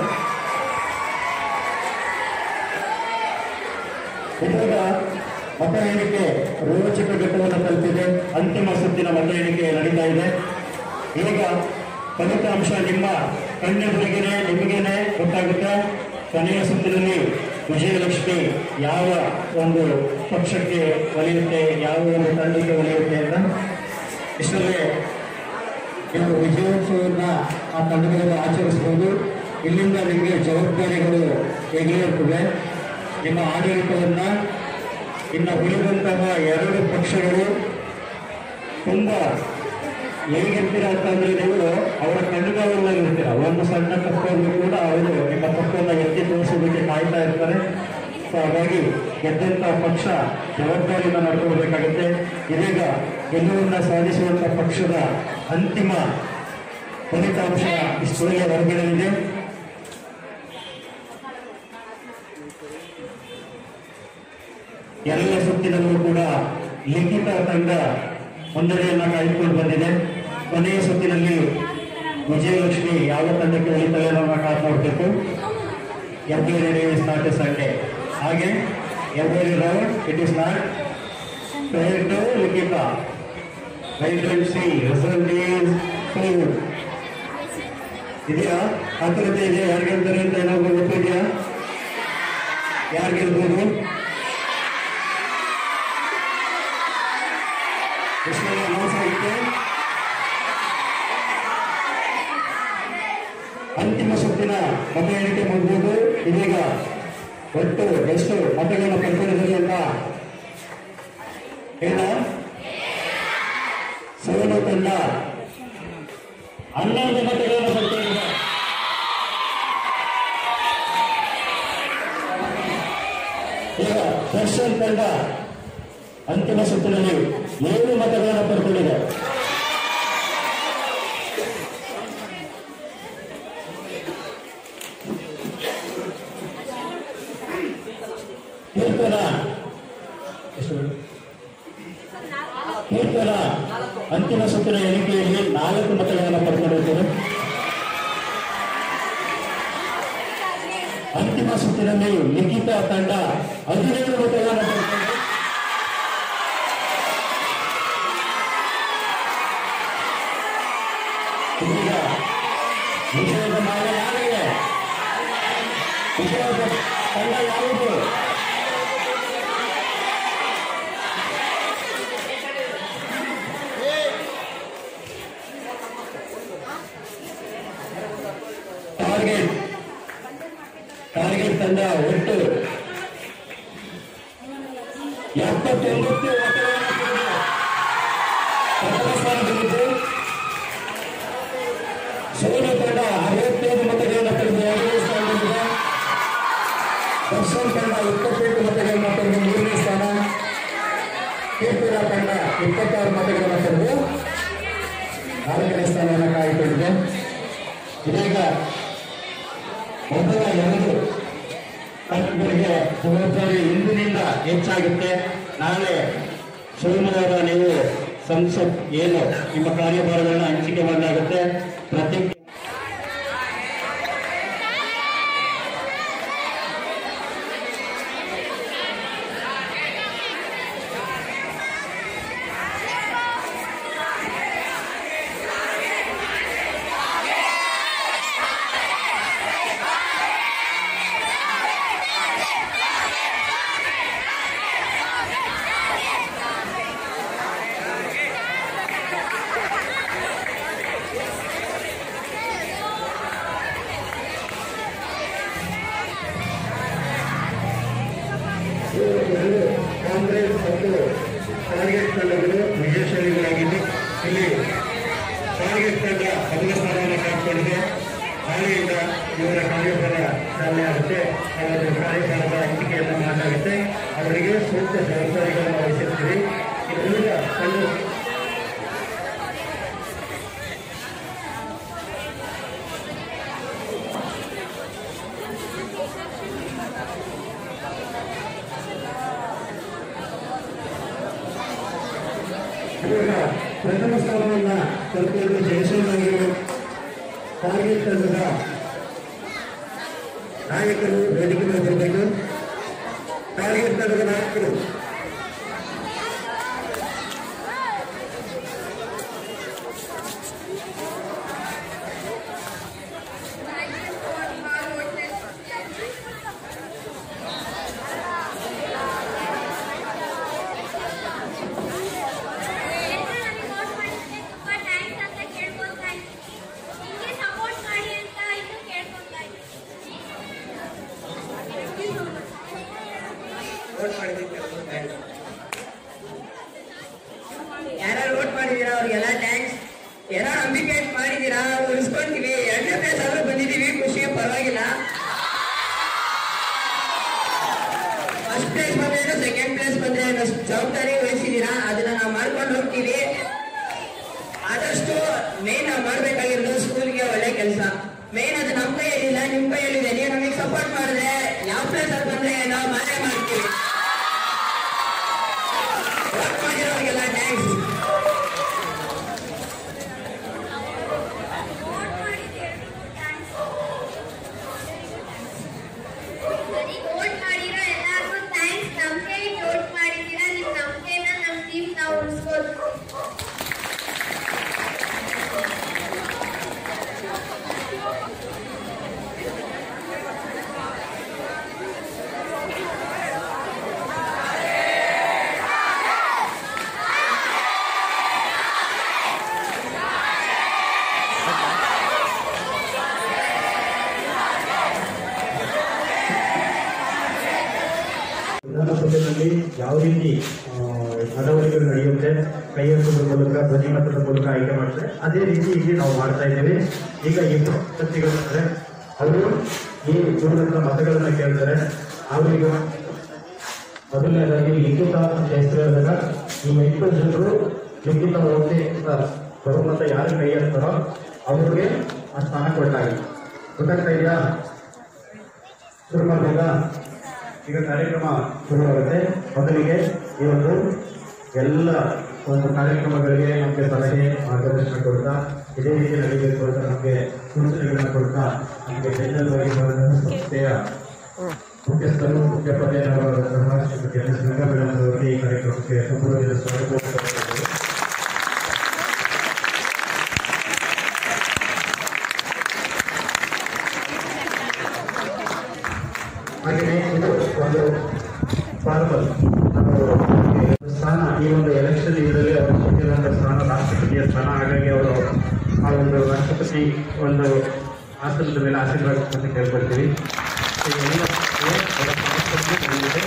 ಇವಾಗ ಮತ ಎಣಿಕೆ ರೋಚಕ ಘಟ್ಟವನ್ನು ತಲುಪಿದೆ ಅಂತಿಮ ಸುತ್ತಿನ ಮತ ಎಣಿಕೆ ನಡೀತಾ ಇದೆ ಈಗ ಫಲಿತಾಂಶ ನಿಮ್ಮ ಕಣ್ಣೆದುರಿಗೆನೆ ನಿಮಗೇನೆ ಗೊತ್ತಾಗುತ್ತೆ ಕೊನೆಯ ಸುತ್ತಿನಲ್ಲಿ ವಿಜಯಲಕ್ಷ್ಮಿ ಯಾವ ಒಂದು ಪಕ್ಷಕ್ಕೆ ಒಲಿಯುತ್ತೆ ಯಾವ ಒಂದು ತಂಡಕ್ಕೆ ಒಲಿಯುತ್ತೆ ಅಂತ ಇಷ್ಟರಲ್ಲೇ ನೀವು ವಿಜಯೋತ್ಸವವನ್ನು ಆ ತಂಡಗಳನ್ನು ಆಚರಿಸಬಹುದು ಇಲ್ಲಿಂದ ನಿಮಗೆ ಜವಾಬ್ದಾರಿಗಳು ಎಗಲಿರುತ್ತವೆ ನಿಮ್ಮ ಆಡಳಿತವನ್ನ ಇನ್ನು ಉಳಿದಂತಹ ಎರಡು ಪಕ್ಷಗಳು ತುಂಬಾ ಹೇಗಿರ್ತೀರ ಅಂತಂದ್ರೆ ನೀವು ಅವರ ಕಣ್ಣುಗಾವಲಲ್ಲಿ ಇರ್ತೀರ ಒಂದು ಸಣ್ಣ ತಪ್ಪನ್ನು ಕೂಡ ಅವರು ನಿಮ್ಮ ತಪ್ಪನ್ನು ಎತ್ತಿ ತೋರಿಸೋದಕ್ಕೆ ಕಾಯ್ತಾ ಇರ್ತಾರೆ ಸೊ ಹಾಗಾಗಿ ಗೆದ್ದಂತ ಪಕ್ಷ ಜವಾಬ್ದಾರಿಯಿಂದ ನಡ್ಕೊಳ್ಬೇಕಾಗುತ್ತೆ ಇದೀಗ ಗೆಲುವನ್ನ ಸಾಧಿಸುವಂತ ಪಕ್ಷದ ಅಂತಿಮ ಫಲಿತಾಂಶ ಇಷ್ಟೊಳಗೆ ಹೊರಬೀಳಲಿದೆ ಎಲ್ಲ ಸುತ್ತಿನಲ್ಲೂ ಕೂಡ ಲಿಖಿತ ತಂಡ ಮುನ್ನಡೆಯನ್ನ ಕಾಯ್ದುಕೊಂಡು ಬಂದಿದೆ ಕೊನೆಯ ಸುತ್ತಿನಲ್ಲಿ ವಿಜಯಲಕ್ಷ್ಮಿ ಯಾವ ತಂಡಕ್ಕೆ ಉಳಿತಾರೆ ಅನ್ನೋದನ್ನ ಕಾದು ನೋಡಬೇಕು every day is not a Sunday ಹಾಗೆ every round it is not fair to Likhita right and see result is fair ಇದೆಯಾ ಆತುರತೆ ಇದೆ ಯಾರು ಗೆಲ್ತಾರೆ ಅಂತ ಏನಾದ್ರು ಗೊತ್ತಿದೆಯಾ ಯಾರು ಗೆಲ್ಬೋದು ಎಷ್ಟೆಲ್ಲ ಮೋಸ ಇತ್ತು ಅಂತಿಮ ಸುತ್ತಿನ ಮತ ಎಣಿಕೆ ಮುಗಿದು ಇದೀಗ ಒಟ್ಟು ಎಷ್ಟು ಮತಗಳನ್ನು ಪಡ್ಕೊಂಡಿದ್ದಾರೆ ಅಂತ ಹೇಳ ಸೋಲು ತಂಡ ಹನ್ನೊಂದು ಮತಗಳನ್ನು ಪಡ್ಕೊಂಡಿದೆ ಈಗ ದರ್ಶನ್ ತಂಡ ಅಂತಿಮ ಸುತ್ತಿನಲ್ಲಿ ಏಳು ಮತಗಳನ್ನು ಪಡ್ಕೊಂಡಿದೆ ಕೀರ್ತನ ಎಷ್ಟು ಕೀರ್ತನ ಅಂತಿಮ ಸುತ್ತಿನ ಎಣಿಕೆಯಲ್ಲಿ ನಾಲ್ಕು ಮತಗಳನ್ನು ಪಡ್ಕೊಂಡಿದ್ದಾರೆ ಅಂತಿಮ ಸುತ್ತಿನಲ್ಲಿ ಲಿಖಿತ ತಂಡ ಹದಿನೇಳು ಮತಗಳನ್ನು ಪಡ್ಕೊಂಡಿದೆ ಈಗ ವಿಜಯದ ಮಾಲೆ ಯಾರಿಗೆ ವಿಜಯದ ತಂಡ ಯಾವುದು ಟಾರ್ಗೆಟ್ ಟಾರ್ಗೆಟ್ ತಂಡ ಒಟ್ಟು ಎಪ್ಪತ್ತೊಂಬತ್ತು ಮತಗಳನ್ನು ಪ್ರಥಮ ಸ್ಥಾನದಲ್ಲಿದ್ದು ಸೋಲು ತಂಡ ಅರವತ್ತೈದು ಮತಗಳನ್ನು ಪಡೆದು ಎರಡನೇ ಸ್ಥಾನದಲ್ಲಿದೆ ದರ್ಶನ್ ತಂಡ ಇಪ್ಪತ್ತೆಂಟು ಮತಗಳನ್ನು ಪಡೆದು ಮೂರನೇ ಸ್ಥಾನ ಕೀರ್ತಿರ ತಂಡ ಇಪ್ಪತ್ತಾರು ಮತಗಳನ್ನು ಪಡೆದು ನಾಲ್ಕನೇ ಸ್ಥಾನವನ್ನು ಕಾಯ್ದುಕೊಂಡಿದೆ ಇದೀಗ ಮೊದಲ ಎರಡು ತಂಡಗಳಿಗೆ ಜವಾಬ್ದಾರಿ ಇಂದಿನಿಂದ ಹೆಚ್ಚಾಗುತ್ತೆ ನಾಳೆ ಸೋಮವಾರ ನೀವು ಸಂಸತ್ ಏನು ನಿಮ್ಮ ಕಾರ್ಯಭಾರಗಳನ್ನ ಹಂಚಿಕೆ ಮಾಡಲಾಗುತ್ತೆ ಪ್ರತಿ ಕಾಂಗ್ರೆಸ್ ಮತ್ತು ಟಾರ್ಗೆಟ್ ತಂಡಗಳು ವಿಜಯಶಾಲಿಗಳಾಗಿದ್ದು ಇಲ್ಲಿ ಟಾರ್ಗೆಟ್ ತಂಡ ಮೊದಲ ಸ್ಥಾನವನ್ನು ಕಾಯ್ದುಕೊಂಡಿದೆ ನಾಳೆಯಿಂದ ಇವರ ಕಾರ್ಯಭಾರ ಚಾಲನೆ ಆಗುತ್ತೆ ಅವರ ಕಾರ್ಯಭಾರದ ಹಂಚಿಕೆಯನ್ನು ಮಾಡಲಾಗುತ್ತೆ ಅವರಿಗೆ ಸೂಕ್ತ ಜವಾಬ್ದಾರಿಗಳನ್ನು ವಹಿಸಿರ್ತೀವಿ ಇದರಿಂದ ತಂಡ ಇವಾಗ ಪ್ರಥಮ ಸ್ಥಾನವನ್ನ ಪಡೆದುಕೊಂಡು ಜಯಶೀಲರಾಗಿರುವ ಟಾರ್ಗೆಟ್ ತಂಡದ ನಾಯಕರು ವೇದಿಕೆ ಮೇಲೆ ಬರಬೇಕು ಟಾರ್ಗೆಟ್ ತಂಡದ ನಾಯಕರು ಸಪೋರ್ಟ್ ಮಾಡಿ ಅಂತ ಇದು ಕೇಳ್ಕೊತಾ ಯಾರು ವೋಟ್ ಮಾಡಿದೀರಾ ಅವ್ರಿಗೆಲ್ಲ ಥ್ಯಾಂಕ್ಸ್ ಏನೋ ನಂಬಿಕೆ ಇಟ್ಟು ಮಾಡಿದೀರಾ ಉಳಿಸ್ಕೊಂತೀವಿ ಎರಡನೇ ಪ್ಲೇಸ್ ಆದ್ರೂ ಬಂದಿದೀವಿ ಖುಷಿ ಪರವಾಗಿಲ್ಲ ಫಸ್ಟ್ ಪ್ಲೇಸ್ ಬಂದ್ರೆ ಸೆಕೆಂಡ್ ಪ್ಲೇಸ್ ಬಂದ್ರೆ ಅನ್ನೋಷ್ಟು ಜವಾಬ್ದಾರಿ ವಹಿಸಿದೀರಾ ಅದನ್ನ ನಾವು ಮಾಡ್ಕೊಂಡು ಹೋಗ್ತೀವಿ ಆದಷ್ಟು ಮೇನ್ ನಾವು ಮಾಡ್ಬೇಕಾಗಿರೋದು ಸ್ಕೂಲ್ಗೆ ಒಳ್ಳೆ ಕೆಲಸ ಮೇನ್ ಅದು ನಮ್ಮ ಕೈಯಲ್ಲಿಲ್ಲ ನಿಮ್ ಕೈಯಲ್ಲಿದೆ ನೀವು ನಮಗೆ ಸಪೋರ್ಟ್ ಮಾಡಿದ್ರೆ ಯಾವ ಪ್ಲೇಸ್ ಅಲ್ಲಿ ಬಂದ್ರೆ ನಾವು ಮಾಡೇ ಮಾಡ್ತೀವಿ ವೋಟ್ ಮಾಡಿರೋರಿಗೆಲ್ಲ ಥ್ಯಾಂಕ್ಸ್ ವೋಟ್ ಮಾಡಿರೋ ಎಲ್ಲರಿಗೂ ಥ್ಯಾಂಕ್ಸ್ ನಂಬಿಕೆ ಇಟ್ಟು ವೋಟ್ ಮಾಡಿದ್ದೀರಾ ನಿಮ್ಮ ನಂಬಿಕೆನ ನಮ್ಮ ಟೀಮ್ ನಾವು ಉಳಿಸ್ಬೋದು ವಿಧಾನಸಭೆಯಲ್ಲಿ ಯಾವ ರೀತಿ ಆ, ನಡವಳಿಕೆಗಳು ನಡೆಯುತ್ತೆ ಕೈ ಎತ್ತುವುದರ ಮೂಲಕ ಧ್ವನಿಮತದ ಮೂಲಕ ಆಯ್ಕೆ ಮಾಡ್ತಾರೆ ಅದೇ ರೀತಿ ಇಲ್ಲಿ ನಾವು ಮಾಡ್ತಾ ಇದ್ದೇವೆ ಈಗ ಇಬ್ಬರು ಅಭ್ಯರ್ಥಿಗಳಿರ್ತಾರೆ ಅವರು ಈ ದೂರದ ಮತಗಳನ್ನ ಕೇಳ್ತಾರೆ ಅವರಿಗೆ ಮೊದಲನೇದಾಗಿ ಲಿಖಿತ ಅಂತ ಹೆಸರು ಹೇಳಿದಾಗ ಈ ಎಂಟು ಜನರು ಲಿಖಿತ ಓಕೆ ಅಂತ ಬಹುಮತ ಯಾರು ಕೈ ಎತ್ತಾರೋ ಅವ್ರಿಗೆ ಆ ಸ್ಥಾನ ಕೊಟ್ಟಾಗಿ ಗೊತ್ತಾಗ್ತಾ ಇದೆಯಾ ಶುರು ಮಾಡಬೇಕಾ ಈಗ ಕಾರ್ಯಕ್ರಮ ಶುರುವಾಗುತ್ತೆ ಮೊದಲಿಗೆ ಇವತ್ತು ಎಲ್ಲ ಒಂದು ಕಾರ್ಯಕ್ರಮಗಳಿಗೆ ನಮಗೆ ಸಲಹೆ ಮಾರ್ಗದರ್ಶನ ಕೊಡ್ತಾ ಇದೇ ರೀತಿ ನಡೀಬೇಕು ಅಂತ ನಮಗೆ ಸೂಚನೆಗಳನ್ನ ಕೊಡ್ತಾ ನಮಗೆ ಬೆನ್ನೆಲುಬಾಗಿ ಬರುವ ಸಂಸ್ಥೆಯ ಮುಖ್ಯಸ್ಥರು ಮುಖ್ಯ ಪದೇನವರಾದಂತಹ ಶ್ರೀಮತಿ ಎನ್ ಎಸ್ ಗಂಗಾಬೇಡನವರಿಗೆ ಈ ಕಾರ್ಯಕ್ರಮಕ್ಕೆ ಸಂಪೂರ್ಣ ಸ್ವಾಗತ ಕೋರುತ್ತೇವೆ. ಹಾಗೆಯೇ ಇದು ಒಂದು ಫಾರ್ಮಲ್ ಸ್ಥಾನ ಈ ಒಂದು ಎಲೆಕ್ಷನ್ ಇದರಲ್ಲಿ ಅವರು ಸಿಕ್ಕಿರುವಂತಹ ಸ್ಥಾನ ರಾಷ್ಟ್ರಪತಿಯ ಸ್ಥಾನ ಹಾಗಾಗಿ ಅವರು ಆ ಒಂದು ರಾಷ್ಟ್ರಪತಿ ಒಂದು ಆಶ್ರಮದ ಮೇಲೆ ಆಶೀರ್ವಾದ ಅಂತ ಕೇಳ್ಕೊಳ್ತೀವಿ ಸೊ ಎಲ್ಲರಿಗೆ ಅವರ ಸಮಸ್ಯೆಗಳು ಬಂದಿದೆ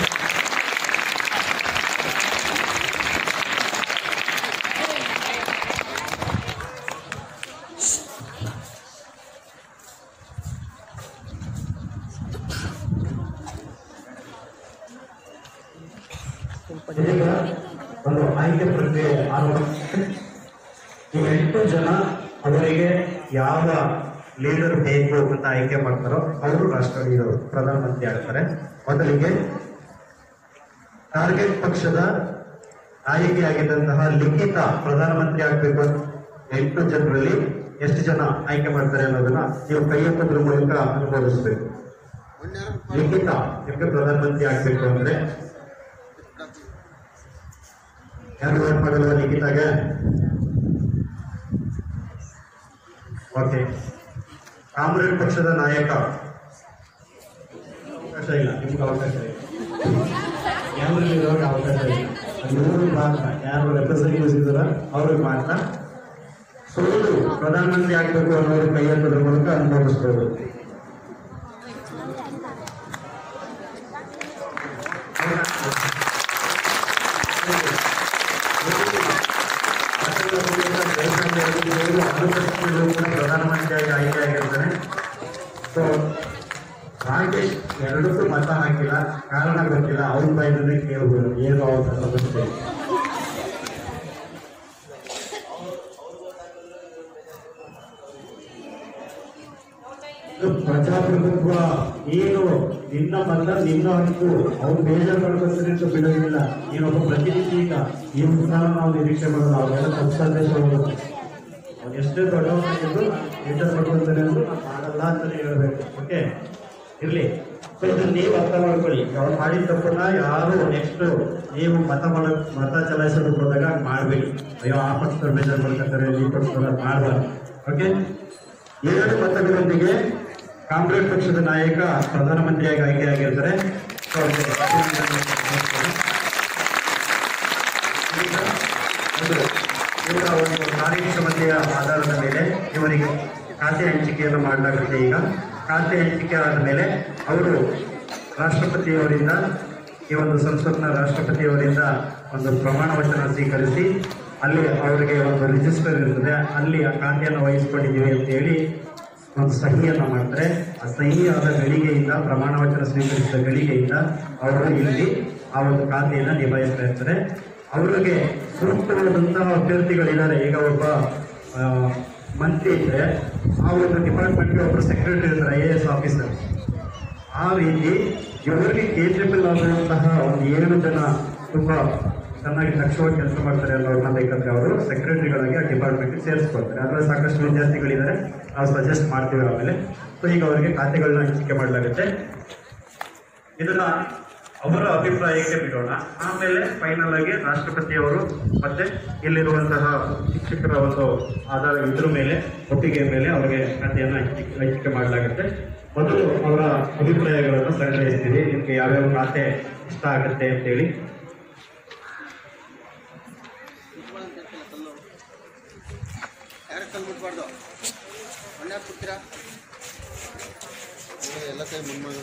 ಈಗ ಒಂದು ಆಯ್ಕೆ ಪ್ರಕ್ರಿಯೆ ಆರಂಭ ಈ ಎಂಟು ಜನ ಅವರಿಗೆ ಯಾವ ಲೀಡರ್ ಬೇಕು ಅಂತ ಆಯ್ಕೆ ಮಾಡ್ತಾರೋ ಅವರು ರಾಷ್ಟ್ರ ಇದು ಪ್ರಧಾನಮಂತ್ರಿ ಆಗ್ತಾರೆ ಮೊದಲಿಗೆ ಟಾರ್ಗೆಟ್ ಪಕ್ಷದ ಆಯ್ಕೆಯಾಗಿದ್ದಂತಹ ಲಿಖಿತ ಪ್ರಧಾನಮಂತ್ರಿ ಆಗ್ಬೇಕು ಅಂತ ಎಂಟು ಜನರಲ್ಲಿ ಎಷ್ಟು ಜನ ಆಯ್ಕೆ ಮಾಡ್ತಾರೆ ಅನ್ನೋದನ್ನ ನೀವು ಕೈ ಎತ್ತೋದ್ರ ಮೂಲಕ ಅನುಭವಿಸಬೇಕು ಲಿಖಿತ ನಿಮ್ಗೆ ಪ್ರಧಾನಮಂತ್ರಿ ಆಗ್ಬೇಕು ಅಂದ್ರೆ ಯಾರು ವೋಟ್ ಮಾಡಲ್ವ ಲಿಖಿತಾಗೆ ಓಕೆ ಕಾಮ್ರೇಡ್ ಪಕ್ಷದ ನಾಯಕ ಅವಕಾಶ ಇಲ್ಲ ನಿಮ್ಗೆ ಅವಕಾಶ ಇಲ್ಲ ಯಾರಲ್ಲಿ ಇರೋರಿಗೆ ಅವಕಾಶ ಇಲ್ಲ ಇವ್ರಿಗೆ ಮಾತ್ರ ಯಾರು ರೆಪ್ರೆಸೆಂಟೇಟಿವ್ಸ್ ಇದ್ದಾರ ಅವ್ರಿಗೆ ಮಾತ್ರ ಸೋಲು ಪ್ರಧಾನಮಂತ್ರಿ ಆಗ್ಬೇಕು ಅನ್ನೋರು ಕೈ ಎತ್ತೋದ್ರ ಮೂಲಕ ಅನುಭವಿಸ್ಬೋದು ಪ್ರಧಾನಮಂತ್ರಿಯಾಗಿ ಆಯ್ಕೆ ಆಗಿರ್ತಾನೆ ಸೊ ರಾಜೇಶ್ ಎರಡಕ್ಕೂ ಮತ ಹಾಕಿಲ್ಲ ಕಾರಣ ಗೊತ್ತಿಲ್ಲ ಅವ್ರ ಬಾಯಿನೇ ಕೇಳ್ಬೋದು ಏನು ಅವ್ರ ಸಮಸ್ಯೆ ಇದು ಪ್ರಜಾಪ್ರಭುತ್ವ ಏನು ನಿನ್ನ ಮತ ನಿನ್ನ ಹಕ್ಕು ಅವ್ರು ಬೇಜಾರು ಮಾಡ್ಕೊಳ್ತಾರೆ ಅಂತ ಬಿಡೋದಿಲ್ಲ ನೀನೊಬ್ಬ ಪ್ರತಿನಿಧಿ ಈಗ ಈ ಉತ್ಸಾಹ ನಾವು ನಿರೀಕ್ಷೆ ಮಾಡೋದು ಅವೆಲ್ಲ ತಪ್ಪು ಸಂದೇಶ ಹೋಗುತ್ತೆ ಅವ್ನು ಎಷ್ಟೇ ದೊಡ್ಡವನಾಗಿದ್ದು ಬೇಜಾರು ಮಾಡ್ಕೊಳ್ತಾನೆ ಅಂದ್ರೆ ನಾನು ಮಾಡಲ್ಲ ಅಂತಾನೆ ಹೇಳ್ಬೇಕು ಓಕೆ ಇರ್ಲಿ ಸೊ ಇದನ್ನ ನೀವು ಅರ್ಥ ಮಾಡ್ಕೊಳ್ಳಿ ಅವ್ರು ಮಾಡಿದ ತಪ್ಪನ್ನ ಯಾರು ನೆಕ್ಸ್ಟ್ ನೀವು ಮತ ಮಾಡ ಮತ ಚಲಾಯಿಸೋದಕ್ಕೆ ಹೋದಾಗ ಹಂಗ್ ಮಾಡ್ಬೇಡಿ ಅಯ್ಯೋ ಆ ಪಕ್ಷದವ್ರು ಬೇಜಾರು ಮಾಡ್ಕೊತಾರೆ ಈ ಪಕ್ಷದವ್ರು ಮಾಡಬಾರ್ದು ಓಕೆ ಎರಡು ಮತಗಳೊಂದಿಗೆ ಕಾಂಗ್ರೆಸ್ ಪಕ್ಷದ ನಾಯಕ ಪ್ರಧಾನಮಂತ್ರಿಯಾಗಿ ಆಯ್ಕೆಯಾಗಿರ್ತಾರೆ ಸೊ ಅವ್ರಿಗೆ ಅಭಿನಂದನೆ. ಈಗ ಒಂದು ಇವರ ಒಂದು ಕಾರ್ಯಕ್ಷಮತೆಯ ಆಧಾರದ ಮೇಲೆ ಇವರಿಗೆ ಖಾತೆ ಹಂಚಿಕೆಯನ್ನು ಮಾಡಲಾಗುತ್ತೆ ಈಗ ಖಾತೆ ಹಂಚಿಕೆ ಆದ ಮೇಲೆ ಅವರು ರಾಷ್ಟ್ರಪತಿಯವರಿಂದ ಈ ಒಂದು ಸಂಸತ್ನ ರಾಷ್ಟ್ರಪತಿಯವರಿಂದ ಒಂದು ಪ್ರಮಾಣ ವಚನ ಸ್ವೀಕರಿಸಿ ಅಲ್ಲಿ ಅವರಿಗೆ ಒಂದು ರಿಜಿಸ್ಟರ್ ಇರ್ತದೆ ಅಲ್ಲಿ ಆ ಖಾತೆಯನ್ನು ವಹಿಸ್ಕೊಂಡಿದ್ದೀವಿ ಅಂತ ಹೇಳಿ ಒಂದು ಸಹಿಯನ್ನು ಮಾಡ್ತಾರೆ ಆ ಸಹಿ ಆದ ಗಳಿಗೆಯಿಂದ ಪ್ರಮಾಣ ವಚನ ಸ್ವೀಕರಿಸಿದ ಗಳಿಗೆಯಿಂದ ಅವರು ಇಲ್ಲಿ ಆ ಒಂದು ಖಾತೆಯನ್ನು ನಿಭಾಯಿಸ್ತಾ ಇರ್ತಾರೆ ಅವರಿಗೆ ಸೂಕ್ತವಾದಂತಹ ಅಭ್ಯರ್ಥಿಗಳಿದ್ದಾರೆ ಈಗ ಒಬ್ಬ ಆ, ಮಂತ್ರಿ ಇದ್ರೆ ಆ ಒಂದು ಡಿಪಾರ್ಟ್ಮೆಂಟ್ಗೆ ಒಬ್ಬರು ಸೆಕ್ರೆಟರಿ ಇರ್ತಾರೆ ಐ ಎ ಎಸ್ ಆಫೀಸರ್ ಆ ರೀತಿ ಇವರಿಗೆ ಕೇಜಬಲ್ ಆಗುವಂತಹ ಒಂದು ಏಳು ಜನ ತುಂಬಾ ಚೆನ್ನಾಗಿ ದಕ್ಷವಾಗಿ ಕೆಲಸ ಮಾಡ್ತಾರೆ ಅನ್ನೋರನ್ನ ಬೇಕಾದ್ರೆ ಅವರು ಸೆಕ್ರೆಟರಿಗಳಾಗಿ ಆ ಡಿಪಾರ್ಟ್ಮೆಂಟ್ಗೆ ಸೇರಿಸ್ಕೊಳ್ತಾರೆ ಅದರಲ್ಲಿ ಸಾಕಷ್ಟು ವಿದ್ಯಾರ್ಥಿಗಳಿದ್ದಾರೆ ನಾವು ಸಜೆಸ್ಟ್ ಮಾಡ್ತೀವಿ ಆಮೇಲೆ ಸೊ ಈಗ ಅವರಿಗೆ ಖಾತೆಗಳನ್ನ ಹಂಚಿಕೆ ಮಾಡಲಾಗುತ್ತೆ ಇದನ್ನ ಅವರ ಅಭಿಪ್ರಾಯಕ್ಕೆ ಬಿಡೋಣ ಆಮೇಲೆ ಫೈನಲ್ ಆಗಿ ರಾಷ್ಟ್ರಪತಿಯವರು ಮತ್ತೆ ಇಲ್ಲಿರುವಂತಹ ಶಿಕ್ಷಕರ ಒಂದು ಆಧಾರ ಇದ್ರ ಮೇಲೆ ಒಪ್ಪಿಗೆ ಮೇಲೆ ಅವರಿಗೆ ಖಾತೆಯನ್ನು ಹಂಚಿಕೆ ಹಂಚಿಕೆ ಮಾಡಲಾಗುತ್ತೆ ಮೊದಲು ಅವರ ಅಭಿಪ್ರಾಯಗಳನ್ನು ಸಂಗ್ರಹಿಸ್ತೀವಿ ನಿಮ್ಗೆ ಯಾವ್ಯಾವ ಖಾತೆ ಇಷ್ಟ ಆಗುತ್ತೆ ಅಂತೇಳಿ ಯಾರು ಕಲ್ಬಿಟ್ಬಾರ್ದು ಮಣ್ಣಾರು ಕೊಡ್ತೀರಾ ಏ, ಎಲ್ಲ ಕೈ ಮುಂದೆ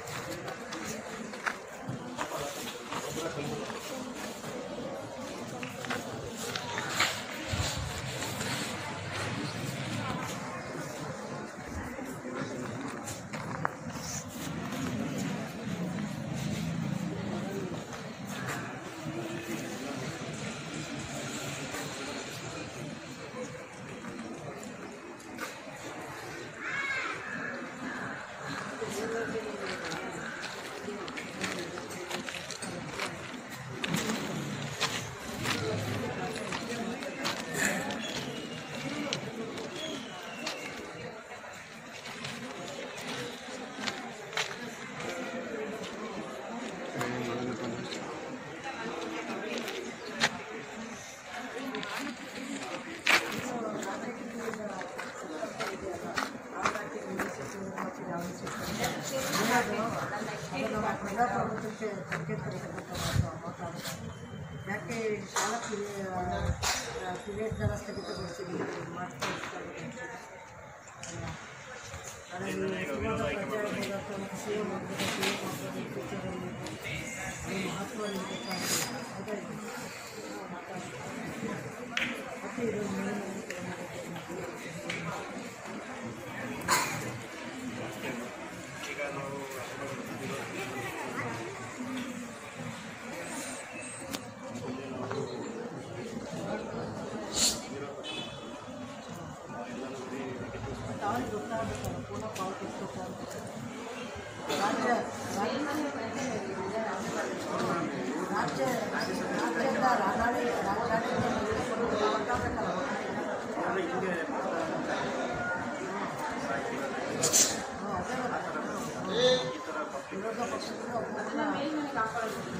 ಪ್ರಜಾಪ್ರಭುತ್ವಕ್ಕೆ ಸಂಕೇತ ಯಾಕೆ ಶಾಲಾ ಪಿರಿಯಡ್ನೆಲ್ಲ ಸ್ಥಗಿತಗೊಳಿಸಿದ್ವಿ ಮಾಡ್ತಾ ಅದರಲ್ಲಿ ಶಿವಮೊಗ್ಗ ಪಂಚಾಯತ್ ಮತ್ತು ಸಿ ಎಂ ಆಗ್ಬೋದು ಪಿ ಎಂ ಆಗ್ಬೋದು ಫ್ಯೂಚರಲ್ಲಿ ಅದು ಮಹತ್ವ ನಿಮಗೆ ಗೊತ್ತಾಗ್ತದೆ ಹಾಗಾಗಿ ಮಾತಾಡ್ತೀನಿ ಮತ್ತು ಇದು ಮೇನ್ ಈಗ ನಾವು ತಾವು ಗೊತ್ತಾಗಬೇಕಲ್ಲ ಪುನಃ ಪಾವತಿಸ್ಬೇಕು ಅಂತ ರಾಜ್ಯ ರಾಜ್ಯ ರಾಜ್ಯದ ರಾಜಾಡಿ ರಾಜಾಡಿಯಿಂದ ನಡೆದುಕೊಂಡು ಗೊತ್ತಾಗಬೇಕಲ್ಲ ಹ್ಮ್, ಅದೇ ಗೊತ್ತಾಗ್ತದೆ. ವಿರೋಧ ಪಕ್ಷಗಳು ಅವ್ರನ್ನ ಕಾಪಾಡಬೇಕು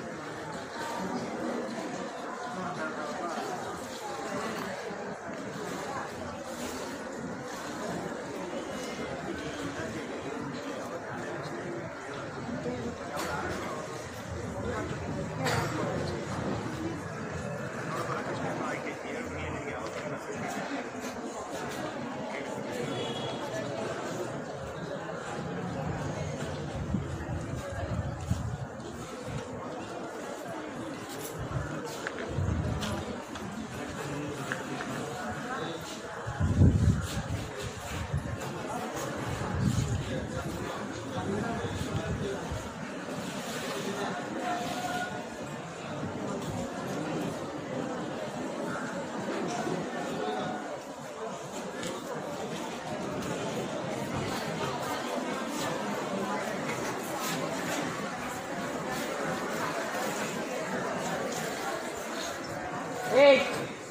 Eight.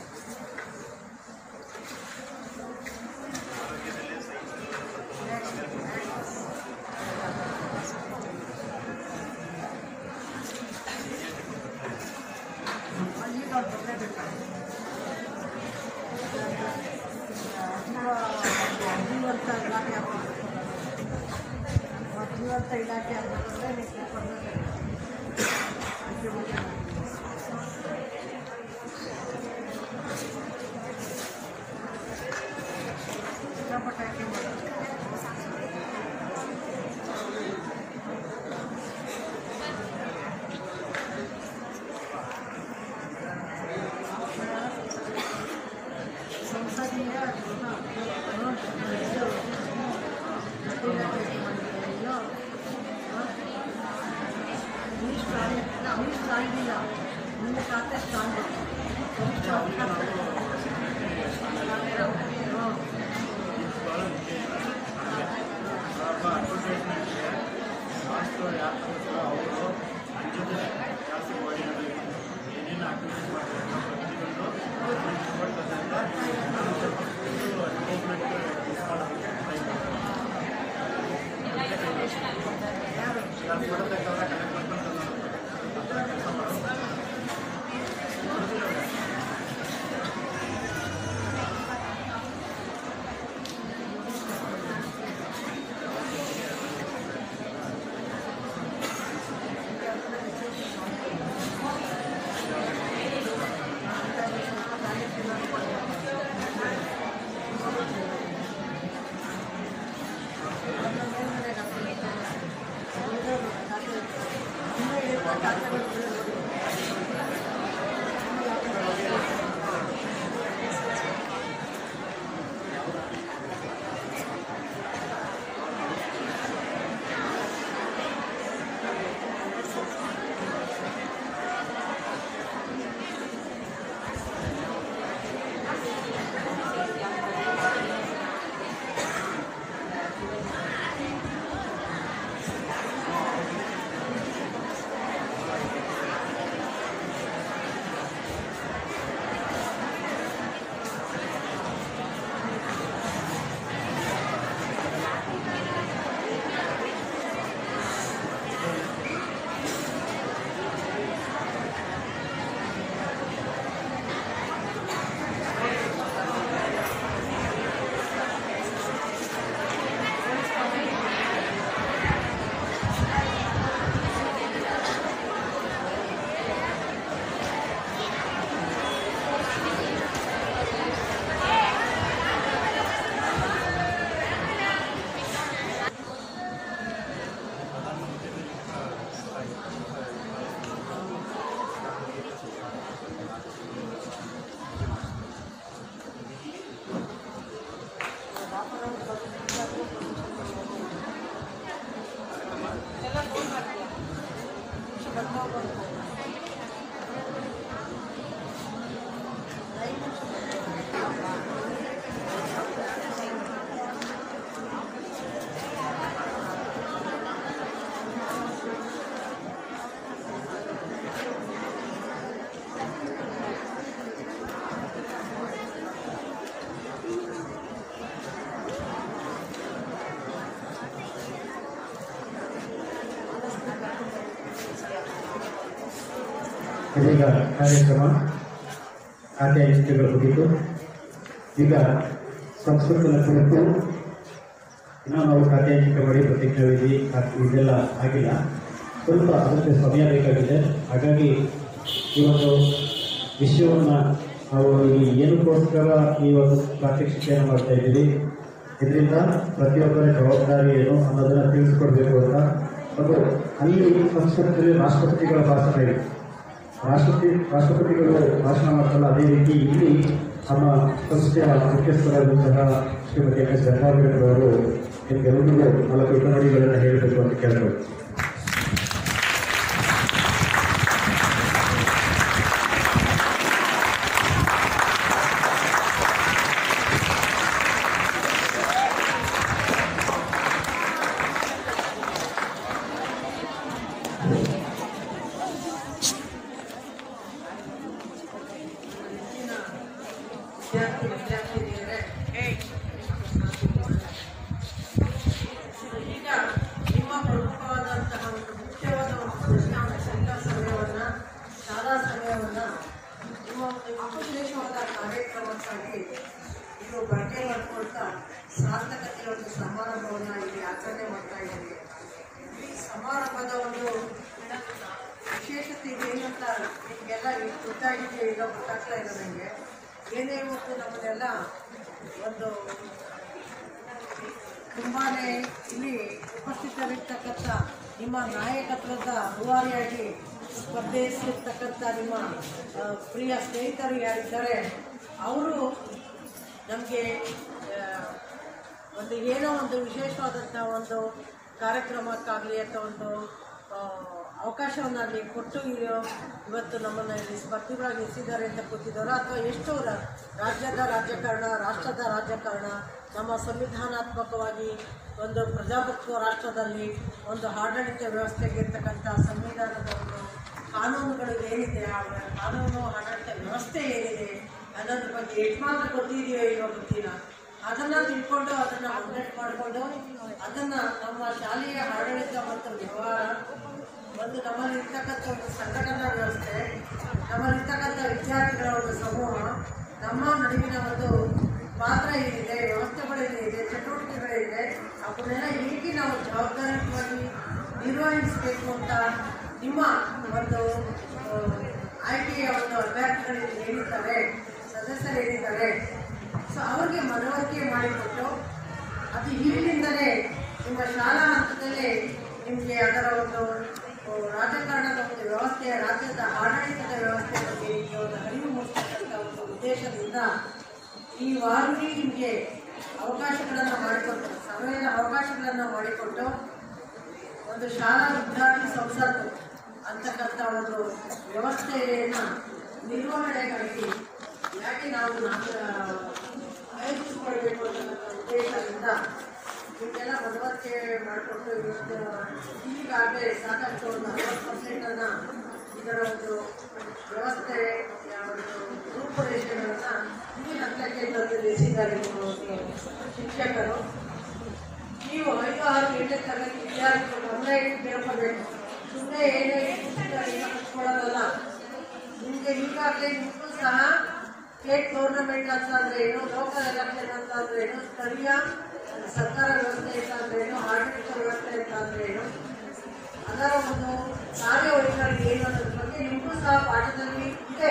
ಜೀವಂತ ಇಲಾಖೆ ಆಗ್ಬೇಕು ಜೀವಂತ ಇಲಾಖೆ ಆಗಬೇಕಂದ್ರೆ ನೀವು ತಿಳ್ಕೊಳ್ಬೇಕು ಅದ್ರ ಬಗ್ಗೆ ಸಿಕ್ಕಾಪಟ್ಟೆ ಹಾಕಿ ಮಾಡೋದು. ಸಂಸದೀಯ ಗೃಹ ಇದು ನೀರು ಸ್ಟ್ರಾಂಗ್ ನೀರು ಸ್ಟ್ರಾಂಗ್ ಇಲ್ಲ ನಿಮ್ಮ ಖಾತೆ ಸ್ಟ್ರಾಂಗ್ ಖಾತೆ ಇದೀಗ ಕಾರ್ಯಕ್ರಮ ಖಾತೆ ಹಂಚಿಕೆಗಳು ಮುಗಿತು ಈಗ ಸಂಸ್ಕೃತದ ಕುರಿತು ಇನ್ನೂ ನಾವು ಖಾತೆ ಹಂಚಿಕೆ ಮಾಡಿ ಪ್ರತಿಜ್ಞೆ ವಿಧಿ ಖಾತೆ ಇದೆಲ್ಲ ಆಗಿಲ್ಲ ಸ್ವಲ್ಪ ಅದಕ್ಕೆ ಸಮಯ ಬೇಕಾಗಿದೆ ಹಾಗಾಗಿ ಈ ಒಂದು ವಿಷಯವನ್ನು ನಾವು ಈ ಏನಕ್ಕೋಸ್ಕರ ಈ ಒಂದು ಪ್ರಾತ್ಯಕ್ಷಿಕೆಯನ್ನು ಮಾಡ್ತಾ ಇದ್ದೀವಿ ಇದರಿಂದ ಪ್ರತಿಯೊಬ್ಬರ ಜವಾಬ್ದಾರಿ ಏನು ಅನ್ನೋದನ್ನು ತಿಳಿಸ್ಕೊಡ್ಬೇಕು ಅಂತ ಒಂದು ಅಲ್ಲಿ ಸಂಸ್ಕೃತದಲ್ಲಿ ರಾಷ್ಟ್ರಪತಿಗಳ ಭಾಷಣ ಇದೆ ರಾಷ್ಟ್ರಪತಿ ರಾಷ್ಟ್ರಪತಿಗಳು ಭಾಷಣ ಮಾಡ್ತಲ್ಲ ಅದೇ ರೀತಿ ಇಲ್ಲಿ ನಮ್ಮ ಸಂಸ್ಥೆಯ ಮುಖ್ಯಸ್ಥರಾದಂತಹ ಶ್ರೀಮತಿ ಎಂ ಎಸ್ ಗಂಗಾಧರವರು ನಿಮಗೆಲ್ಲರಿಗೂ ನಾಲ್ಕು ನುಡಿಗಳನ್ನು ಹೇಳಬೇಕು ಅಂತ ಕೇಳ್ಬೋದು ವಿದ್ಯಾರ್ಥಿ ವಿದ್ಯಾರ್ಥಿನಿಯರೇ ಈಗ ನಿಮ್ಮ ಪ್ರಮುಖವಾದಂತಹ ಒಂದು ಮುಖ್ಯವಾದ ಒಂದು ಪ್ರಶ್ನಾವಳಿ ಎಲ್ಲ ಸಮಯವನ್ನು ಶಾಲಾ ಸಮಯವನ್ನು ನಿಮ್ಮ ಒಂದು ವಿಶೇಷವಾದ ಕಾರ್ಯಕ್ರಮಕ್ಕಾಗಿ ಇದು ಬಳಕೆ ಮಾಡ್ಕೊಳ್ತಾ ಸಾರ್ಥಕತೆಯ ಒಂದು ಸಮಾರಂಭವನ್ನು ಇಲ್ಲಿ ಆಚರಣೆ ಮಾಡ್ತಾ ಇದ್ದೀವಿ ಈ ಸಮಾರಂಭದ ಒಂದು ವಿಶೇಷತೆ ಏನಂತ ನಿಮಗೆಲ್ಲ ಗೊತ್ತಾಗಿದೆ ಇಲ್ಲ ಗೊತ್ತಾಗ್ತಾ ಇಲ್ಲ ನನಗೆ ಏನೇ ಇವತ್ತು ನಮ್ಮನ್ನೆಲ್ಲ ಒಂದು ತುಂಬಾ ಇಲ್ಲಿ ಉಪಸ್ಥಿತರಿರ್ತಕ್ಕಂಥ ನಿಮ್ಮ ನಾಯಕತ್ವದ ರೂವಾರಿಯಾಗಿ ಸ್ಪರ್ಧಿಸಿರ್ತಕ್ಕಂಥ ನಿಮ್ಮ ಆ, ಪ್ರಿಯ ಸ್ನೇಹಿತರು ಯಾರಿದ್ದಾರೆ ಅವರು ನಮಗೆ ಒಂದು ಏನೋ ಒಂದು ವಿಶೇಷವಾದಂಥ ಒಂದು ಕಾರ್ಯಕ್ರಮಕ್ಕಾಗಲಿ ಅಥವಾ ಒಂದು ಆ, ಅವಕಾಶವನ್ನು ಅಲ್ಲಿ ಕೊಟ್ಟು ಇರೋ- ಇವತ್ತು ನಮ್ಮನ್ನು ಇಲ್ಲಿ ಸ್ಪರ್ಧಿಗಳಾಗಿ ಎಸಿದ್ದಾರೆ ಅಂತ ಕೂತಿದ್ದಾರೋ ಅಥವಾ ಎಷ್ಟು ರ- ರಾಜ್ಯದ ರಾಜಕಾರಣ ರಾಷ್ಟ್ರದ ರಾಜಕಾರಣ ನಮ್ಮ ಸಂವಿಧಾನಾತ್ಮಕವಾಗಿ ಒಂದು ಪ್ರಜಾಪ್ರಭುತ್ವ ರಾಷ್ಟ್ರದಲ್ಲಿ ಒಂದು ಆಡಳಿತ ವ್ಯವಸ್ಥೆಗೆ ಇರ್ತಕ್ಕಂಥ ಸಂವಿಧಾನದ ಒಂದು ಕಾನೂನುಗಳು ಏನಿದೆ ಆ ಕಾನೂನು ಆಡಳಿತ ವ್ಯವಸ್ಥೆ ಏನಿದೆ ಅನ್ನೋದ್ರ ಬಗ್ಗೆ ಎಷ್ಟು ಮಾತ್ರ ಗೊತ್ತಿದೆಯೋ ಇಲ್ವೋ ಗೊತ್ತಿಲ್ಲ ಅದನ್ನ ತಿಳ್ಕೊಂಡು ಅದನ್ನ ಅಪ್ಡೇಟ್ ಮಾಡಿಕೊಂಡು ಅದನ್ನ ನಮ್ಮ ಶಾಲೆಯ ಆಡಳಿತ ಮತ್ತು ವ್ಯವಹಾರ ಒಂದು ನಮ್ಮಲ್ಲಿ ಇರ್ತಕ್ಕಂಥ ಒಂದು ಸಂಘಟನಾ ವ್ಯವಸ್ಥೆ ನಮ್ಮಲ್ಲಿ ಇರ್ತಕ್ಕಂಥ ವಿದ್ಯಾರ್ಥಿಗಳ ಒಂದು ಸಮೂಹ ನಮ್ಮ ನಡುವಿನ ಒಂದು ಪಾತ್ರ ಏನಿದೆ ವ್ಯವಸ್ಥೆಗಳೇನಿದೆ ಚಟುವಟಿಕೆಗಳಿದೆ ಅವನ್ನೆಲ್ಲ ಹೇಗೆ ನಾವು ಜವಾಬ್ದಾರಿಯುತವಾಗಿ ನಿರ್ವಹಿಸಬೇಕು ಅಂತ ನಿಮ್ಮ ಒಂದು ಆ, ಆಯ್ಕೆಯ ಒಂದು ಅಭ್ಯರ್ಥಿಗಳು ಏನಿದ್ದಾರೆ ಸದಸ್ಯರು ಏನಿದ್ದಾರೆ ಸೊ ಅವ್ರಿಗೆ ಮನವರಿಕೆ ಮಾಡಿಕೊಟ್ಟು ಅದು ಈಗಿನಿಂದಲೇ ನಿಮ್ಮ ಶಾಲಾ ಹಂತದಲ್ಲೇ ನಿಮಗೆ ಅದರ ಒಂದು ಆ, ರಾಜಕಾರಣದ ಒಂದು ವ್ಯವಸ್ಥೆ ರಾಜ್ಯದ ಆಡಳಿತದ ವ್ಯವಸ್ಥೆ ಬಗ್ಗೆ ನಿಮಗೆ ಒಂದು ಅರಿವು ಮೂಡಿಸ್ತಕ್ಕಂಥ ಒಂದು ಉದ್ದೇಶದಿಂದ ಈ ವಾರವೇ ನಿಮಗೆ ಅವಕಾಶಗಳನ್ನು ಮಾಡಿಕೊಟ್ಟು ಸಮಯದ ಅವಕಾಶಗಳನ್ನು ಮಾಡಿಕೊಟ್ಟು ಒಂದು ಶಾಲಾ ವಿದ್ಯಾರ್ಥಿ ಸಂಸತ್ತು ಅಂತಕ್ಕಂಥ ಒಂದು ವ್ಯವಸ್ಥೆಯನ್ನು ನಿರ್ವಹಣೆಗಾಗಿ ಯಾಕೆ ನಾವು ನಾಮ- ಆಯೋಜಿಸಿಕೊಳ್ಬೇಕು ಅಂತಕ್ಕಂಥ ಉದ್ದೇಶದಿಂದ ಇವಕ್ಕೆಲ್ಲ ಮನವರಿಕೆ ಮಾಡಿಕೊಟ್ಟು ಇವತ್ತು ಈಗಾಗಲೇ ಸಾಕಷ್ಟು ಒಂದು ಅರವತ್ತು ಪರ್ಸೆಂಟನ್ನು ಇದರ ಒಂದು ವ್ಯವಸ್ಥೆ ಒಂದು ರೂಪುರೇಷೆಗಳನ್ನು ಈ ಹಂತಕ್ಕೆ ತಂದು ನಿಲ್ಲಿಸಿದ್ದಾರೆ ನಿಮ್ಮ ಒಂದು ಶಿಕ್ಷಕರು ನೀವು ಐದು ಆರು ಗಂಟೆ ತರಗತಿ ವಿದ್ಯಾರ್ಥಿಗಳು ಗಮನ ಇಟ್ಟು ಕೇಳ್ಕೊಳ್ಬೇಕು ಸುಮ್ಮನೆ ಏನೇ ಕುತ್ಕೊಳ್ಳೋದಲ್ಲ ನಿಮಗೆ ಈಗಾಗಲೇ ನಿಮಗೂ ಸಹ ಸ್ಟೇಟ್ ಗೌರ್ನಮೆಂಟ್ ಅಂತ ಅಂದ್ರೆ ಏನು ಲೋಕಲ್ ಎಲೆಕ್ಷನ್ ಅಂತ ಅಂದ್ರೆ ಏನು ಸ್ಥಳೀಯ ಸರ್ಕಾರ ವ್ಯವಸ್ಥೆ ಅಂತ ಅಂದ್ರೆ ಏನು ಆಡಳಿತ ವ್ಯವಸ್ಥೆ ಅಂತ ಅಂದ್ರೆ ಏನು ಅದರ ಒಂದು ಕಾರ್ಯವೈಖರಿ ಏನು ಅನ್ನೋದ್ರ ಬಗ್ಗೆ ನಿಮಗೂ ಸಹ ಪಾಠದಲ್ಲಿ ಇದೆ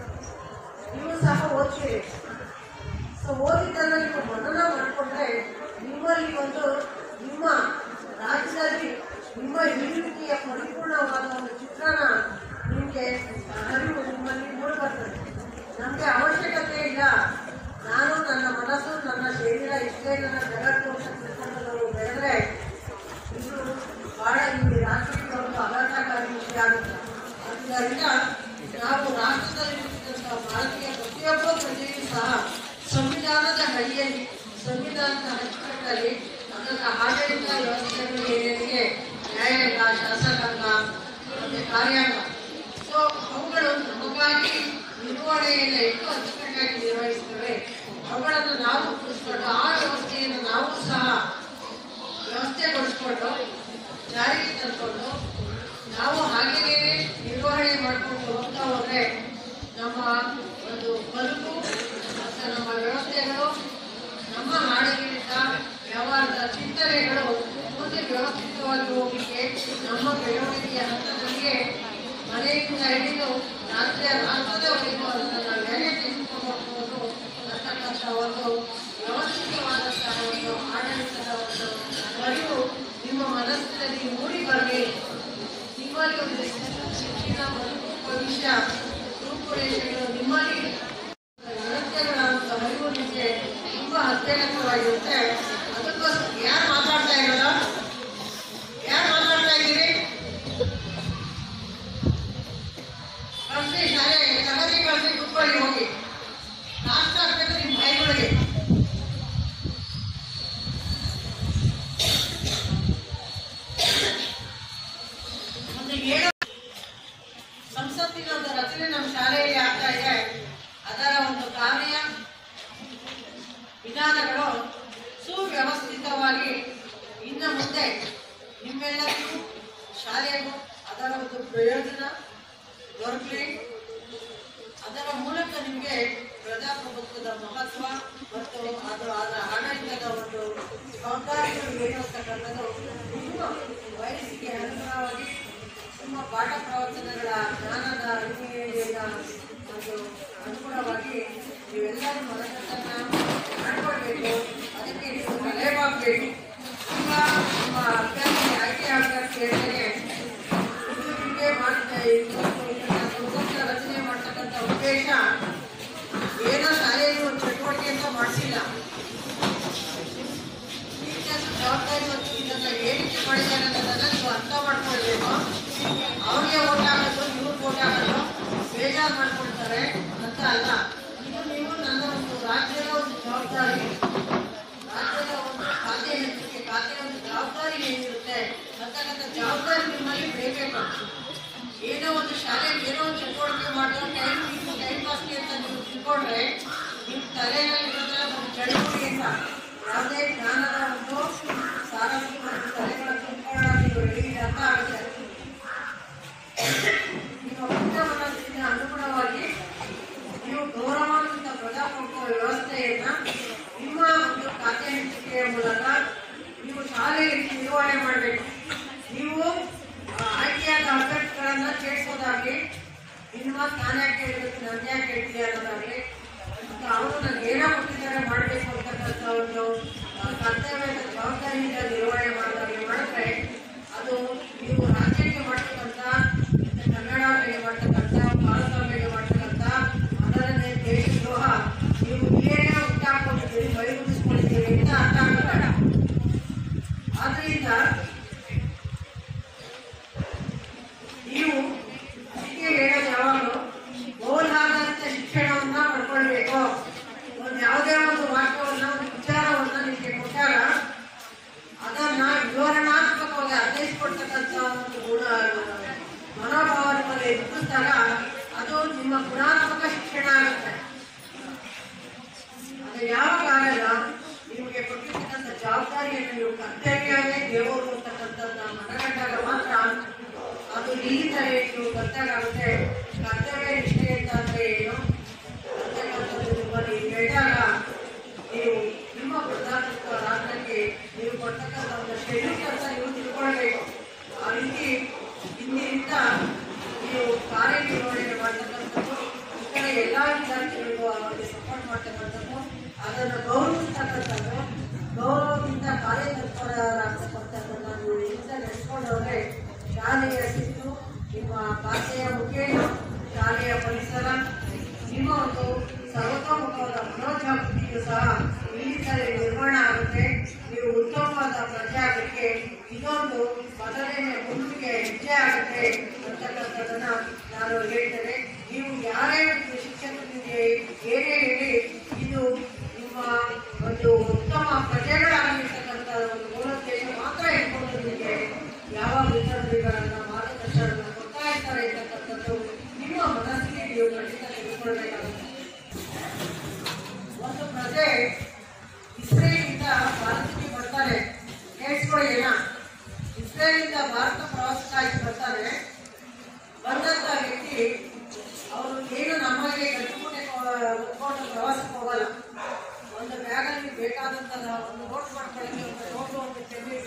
ನೀವು ಸಹ ಓದ್ತೀರಿ ಸೊ ಓದಿದ್ದನ್ನು ನೀವು ಮನನ ಮಾಡಿಕೊಂಡ್ರೆ ನಿಮ್ಮಲ್ಲಿ ಒಂದು ನಿಮ್ಮ ರಾಜ್ಯದಲ್ಲಿ ನಿಮ್ಮ ಇರುವಿಕೆಯ ಪರಿಪೂರ್ಣವಾದ ಒಂದು ಚಿತ್ರಣ ನಿಮಗೆ ಅರಿವು ನಿಮ್ಮಲ್ಲಿ ಮೂಡಿಬರ್ತದೆ ನಮಗೆ ಅವಶ್ಯಕತೆ ಇಲ್ಲ ನಾನು ನನ್ನ ಮನಸ್ಸು ನನ್ನ ಶರೀರ ಇಷ್ಟೇ ನನ್ನ ಜಗತ್ತು ಅಂತ ತಿಳ್ಕೊಂಡು ಬೆಳೆದ್ರೆ ಇದು ಬಹಳ ಈ ರಾಷ್ಟ್ರಕ್ಕೆ ಒಂದು ಅಗಾಧಕಾರಿ ವಿಷಯ ಆಗುತ್ತೆ ಆದ್ದರಿಂದ ನಾವು ರಾಷ್ಟ್ರದಲ್ಲಿ ಹುಟ್ಟಿದಂತಹ ಭಾರತೀಯ ಪ್ರತಿಯೊಬ್ಬ ಪ್ರಜೆಯೂ ಸಹ ಸಂವಿಧಾನದ ಅಡಿಯಲ್ಲಿ ಸಂವಿಧಾನದ ಅಚ್ಚುಕಟ್ಟಲ್ಲಿ ಅದರ ಆಡಳಿತ ವ್ಯವಸ್ಥೆಗಳು ಏನೇನಿದೆ ನ್ಯಾಯಾಂಗ ಶಾಸಕಾಂಗ ಮತ್ತು ಕಾರ್ಯಾಂಗ ಸೊ ಅವುಗಳು ನಮಗಾಗಿ ನಿರ್ವಹಣೆಯನ್ನು ಎಷ್ಟು ಅಚ್ಚುಕಟ್ಟಾಗಿ ನಿರ್ವಹಿಸ್ತವೆ ಅವುಗಳನ್ನು ನಾವು ಉಳಿಸ್ಕೊಂಡು ಆ ವ್ಯವಸ್ಥೆಯನ್ನು ನಾವು ಸಹ ವ್ಯವಸ್ಥೆಗೊಳಿಸ್ಕೊಂಡು ಜಾರಿಗೆ ತಂದ್ಕೊಂಡು ನಾವು ಹಾಗೆಯೇ ನಿರ್ವಹಣೆ ಮಾಡ್ಕೊಂಡು ಹೋಗ್ತಾ ಶಾಲೆಗಳು ಮುಂದೆ ವ್ಯವಸ್ಥಿತವಾಗಿ ಹೋಗಲಿಕ್ಕೆ ನಮ್ಮ ಬೆಳವಣಿಗೆಯ ಹಂತದಲ್ಲಿ ಮನೆಯಿಂದ ಹಿಡಿದು ರಾಜ್ಯ ರಾಷ್ಟ್ರದವರೆಗೂ ಅದನ್ನು ನಾವು ಹೇಗೆ ತೆಗೆದುಕೊಂಡು ಅಂತಕ್ಕಂಥ ಒಂದು ವ್ಯವಸ್ಥಿತವಾದಂತಹ ಒಂದು ಆಡಳಿತದ ಒಂದು ಅರಿವು ನಿಮ್ಮ ಮನಸ್ಸಿನಲ್ಲಿ ಮೂಡಿ ಬರಲಿ ನಿಮ್ಮಲ್ಲಿ ಒಂದು ಶಿಕ್ಷಣ ಮತ್ತು ಭವಿಷ್ಯ ರೂಪುರೇಷೆಗಳು ನಿಮ್ಮಲ್ಲಿ ವ್ಯವಸ್ಥೆಗಳ ಒಂದು ಅರಿವು ನಿಮಗೆ ತುಂಬಾ ಅತ್ಯಗತ್ಯವಾಗಿರುತ್ತೆ ಅದಕ್ಕೋಸ್ಕರ ಯಾರು ಮಾತಾಡ್ತಾ ಇರೋಲ್ಲ ಯಾರು ಮಾತಾಡ್ತಾ ಇದ್ದೀರಿ ಕಳಿಸಿ ಶಾಲೆ ತರಗತಿ ಕಳಿಸಿ ಕುತ್ಕೊಳ್ಳಿ ಹೋಗಿ ನಾಷ್ಟ ಆಗ್ಬೇಕು ನಿಮ್ಮ ಮೈಗಳಿಗೆ ಒಂದು ಏಳು ಸಂಸತ್ತಿನ ಒಂದು ರಚನೆ ನಮ್ಮ ಶಾಲೆಯಲ್ಲಿ ಆಗ್ತಾ ಇದೆ ಅದರ ಒಂದು ಕಾರ್ಯ ವಿಧಾನಗಳು ಸುವ್ಯವಸ್ಥಿತವಾಗಿ ಇನ್ನು ಮುಂದೆ ನಿಮ್ಮೆಲ್ಲರಿಗೂ ಶಾಲೆಗೂ ಅದರ ಒಂದು ಪ್ರಯೋಜನ ದೊರಕಲಿ ಅದರ ಮೂಲಕ ನಿಮಗೆ ಪ್ರಜಾಪ್ರಭುತ್ವದ ಮಹತ್ವ ಮತ್ತು ಅದು ಅದರ ಆಡಳಿತದ ಒಂದು ಜವಾಬ್ದಾರಿಗಳು ಏನು ಅಂತಕ್ಕಂಥದ್ದು ನಿಮ್ಮ ವಯಸ್ಸಿಗೆ ಅನುಗುಣವಾಗಿ ನಿಮ್ಮ ಪಾಠ ಪ್ರವಚನಗಳ ಜ್ಞಾನದ ಅರಿವಿನ ಒಂದು ಅನುಗುಣವಾಗಿ ನೀವೆಲ್ಲರೂ ಮನಸ್ಸನ್ನ ಮಾಡ್ಕೊಳ್ಬೇಕು ಅದಕ್ಕೆ ನೀವು ತಲೆಬಾಗಬೇಕು ಈಗ ನಿಮ್ಮ ಅಭ್ಯರ್ಥಿ ಆಯ್ಕೆ ಅಭ್ಯರ್ಥಿ ಹೇಳಿದರೆ ಇದು ನಿಮಗೆ ಮಾಡ್ತಾ ಇವತ್ತು ಇದನ್ನ ಸಂಸತ್ತ ರಚನೆ ಮಾಡ್ತಕ್ಕಂಥ ಉದ್ದೇಶ ಏನೋ ಶಾಲೆಯಲ್ಲಿ ಒಂದು ಚಟುವಟಿಕೆ ಅಂತ ಮಾಡಿಸಿಲ್ಲ ಟೀಚರ್ಸ್ ಜವಾಬ್ದಾರಿ ಮತ್ತು ಇದನ್ನ ಏನಕ್ಕೆ ಮಾಡಿದ್ದಾರೆ ಅನ್ನೋದನ್ನ ನೀವು ಅರ್ಥ ಮಾಡ್ಕೊಳ್ಬೇಕು ಅವ್ರಿಗೆ ಓಟ್ ಹಾಕೋದು ಇವ್ರಿಗೆ ಓಟ್ ಹಾಕೋದು ಬೇಜಾರು ಮಾಡ್ಕೊಳ್ತಾರೆ ಅಂತ ಅಲ್ಲ ಇದು ನೀವು ನನ್ನ ಒಂದು ರಾಜ್ಯದ ಒಂದು ಜವಾಬ್ದಾರಿ ರಾಜ್ಯದ ಒಂದು ಖಾತೆ ಹಂಚಿಕೆ ಖಾತೆಯ ಒಂದು ಜವಾಬ್ದಾರಿ ಏನಿರುತ್ತೆ ಅಂತಕ್ಕಂಥ ಜವಾಬ್ದಾರಿ ನಿಮ್ಮಲ್ಲಿ ಬೇಕಬೇಕು ಏನೋ ಒಂದು ಶಾಲೆಗೆ ಏನೋ ಒಂದು ಚಟುವಟಿಕೆ ಮಾಡೋ ಟೈಮ್ ನೀವು ಟೈಮ್ ಪಾಸ್ಗೆ ಅಂತ ನೀವು ತಿಳ್ಕೊಂಡ್ರೆ ನಿಮ್ಮ ತಲೆಯಲ್ಲಿ ಇರೋದ್ರ ಒಂದು ಚಳುವಳಿ ಅಂತ ಯಾವುದೇ ಜ್ಞಾನದ ಒಂದು ಸಾರಾಂಶ ಮತ್ತು ತಲೆಗಳ ತಿಳ್ಕೊಳ್ಳೋಕೆ ನೀವು ರೆಡಿ ಅಂತ ಆಗುತ್ತೆ ನಿಮ್ಮ ಮುಕ್ತ ಮನಸ್ಸಿನ ಅನುಗುಣವಾಗಿ ನೀವು ಗೌರವಾನ್ವಿತ ಪ್ರಜಾಪ್ರಭುತ್ವ ವ್ಯವಸ್ಥೆಯನ್ನ ನಿಮ್ಮ ಒಂದು ಖಾತೆ ಹಂಚಿಕೆಯ ಮೂಲಕ ನೀವು ಶಾಲೆಯಲ್ಲಿ ನಿರ್ವಹಣೆ ಮಾಡಬೇಕು ನೀವು ಆ, ಆಯ್ಕೆಯಾದ ಅಭ್ಯರ್ಥಿಗಳನ್ನ ಸೇರಿಸೋದಾಗ್ಲಿ ನಿಮ್ಮ ನಾನು ಯಾಕೆ ಹೇಳ್ಬೇಕು ನಾನು ಯಾಕೆ ಹೇಳ್ತೀನಿ ಅನ್ನೋದಾಗ್ಲಿ ಮತ್ತು ಅವರು ನನಗೆ ಏನೋ ಕೊಟ್ಟಿದ್ದಾರೆ ಮಾಡಬೇಕು ಅಂತಕ್ಕಂಥ ಒಂದು ಆ, ಕರ್ತವ್ಯದ ಜವಾಬ್ದಾರಿಯಿಂದ ನಿರ್ವಹಣೆ ಮಾಡೋದಾಗ್ಲಿ ಮಾಡಿದ್ರೆ ಅದು ನೀವು ರಾಜ್ಯಕ್ಕೆ ಮಾಡ್ತಕ್ಕಂಥ ಮತ್ತೆ ಕನ್ನಡ ಮೇಲೆ ಮಾಡ್ತಕ್ಕಂಥ ಭಾರತ ಮೇಲೆ ಮಾಡ್ತಕ್ಕಂಥ ಅದರನ್ನೇ ದೇಶದ್ರೋಹ ನೀವು ಏನೇ ಹುಟ್ಟಾಕೊಂಡಿದ್ದೀರಿ ಬೈಗುಡಿಸ್ಕೊಂಡಿದ್ದೀರಿ ಅಂತ ಅರ್ಥ ಆಗಬೇಡ ಆದ್ರಿಂದ ನೀವು ಅದಕ್ಕೆ ಹೇಳೋದು ಯಾವಾಗಲೂ ಮೌಲ್ಯಾಧಾರಿತ ಶಿಕ್ಷಣವನ್ನ ಪಡ್ಕೊಳ್ಬೇಕು ಒಂದು ಯಾವುದೇ ಒಂದು ವಾಕ್ಯವನ್ನ ಒಂದು ವಿಚಾರವನ್ನ ನಿಮಗೆ ಕೊಟ್ಟಾಗ ಅದನ್ನ ವಿವರಣಾತ್ಮಕವಾಗಿ ಅರ್ಥೈಸ್ಕೊಡ್ತಕ್ಕಂಥ ಒಂದು ಗುಣ ಮನೋಭಾವ ನಿಮ್ಮಲ್ಲಿ ಎದುರಿಸಿದಾಗ ಅದು ನಿಮ್ಮ ಗುಣಾತ್ಮಕ ಶಿಕ್ಷಣ ಆಗುತ್ತೆ ಅದು ಯಾವಾಗ ಆಗಲ್ಲ ನಿಮಗೆ ಕೊಟ್ಟಿರ್ತಕ್ಕಂಥ ಜವಾಬ್ದಾರಿಯನ್ನು ನೀವು ಕರ್ತವ್ಯವೇ ದೇವರು ಅಂತಕ್ಕಂಥದ್ದನ್ನ ಮನಗಂಡಾಗ ಮಾತ್ರ ಅದು ಇಲ್ಲಿಂದಲೇ ನೀವು ಗೊತ್ತಾಗುತ್ತೆ ಕರ್ತವ್ಯ ನಿಷ್ಠೆ ಅಂತ ಅಂದ್ರೆ ಏನು ಅಂತಕ್ಕಂಥದ್ದು ನಿಮ್ಮಲ್ಲಿ ಬೆಳೆದಾಗ ನೀವು ನಿಮ್ಮ ಪ್ರಜಾಪ್ರಭುತ್ವ ರಾಷ್ಟ್ರಕ್ಕೆ ನೀವು ಕೊಡ್ತಕ್ಕಂಥ ಒಂದು ಶೈಲಿ ಅಂತ ನೀವು ತಿಳ್ಕೊಳ್ಬೇಕು ಆ ರೀತಿ ಇಂದಿನಿಂದ ನೀವು ಕಾರ್ಯನಿರ್ವಹಣೆ ಮಾಡ್ತಕ್ಕಂಥದ್ದು ಇತರ ಎಲ್ಲ ವಿದ್ಯಾರ್ಥಿಗಳಿಗೂ ಅವರಿಗೆ ಸಪೋರ್ಟ್ ಮಾಡ್ತಕ್ಕಂಥದ್ದು ಅದನ್ನು ಗೌರವಿಸ್ತಕ್ಕಂಥದ್ದು ಗೌರವದಿಂದ ಕಾರ್ಯತತ್ಪರರಾಗ್ತಕ್ಕಂಥದ್ದನ್ನ ನೀವು ಇಲ್ಲಿಂದ ನಡೆಸ್ಕೊಂಡವ್ರೆ ಶಾಲೆಯ ಶಿಸ್ತು ನಿಮ್ಮ ಖಾತೆಯ ಮುಖೇನ ಶಾಲೆಯ ಪರಿಸರ ನಿಮ್ಮ ಒಂದು ಸರ್ವತೋಮುಖವಾದ ಮನೋಜಾಗೃತಿಯು ಸಹ ಇಲ್ಲಿಂದಲೇ ನಿರ್ಮಾಣ ಆಗುತ್ತೆ ನೀವು ಉತ್ತಮವಾದ ಪ್ರಜೆ ಆಗಲಿಕ್ಕೆ ಇದೊಂದು ಮೊದಲನೇ ಮುಂದಿಗೆ ಹೆಜ್ಜೆ ಆಗುತ್ತೆ ಅಂತಕ್ಕಂಥದ್ದನ್ನ ನಾನು ಹೇಳ್ತೇನೆ ನೀವು ಯಾರೇ ಒಂದು ಶಿಕ್ಷಕರಿಗೆ ಏನೇ ಹೇಳಿ ಇದು ನಿಮ್ಮ ಒಂದು ಉತ್ತಮ ಪ್ರಜೆಗಳಾಗಿರ್ತಕ್ಕಂಥ ಒಂದು ಮೂಲೋದ್ದೇಶ ಮಾತ್ರ ಇಟ್ಕೊಂಡು ನಿಮಗೆ ಯಾವ ವಿತರಣೆಗಳನ್ನ ಮಾರ್ಗದರ್ಶನಗಳನ್ನ ಕೊಡ್ತಾ ಇರ್ತಾರೆ ಅಂತಕ್ಕಂಥದ್ದು ನಿಮ್ಮ ಮನಸ್ಸಿಗೆ ನೀವು ಖಂಡಿತ ತಿಳ್ಕೊಳ್ಬೇಕಾಗುತ್ತೆ ಒಂದು ಪ್ರಜೆ ಇಸ್ರೇಲಿಂದ ಭಾರತಕ್ಕೆ ಬರ್ತಾರೆ ಕೇಳಿಸ್ಕೊಳ್ಳಿ ಏನ ಇಸ್ರೇಲಿಂದ ಭಾರತ ಪ್ರವಾಸಕ್ಕಾಗಿ ಬರ್ತಾರೆ ಬಂದಂತ ವ್ಯಕ್ತಿ ಅವರು ಏನು ನಮಗೆ ಗಟ್ಟಿಮುಟ್ಟೆ ಹೊತ್ಕೊಂಡು ಪ್ರವಾಸಕ್ಕೆ ಹೋಗಲ್ಲ ಒಂದು ಬ್ಯಾಗಲ್ಲಿ ಬೇಕಾದಂತ ಒಂದು ನೋಟ್ ಮಾಡ್ಕೊಳ್ಳೋಕೆ ಒಂದು ನೋಟು ಒಂದು ಚೆಲ್ಲಿ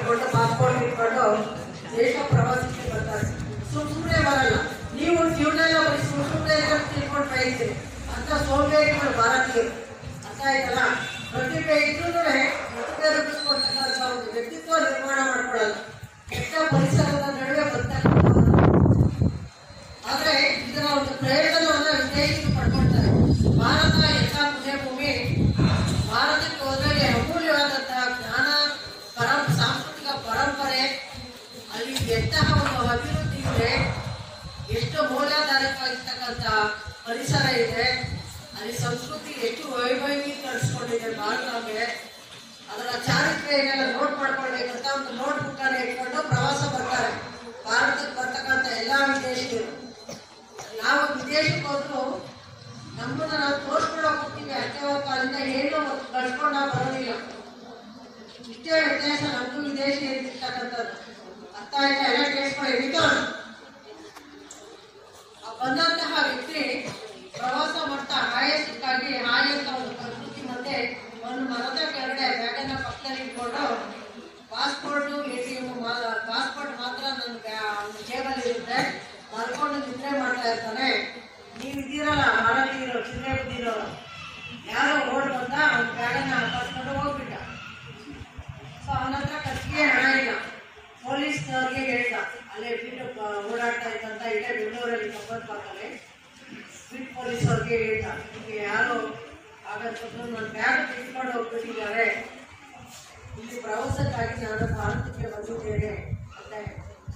ಮಾಡ್ಕೊಂಡು ಪಾಸ್ಪೋರ್ಟ್ ಇಟ್ಕೊಂಡು ದೇಶ ಪ್ರವಾಸಕ್ಕೆ ಬರ್ತಾರೆ ಸುಮ್ ಸುಮ್ಮನೆ ಬರಲ್ಲ ನೀವು ಜೀವನ ಬರೀ ಸುಮ್ ಸುಮ್ಮನೆ ತಿಳ್ಕೊಂಡು ಬಯಸ್ತೀರಿ ಅಂತ ಸೋಂಬೇರಿಗಳು ಭಾರತೀಯರು ಅರ್ಥ ಆಯ್ತಲ್ಲ ಪ್ರತಿಭೆ ಇದ್ರೂ ಪ್ರತಿಭೆ ರೂಪಿಸ್ಕೊಳ್ತಕ್ಕಂಥ ಒಂದು ವ್ಯಕ್ತಿತ್ವ ನಿರ್ಮಾಣ ಮಾಡ್ಕೊಳ್ಳಲ್ಲ ಕೆಟ್ಟ ಪರಿಸರದ ನಡುವೆ ಬರ್ತಕ್ಕಂಥ ಆದ್ರೆ ಇದರ ಒಂದು ಪ್ರಯೋಜನವನ್ನ ವಿದೇಶಿಗಳು ಪಡ್ಕೊಳ್ತಾರೆ ಭಾರತ ಎಂಥ ಪುಣ್ಯಭೂಮಿ ಭಾರತಕ್ಕೆ ಹೋದ್ರೆ ಅಮೂಲ್ಯವಾದಂತಹ ಜ್ಞಾನ ಪರ ಸಾಂಸ್ಕೃತಿಕ ಪರಂಪರೆ ಅಲ್ಲಿ ಎಂತಹ ಒಂದು ಅಭಿವೃದ್ಧಿ ಇದೆ ಎಷ್ಟು ಮೌಲ್ಯಾಧಾರಿತವಾಗಿರ್ತಕ್ಕಂಥ ಪರಿಸರ ಇದೆ ಅಲ್ಲಿ ಸಂಸ್ಕೃತಿ ಎಷ್ಟು ವೈಭವೀಕರಿಸ್ಕೊಂಡಿದೆ ಭಾರತಕ್ಕೆ ಅದರ ಚಾರಿತ್ರ್ಯ ಏನೆಲ್ಲ ನೋಟ್ ಮಾಡ್ಕೊಳ್ಬೇಕಂತ ಒಂದು ನೋಟ್ ಬುಕ್ ಅನ್ನ ಇಟ್ಕೊಂಡು ಪ್ರವಾಸ ಬರ್ತಾರೆ ಭಾರತಕ್ಕೆ ಬರ್ತಕ್ಕಂಥ ಎಲ್ಲಾ ವಿದೇಶಿಗರು ನಾವು ವಿದೇಶಕ್ಕೆ ಹೋದ್ರು ನಮ್ಮನ್ನ ನಾವು ತೋರ್ಸ್ಕೊಳಕ್ ಹೋಗ್ತೀವಿ ಅಷ್ಟೇ ಹೊರತು ಅಲ್ಲಿಂದ ಏನು ಕಳ್ಸ್ಕೊಂಡ್ ನಾವು ಬರೋದಿಲ್ಲ ಇಷ್ಟೇ ವ್ಯತ್ಯಾಸ ನಮ್ದು ವಿದೇಶಿ ಇರ್ತಕ್ಕಂಥದ್ದು ಅರ್ಥ ಆಯ್ತಾ ಎಲ್ಲ ಕೇಳಿಸ್ಕೊಳ್ಳಿ ರಿಟರ್ನ್ ಬಂದಂತಹ ವ್ಯಕ್ತಿ ಪ್ರವಾಸ ಮಾಡ್ತಾ ಆಯಾಸಕ್ಕಾಗಿ ಹಾಯಿ ಅಂತ ಒಂದು ಪ್ರಕೃತಿ ಮತ್ತೆ ಒಂದು ಮರದ ಕೆಳಗಡೆ ಬ್ಯಾಗನ್ನ ಪಕ್ಕದಲ್ಲಿ ಇಟ್ಕೊಂಡು passport A T M passport ಮಾತ್ರ ನನ್ನ ಬ್ಯಾ- ಜೇಬಲ್ಲಿ ಇರುತ್ತೆ ಮಲ್ಕೊಂಡು ನಿದ್ರೆ ಮಾಡ್ತಾ ಇರ್ತಾನೆ ನೀವು ಇದ್ದೀರಲ್ಲ ಭಾರತೀಯರು ಚಿಲ್ಲರೆ ಬುದ್ಧಿರೋರು ಯಾರೋ ಓಡ್ ಬಂದ ಅವ್ನ ಬ್ಯಾಗನ್ನ ಕರ್ಕೊಂಡು ಹೋಗ್ಬಿಟ್ಟ ಸೊ ಅವನ ಹತ್ರ ಖರ್ಚಿಗೆ ಹಣ ಇಲ್ಲ ಪೊಲೀಸ್ನವ್ರಿಗೆ ಹೇಳ್ದ ಅಲ್ಲೇ ಬಿಟ್ಟು ಪ- ಓಡಾಡ್ತಾ ಇದ್ದಂತ ಇಲ್ಲೇ ಬೆಂಗಳೂರಲ್ಲಿ ಕಂಬತ್ ಪಾಕಲ್ಲಿ ಬಿಟ್ ಪೊಲೀಸ್ ಅವ್ರಿಗೆ ಹೇಳ್ದ ನಿಮಗೆ ಯಾರೋ ಆಗಂತದ್ದು ನನ್ನ ಬ್ಯಾಗ್ ತಿಳ್ಕೊಂಡು ಹೋಗ್ಬಿಟ್ಟಿದ್ದಾರೆ ಇಲ್ಲಿ ಪ್ರವಾಸಕ್ಕಾಗಿ ನಾನು ಭಾರತಕ್ಕೆ ಬಂದಿದ್ದೇನೆ ಅಂತ ಹೇಳ್ದ.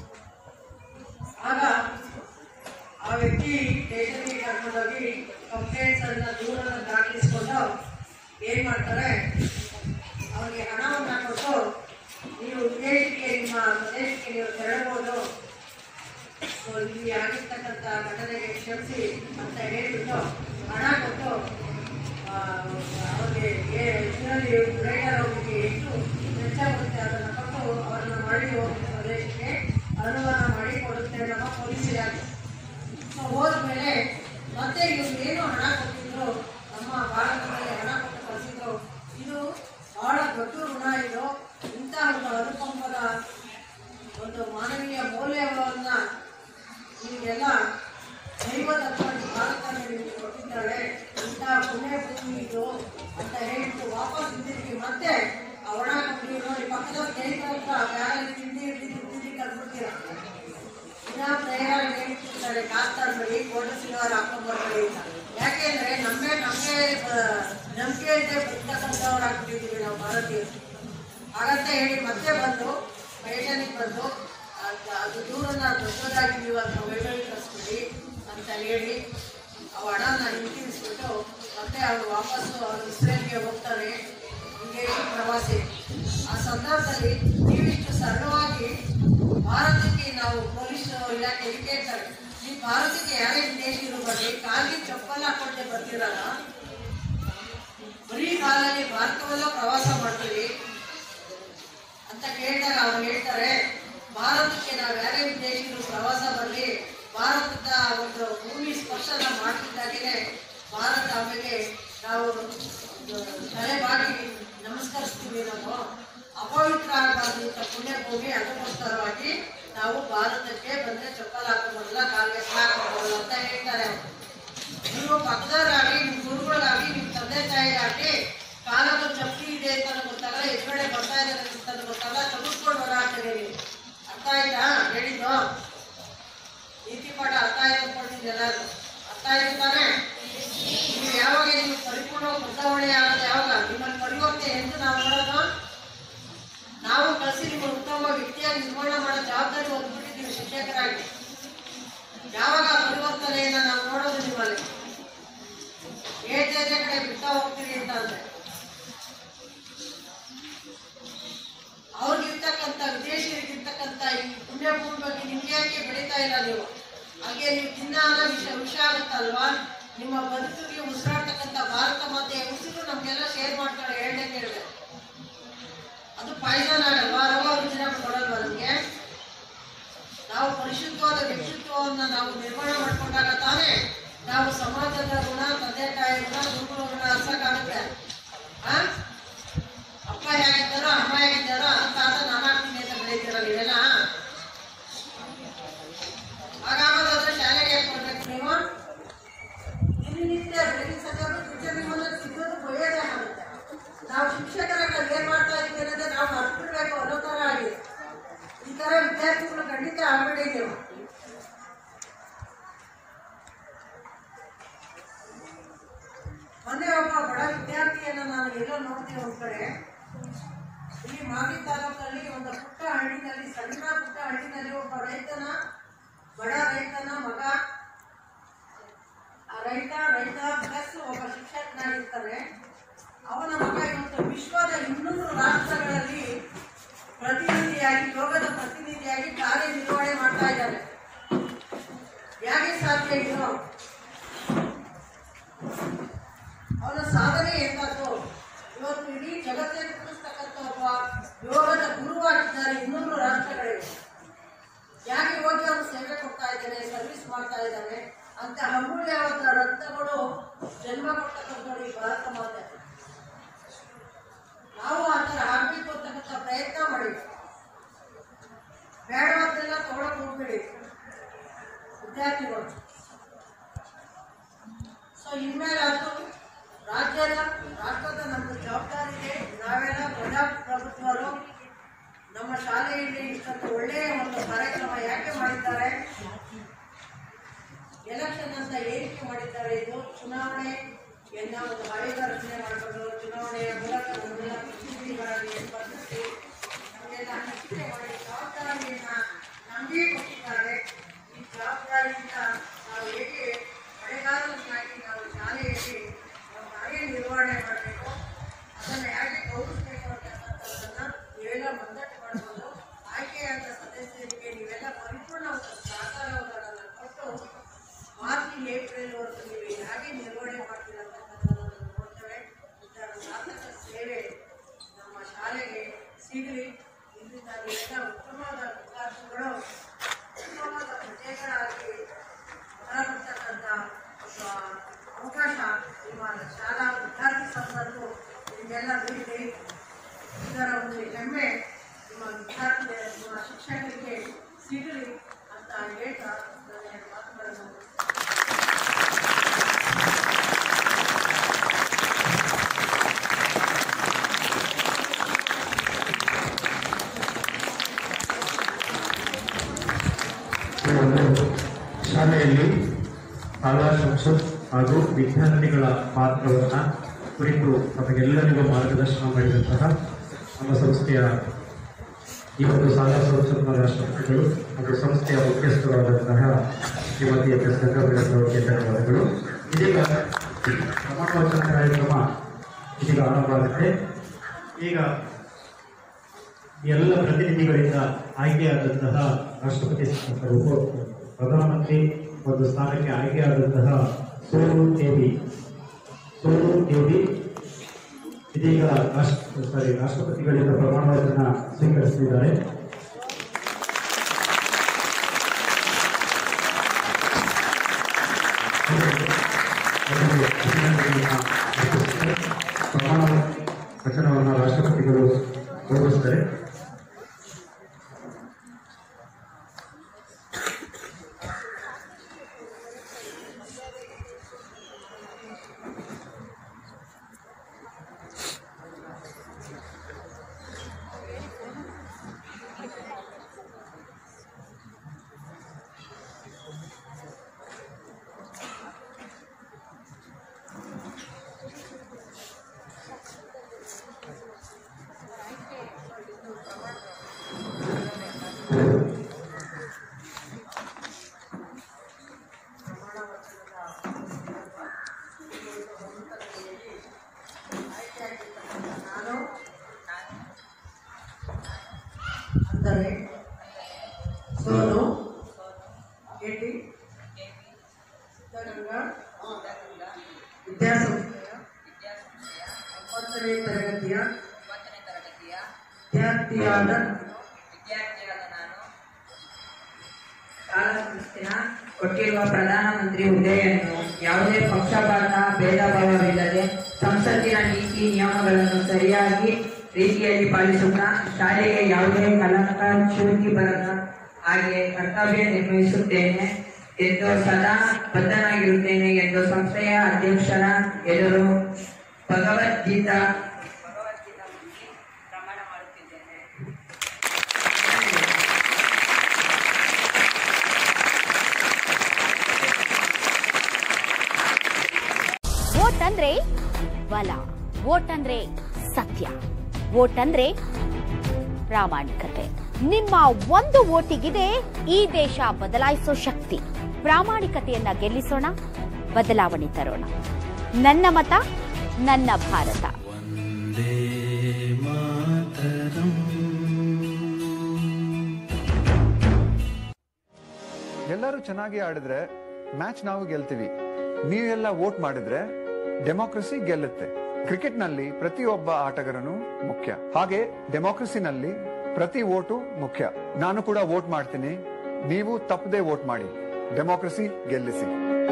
ಆಗ ಆ ವ್ಯಕ್ತಿ ಸ್ಟೇಷನ್ಗೆ ಕರ್ಕೊಂಡೋಗಿ ಕಂಪ್ಲೇಂಟ್ಸ್ ಅನ್ನ ದೂರನ್ನ ದಾಖಲಿಸ್ಕೊಂಡು ಏನ್ ಮಾಡ್ತಾರೆ ಅವರಿಗೆ ಹಣವನ್ನ ಕೊಟ್ಟು ನೀವು ವಿದೇಶಕ್ಕೆ ನಿಮ್ಮ ಪ್ರದೇಶಕ್ಕೆ ನೀವು ತೆರಳಬಹುದು ಸೊ ಇಲ್ಲಿ ಆಗಿರ್ತಕ್ಕಂಥ ಘಟನೆಗೆ ಕ್ಷಮಿಸಿ ಅಂತ ಹೇಳಿಬಿಟ್ಟು ಹಣ ಕೊಟ್ಟು ಆ, ಅವ್ರಿಗೆ ಏ- ಇದರಲ್ಲಿ ರೈಡರ್ ಅವರಿಗೆ ಎಷ್ಟು ವೆಚ್ಚ ಬರುತ್ತೆ ಅದನ್ನು ಕೊಟ್ಟು ಅವರನ್ನು ಮಾಡಿ ಹೋಗುವ ಪ್ರದೇಶಕ್ಕೆ ಅನುದಾನ ಮಾಡಿ ಕೊಡುತ್ತೆ ನಮ್ಮ ಪೊಲೀಸ್ ಇಲಾಖೆ ಸೊ ಹೋದ್ಮೇಲೆ ಮತ್ತೆ ಇವ್ರು ಏನು ಹಣ ಕೊಟ್ಟಿದ್ರು ನಮ್ಮ ಭಾರತದಲ್ಲಿ ಹಣ ಕೊಟ್ಟು ಕಳಿಸಿದ್ರು ಇದು ಬಹಳ ದೊಡ್ಡ ಋಣ ಇದು ಇಂಥ ಒಂದು ಅನುಕಂಪದ ಒಂದು ಮಾನವೀಯ ಮೌಲ್ಯವನ್ನ ನಿಮಗೆಲ್ಲ ದೈವ ತತ್ವವನ್ನು ಭಾರತ ನಿಮಗೆ ಕೊಟ್ಟಿದ್ದಾಳೆ ಇಂಥ ಪುಣ್ಯ ಭೂಮಿ ಇದು ಅಂತ ಹೇಳ್ಬಿಟ್ಟು ವಾಪಸ್ ಹಿಂದಿರುಗಿ ಮತ್ತೆ ಅವಣ ಕೊಟ್ಟು ನೋಡಿ ಪಕ್ಕದ ಸ್ನೇಹಿತರ ಹತ್ರ ಬ್ಯಾಗಲ್ಲಿ ತಿಂಡಿ ತಿಂಡಿ ತಿಂಡಿ ಕಲ್ಬಿಡ್ತೀರ ದಿನ ಪ್ರೇಯರ್ ಹೇಳ್ತಿರ್ತಾರೆ ಕಾಸ್ತಾಡ್ಬೇಡಿ ಕೋಟು ಸಿಲ್ವರ್ ಹಾಕೊಂಡ್ಬರ್ಬೇಡಿ ಅಂತ ಯಾಕೆಂದ್ರೆ ನಮ್ಮೇ ನಮಗೆ ನಂಬಿಕೆ ಇಲ್ಲದೆ ಬರ್ತಕ್ಕಂಥವ್ರು ಆಗ್ಬಿಟ್ಟಿದ್ದೀವಿ ನಾವು ಭಾರತೀಯರು ಹಾಗಂತ ಹೇಳಿ ಮತ್ತೆ ಬಂದು ಪೇಷನಿಗೆ ಬಂದು ಅದ್- ಅದು ದೂರನ್ನ ದೊಡ್ಡದಾಗಿ ನೀವು ಅದನ್ನ ವೈಭವೀಕರಿಸ್ಬಿಡಿ ಅಂತ ಹೇಳಿ ಅವ ಹಣನ ಹಿಂತಿರಿಸ್ಬಿಟ್ಟು ಮತ್ತೆ ಅವರು ವಾಪಸ್ಸು ಅವರು ಇಸ್ರೇಲ್ಗೆ ಹೋಗ್ತಾರೆ ವಿದೇಶಿ ಪ್ರವಾಸಿ ಆ ಸಂದರ್ಭದಲ್ಲಿ ನೀವಿಷ್ಟು ಸರಳವಾಗಿ ಭಾರತಕ್ಕೆ ನಾವು ಪೊಲೀಸ್ ಇಲಾಖೆ ಕೇಳ್ತಾರೆ ನೀವು ಭಾರತಕ್ಕೆ ಯಾರೇ ವಿದೇಶಿಗಳು ಬರ್ರಿ ಕಾಲಿಗೆ ಚಪ್ಪಲ್ ಹಾಕೊಂಡೆ ಬರ್ತೀರಲ್ಲ ಬರೀ ಕಾಲಲ್ಲಿ ಭಾರತವೆಲ್ಲ ಪ್ರವಾಸ ಮಾಡ್ತೀವಿ ಅಂತ ಕೇಳಿದಾಗ ಅವ್ರು ಹೇಳ್ತಾರೆ ಭಾರತಕ್ಕೆ ನಾವು ಯಾರೇ ವಿದೇಶಿಗಳು ಪ್ರವಾಸ ಬರಲಿ ಭಾರತದ ಒಂದು ಭೂಮಿ ಸ್ಪರ್ಶನ ಮಾಡ್ತಿದ್ದಾಗೇನೆ ಭಾರತ ಆಮೇಲೆ ನಾವು ಒಂದು ತಲೆ ಬಾಗಿ ನಮಸ್ಕರಿಸ್ತೀವಿ ನಾವು ಅಪವಿತ್ರ ಆಗಬಾರ್ದು ಅಂತ ಪುಣ್ಯ ಭೂಮಿ ಅದಕ್ಕೋಸ್ಕರವಾಗಿ ನಾವು ಭಾರತಕ್ಕೆ ಬಂದ್ರೆ ಚಪ್ಪಲ್ ಹಾಕೊಂಬಲ್ಲ ಕಾಲಿಗೆ ಹಾಕೊಂಬಲ್ಲ ಅಂತ ಹೇಳ್ತಾರೆ ಅವ್ರು. ನೀವು ಪಕ್ಕದವರಾಗಿ ನಿಮ್ಮ ಗುರುಗಳಾಗಿ ನಿಮ್ಮ ತಂದೆ ತಾಯಿಯಾಗಿ ಕಾಲದ ಚಪ್ಪಲಿ ಇದೆ ಅಂತ ಗೊತ್ತಾಗಲ್ಲ ಎದುರುಗಡೆ ಬರ್ತಾ ಇದ್ದಾರೆ ಅಂತ ಗೊತ್ತಾಗಲ್ಲ ತೆಗೆದುಕೊಂಡು ಹೊರಾಗ್ತದೆ ನೀವು ಅರ್ಥ ಆಯ್ತಾ ಹೇಳಿದ್ದು ನೀತಿ ಪಾಠ ಅರ್ಥ ಆಯ್ತು ಅನ್ಕೊಳ್ತೀನಿ ಎಲ್ಲರೂ ಅರ್ಥ ಆಯ್ತು ತಾನೇ ನೀವು ಯಾವಾಗ ನೀವು ಪರಿಪೂರ್ಣ ಬದಲಾವಣೆ ಆಗೋದು ಯಾವಾಗ ನಿಮ್ಮನ್ನು ಪರಿವರ್ತನೆ ಎಂದು ನಾವು ನೋಡೋದು ನಾವು ಕಲಿಸಿ ನಿಮ್ಮ ಉತ್ತಮ ವ್ಯಕ್ತಿಯಾಗಿ ನಿರ್ಮಾಣ ಮಾಡೋ ಜವಾಬ್ದಾರಿ ಹೊಂದ್ಬಿಟ್ಟಿದ್ದೀವಿ ಶಿಕ್ಷಕರಾಗಿ ಯಾವಾಗ ಆ ಪರಿವರ್ತನೆಯನ್ನ ನಾವು ನೋಡೋದು ನಿಮ್ಮಲ್ಲಿ ಏಜೆ ಕಡೆ ಬಿಡ್ತಾ ಹೋಗ್ತೀರಿ ಅಂತ ಅಂದ್ರೆ ಅವ್ರಿಗಿರ್ತಕ್ಕಂಥ ವಿದೇಶಿಯರಿಗಿರ್ತಕ್ಕಂಥ ಈ ಪುಣ್ಯಭೂಮಿ ಬಗ್ಗೆ ನಿಮ್ಗೆ ಯಾಕೆ ಬೆಳೀತಾ ಇಲ್ಲ ನೀವು ಹಾಗೆ ನೀವು ದಿನಾನ ವಿಷ ವಿಷ ಆಗುತ್ತಲ್ವಾ ನಿಮ್ಮ ಬದುಕಿಗೆ ಉಸಿರಾಡ್ತಕ್ಕಂಥ ಭಾರತ ಮಾತೆಯ ಉಸಿರು ನಮ್ಗೆಲ್ಲ ಶೇರ್ ಮಾಡ್ತಾರೆ ಎರಡನೇ ಕೇಳಿದೆ ಅದು ಪಾಯ್ಸನ್ ಆಗಲ್ವಾ ರೋಗ ರುಜಿನ ಕೊಡಲ್ವಾ ನಮ್ಗೆ ನಾವು ಪರಿಶುದ್ಧವಾದ ವ್ಯಕ್ತಿತ್ವವನ್ನು ನಾವು ನಿರ್ಮಾಣ ಮಾಡ್ಕೊಂಡಾಗ ತಾನೇ ನಾವು ಸಮಾಜದ ಋಣ ತಂದೆ ತಾಯಿ ಋಣ ಗುರುಗಳ ಋಣ ಅರ್ಸಕ್ಕಾಗುತ್ತೆ ಆ? ಅಪ್ಪ ಹೇಗಿದ್ದಾರೋ ಅಮ್ಮ ಹೇಗಿದ್ದಾರೋ ಅಂತ ಆತ ನಾನು ಆಗ್ತೀನಿ ಅಂತ ಶಾಲೆಯನ್ನು ನಾನು ಎಲ್ಲೋ ನೋಡ್ತೀನಿ ಒಂದ್ ಕಡೆ ಇಲ್ಲಿ ಮಾಗಿ ತಾಲೂಕಲ್ಲಿ ಒಂದು ಪುಟ್ಟ ಹಳ್ಳಿನಲ್ಲಿ ಸಣ್ಣ ಪುಟ್ಟ ಹಳ್ಳಿನಲ್ಲಿ ಒಬ್ಬ ರೈತನ ಬಡ ರೈತನ ಮಗ ಆ ರೈತ ರೈತ ಪ್ಲಸ್ ಒಬ್ಬ ಶಿಕ್ಷಕನಾಗಿರ್ತಾನೆ ಅವನ ಮಗ ಇವತ್ತು ವಿಶ್ವದ ಇನ್ನೂರು ರಾಷ್ಟ್ರಗಳಲ್ಲಿ ಪ್ರತಿನಿಧಿಯಾಗಿ ಯೋಗದ ಪ್ರತಿನಿಧಿಯಾಗಿ ಕಾರ್ಯನಿರ್ವಹಣೆ ಮಾಡ್ತಾ ಇದ್ದಾರೆ ಹೇಗೆ ಸಾಧ್ಯ ಇದು ಅವನ ಸಾಧನೆ ಎಂತದ್ದು ಇವತ್ತು ಇಡೀ ಜಗತ್ತೇ ಕುಡಿಸ್ತಕ್ಕಂಥ ಒಬ್ಬ ಯೋಗದ ಗುರುವಾಗಿದ್ದಾರೆ ಇನ್ನೂರು ರಾಷ್ಟ್ರಗಳಿಗೆ ಯಾಕೆ ಹೋಗಿ ಅವನು ಸೇವೆ ಕೊಡ್ತಾ ಇದ್ದಾನೆ ಸರ್ವಿಸ್ ಮಾಡ್ತಾ ಇದ್ದಾನೆ ಅಂತ ಅಮೂಲ್ಯವಾದ ರತ್ನಗಳು ಜನ್ಮ ಕೊಡ್ತಕ್ಕಂಥವ್ರು ಈ ಭಾರತ ಮಾತೆ ನಾವು ಆ ಥರ ಆಗ್ಬೇಕು ಅಂತಕ್ಕಂಥ ಪ್ರಯತ್ನ ಮಾಡಿ ಬೇಡವಾದ್ದೆಲ್ಲ ತಗೊಳಕ್ ಹೋಗ್ಬೇಡಿ ವಿದ್ಯಾರ್ಥಿಗಳು ಸೊ ಇನ್ಮೇಲೆ ಅದು ರಾಜ್ಯದ ರಾಷ್ಟ್ರದ ನಮ್ದು ಜವಾಬ್ದಾರಿ ಇದೆ ನಾವೆಲ್ಲ ಪ್ರಜಾಪ್ರಭುತ್ವರು ನಮ್ಮ ಶಾಲೆಯಲ್ಲಿ ಇಷ್ಟೊಂದು ಒಳ್ಳೆಯ ಒಂದು ಕಾರ್ಯಕ್ರಮ ಯಾಕೆ ಮಾಡಿದ್ದಾರೆ ಎಲೆಕ್ಷನ್ ಅಂತ ಏನಕ್ಕೆ ಮಾಡಿದ್ದಾರೆ ಇದು ಚುನಾವಣೆ ಎನ್ನ ಒಂದು ಆಯೋಗ ರಚನೆ ಮಾಡಿಕೊಂಡು ಚುನಾವಣೆಯ ಮೂಲಕ ನಮ್ಮೆಲ್ಲ ಪ್ರತಿನಿಧಿಗಳಾಗಿ ಸ್ಪರ್ಧಿಸಿ ನಮಗೆಲ್ಲ ಹಂಚಿಕೆ ಮಾಡಿ ಜವಾಬ್ದಾರಿಯನ್ನ ನಮಗೆ ಕೊಟ್ಟಿದ್ದಾರೆ ಈ ಜವಾಬ್ದಾರಿಯಿಂದ ನಾವು ಹೇಗೆ ಹೊಣೆಗಾರರನ್ನಾಗಿ ನಾವು ಶಾಲೆಯಲ್ಲಿ ನಾವು ಕಾರ್ಯನಿರ್ವಹಣೆ ಮಾಡಬೇಕು ಅದನ್ನು ಹೇಗೆ ಗೌರವಿಸಬೇಕು ಅಂತಕ್ಕಂಥದ್ದನ್ನ ನೀವೆಲ್ಲ ಮಂದಟ್ಟು ಮಾಡ್ಬೋದು ಆಯ್ಕೆಯಾದ ಸದಸ್ಯರಿಗೆ ನೀವೆಲ್ಲ ಪರಿಪೂರ್ಣ ಒಂದು ಸಹಕಾರವನ್ನು ಕೊಟ್ಟು ಮಾರ್ಚ್ ಏಪ್ರಿಲ್ ವರೆಗೂ ನೀವು ಹೇಗೆ ನಿರ್ವಹಣೆ ಮಾಡ್ತೀರ ಅಂತಕ್ಕಂಥದ್ದನ್ನು ನೋಡ್ತೇವೆ ಇದರ ಸಾರ್ಥಕ ಸೇವೆ ನಮ್ಮ ಶಾಲೆಗೆ ಸಿಗಲಿ ಇದರಿಂದ ನೀವೆಲ್ಲ ಉತ್ತಮವಾದ ವಿದ್ಯಾರ್ಥಿಗಳು ಉತ್ತಮವಾದ ಪ್ರಜೆಗಳಾಗಿ ಹೊರಬರ್ತಕ್ಕಂಥ ಒಂದು ಅವಕಾಶ ನಿಮ್ಮ ಶಾಲಾ ವಿದ್ಯಾರ್ಥಿ ಸಂಘದ್ದು ನಿಮಗೆಲ್ಲ ನೀಡಿ ಇದರ ಒಂದು ಹೆಮ್ಮೆ ನಿಮ್ಮ ವಿದ್ಯಾರ್ಥಿ ನಿಮ್ಮ ಶಿಕ್ಷಕರಿಗೆ ಸಿಗಲಿ ಅಂತ ಹೇಳ್ತಾ ನನ್ನ ಎರಡು ಮಾತುಗಳನ್ನು ಈ ಒಂದು ಶಾಲೆಯಲ್ಲಿ ಶಾಲಾ ಸಂಸತ್ ಹಾಗೂ ವಿದ್ಯಾರ್ಥಿಗಳ ಪಾತ್ರವನ್ನ ಕುರಿತು ನಮಗೆಲ್ಲರಿಗೂ ಮಾರ್ಗದರ್ಶನ ಮಾಡಿದಂತಹ ನಮ್ಮ ಸಂಸ್ಥೆಯ ಈ ಒಂದು ಶಾಲಾ ಸಂಸತ್ನ ರಾಷ್ಟ್ರಪತಿಗಳು ಹಾಗೂ ಸಂಸ್ಥೆಯ ಮುಖ್ಯಸ್ಥರಾದಂತಹ ಶ್ರೀಮತಿ ಎಸ್ ಎಸ್ ಗಂಗಾಧರವರಿಗೆ ಧನ್ಯವಾದಗಳು ಇದೀಗ ಪ್ರಮಾಣವಚನ ಕಾರ್ಯಕ್ರಮ ಇದೀಗ ಆರಂಭ ಆಗುತ್ತೆ ಈಗ ಎಲ್ಲ ಪ್ರತಿನಿಧಿಗಳಿಂದ ಆಯ್ಕೆಯಾದಂತಹ ರಾಷ್ಟ್ರಪತಿ ಉಪ ಪ್ರಧಾನಮಂತ್ರಿ ಒಂದು ಸ್ಥಾನಕ್ಕೆ ಆಯ್ಕೆಯಾದಂತಹ ಸೋನು ದೇವಿ ಸೋನು ದೇವಿ ಇದೀಗ ರಾಷ್ಟ್ರ ಸಾರಿ ರಾಷ್ಟ್ರಪತಿಗಳಿಂದ ಪ್ರಮಾಣ ವಚನ ಸ್ವೀಕರಿಸಲಿದ್ದಾರೆ ಪ್ರಮಾಣ ವಚನವನ್ನು ರಾಷ್ಟ್ರಪತಿಗಳು ಗೌರವಿಸ್ತಾರೆ ನಾನು ಅಂದರೆ ಸೋನು ಗೆಡ್ಡಿ ಸಿದ್ಧಗಂಗಾ ವಿದ್ಯಾಸಂಸ್ಥೆಯ ಒಂಬತ್ತನೇ ತರಗತಿಯ ವಿದ್ಯಾರ್ಥಿಯಾದ ಶಾಲಾ ಸಂಸ್ಥೆಯ ಕೊಟ್ಟಿರುವ ಪ್ರಧಾನಮಂತ್ರಿ ಹುದ್ದೆಯನ್ನು ಯಾವುದೇ ಪಕ್ಷಪಾತ ಭೇದ ಭಾವವಿಲ್ಲದೆ ಸಂಸತ್ತಿನ ನೀತಿ ನಿಯಮಗಳನ್ನು ಸರಿಯಾಗಿ ರೀತಿಯಲ್ಲಿ ಪಾಲಿಸುತ್ತಾ ಶಾಲೆಗೆ ಯಾವುದೇ ಕಲಂಕ ಚ್ಯುತಿ ಬರದ ಹಾಗೆ ಕರ್ತವ್ಯ ನಿರ್ವಹಿಸುತ್ತೇನೆ ಎಂದು ಸದಾ ಬದ್ಧನಾಗಿರುತ್ತೇನೆ ಎಂದು ಸಂಸ್ಥೆಯ ಅಧ್ಯಕ್ಷರ ಎದುರು ಭಗವದ್ಗೀತಾ ಪ್ರಮಾಣ ಮಾಡುತ್ತಿದ್ದೇನೆ ವೋಟ್ ಅಂದ್ರೆ ಬಲ ವೋಟ್ ಅಂದ್ರೆ ಸತ್ಯ ವೋಟ್ ಅಂದ್ರೆ ಪ್ರಾಮಾಣಿಕತೆ ನಿಮ್ಮ ಒಂದು ವೋಟಿಗಿದೆ ಈ ದೇಶ ಬದಲಾಯಿಸೋ ಶಕ್ತಿ ಪ್ರಾಮಾಣಿಕತೆಯನ್ನ ಗೆಲ್ಲಿಸೋಣ ಬದಲಾವಣೆ ತರೋಣ ನನ್ನ ಮತ ನನ್ನ ಭಾರತ ಎಲ್ಲರೂ ಚೆನ್ನಾಗಿ ಆಡಿದ್ರೆ ಮ್ಯಾಚ್ ನಾವು ಗೆಲ್ತೀವಿ ನೀವೆಲ್ಲ ವೋಟ್ ಮಾಡಿದ್ರೆ ಡೆಮೋಕ್ರಸಿ ಗೆಲ್ಲುತ್ತೆ ಕ್ರಿಕೆಟ್ನಲ್ಲಿ ಪ್ರತಿಯೊಬ್ಬ ಆಟಗಾರನು ಮುಖ್ಯ ಹಾಗೆ ಡೆಮೋಕ್ರಸಿನಲ್ಲಿ ಪ್ರತಿ ವೋಟು ಮುಖ್ಯ ನಾನು ಕೂಡ ವೋಟ್ ಮಾಡ್ತೀನಿ ನೀವು ತಪ್ಪದೆ ವೋಟ್ ಮಾಡಿ ಡೆಮೋಕ್ರಸಿ ಗೆಲ್ಲಿಸಿ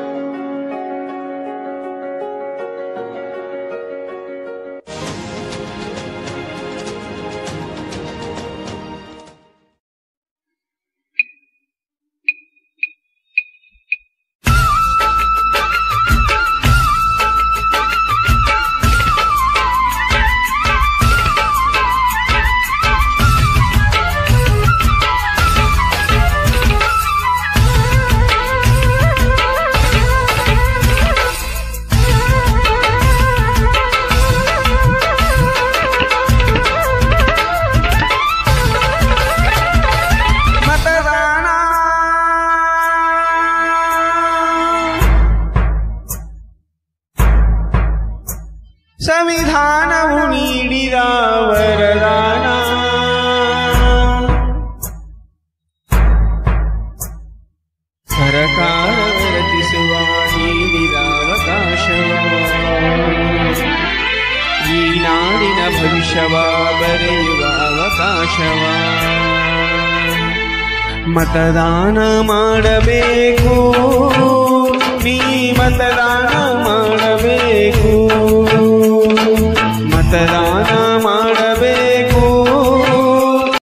ಮತದಾನ ಸಂವಿಧಾನವು ನೀಡಿದ ವರದಾನ ಸರಕಾರ ರಚಿಸುವ ನೀಡಿದ ಅವಕಾಶವ ಈ ನಾಡಿನ ಭವಿಷ್ಯವ ಬರೆಯುವ ಅವಕಾಶವ ಮತದಾನ ಮಾಡಬೇಕು ನೀ ಮತದಾನ ಮಾಡಬೇಕು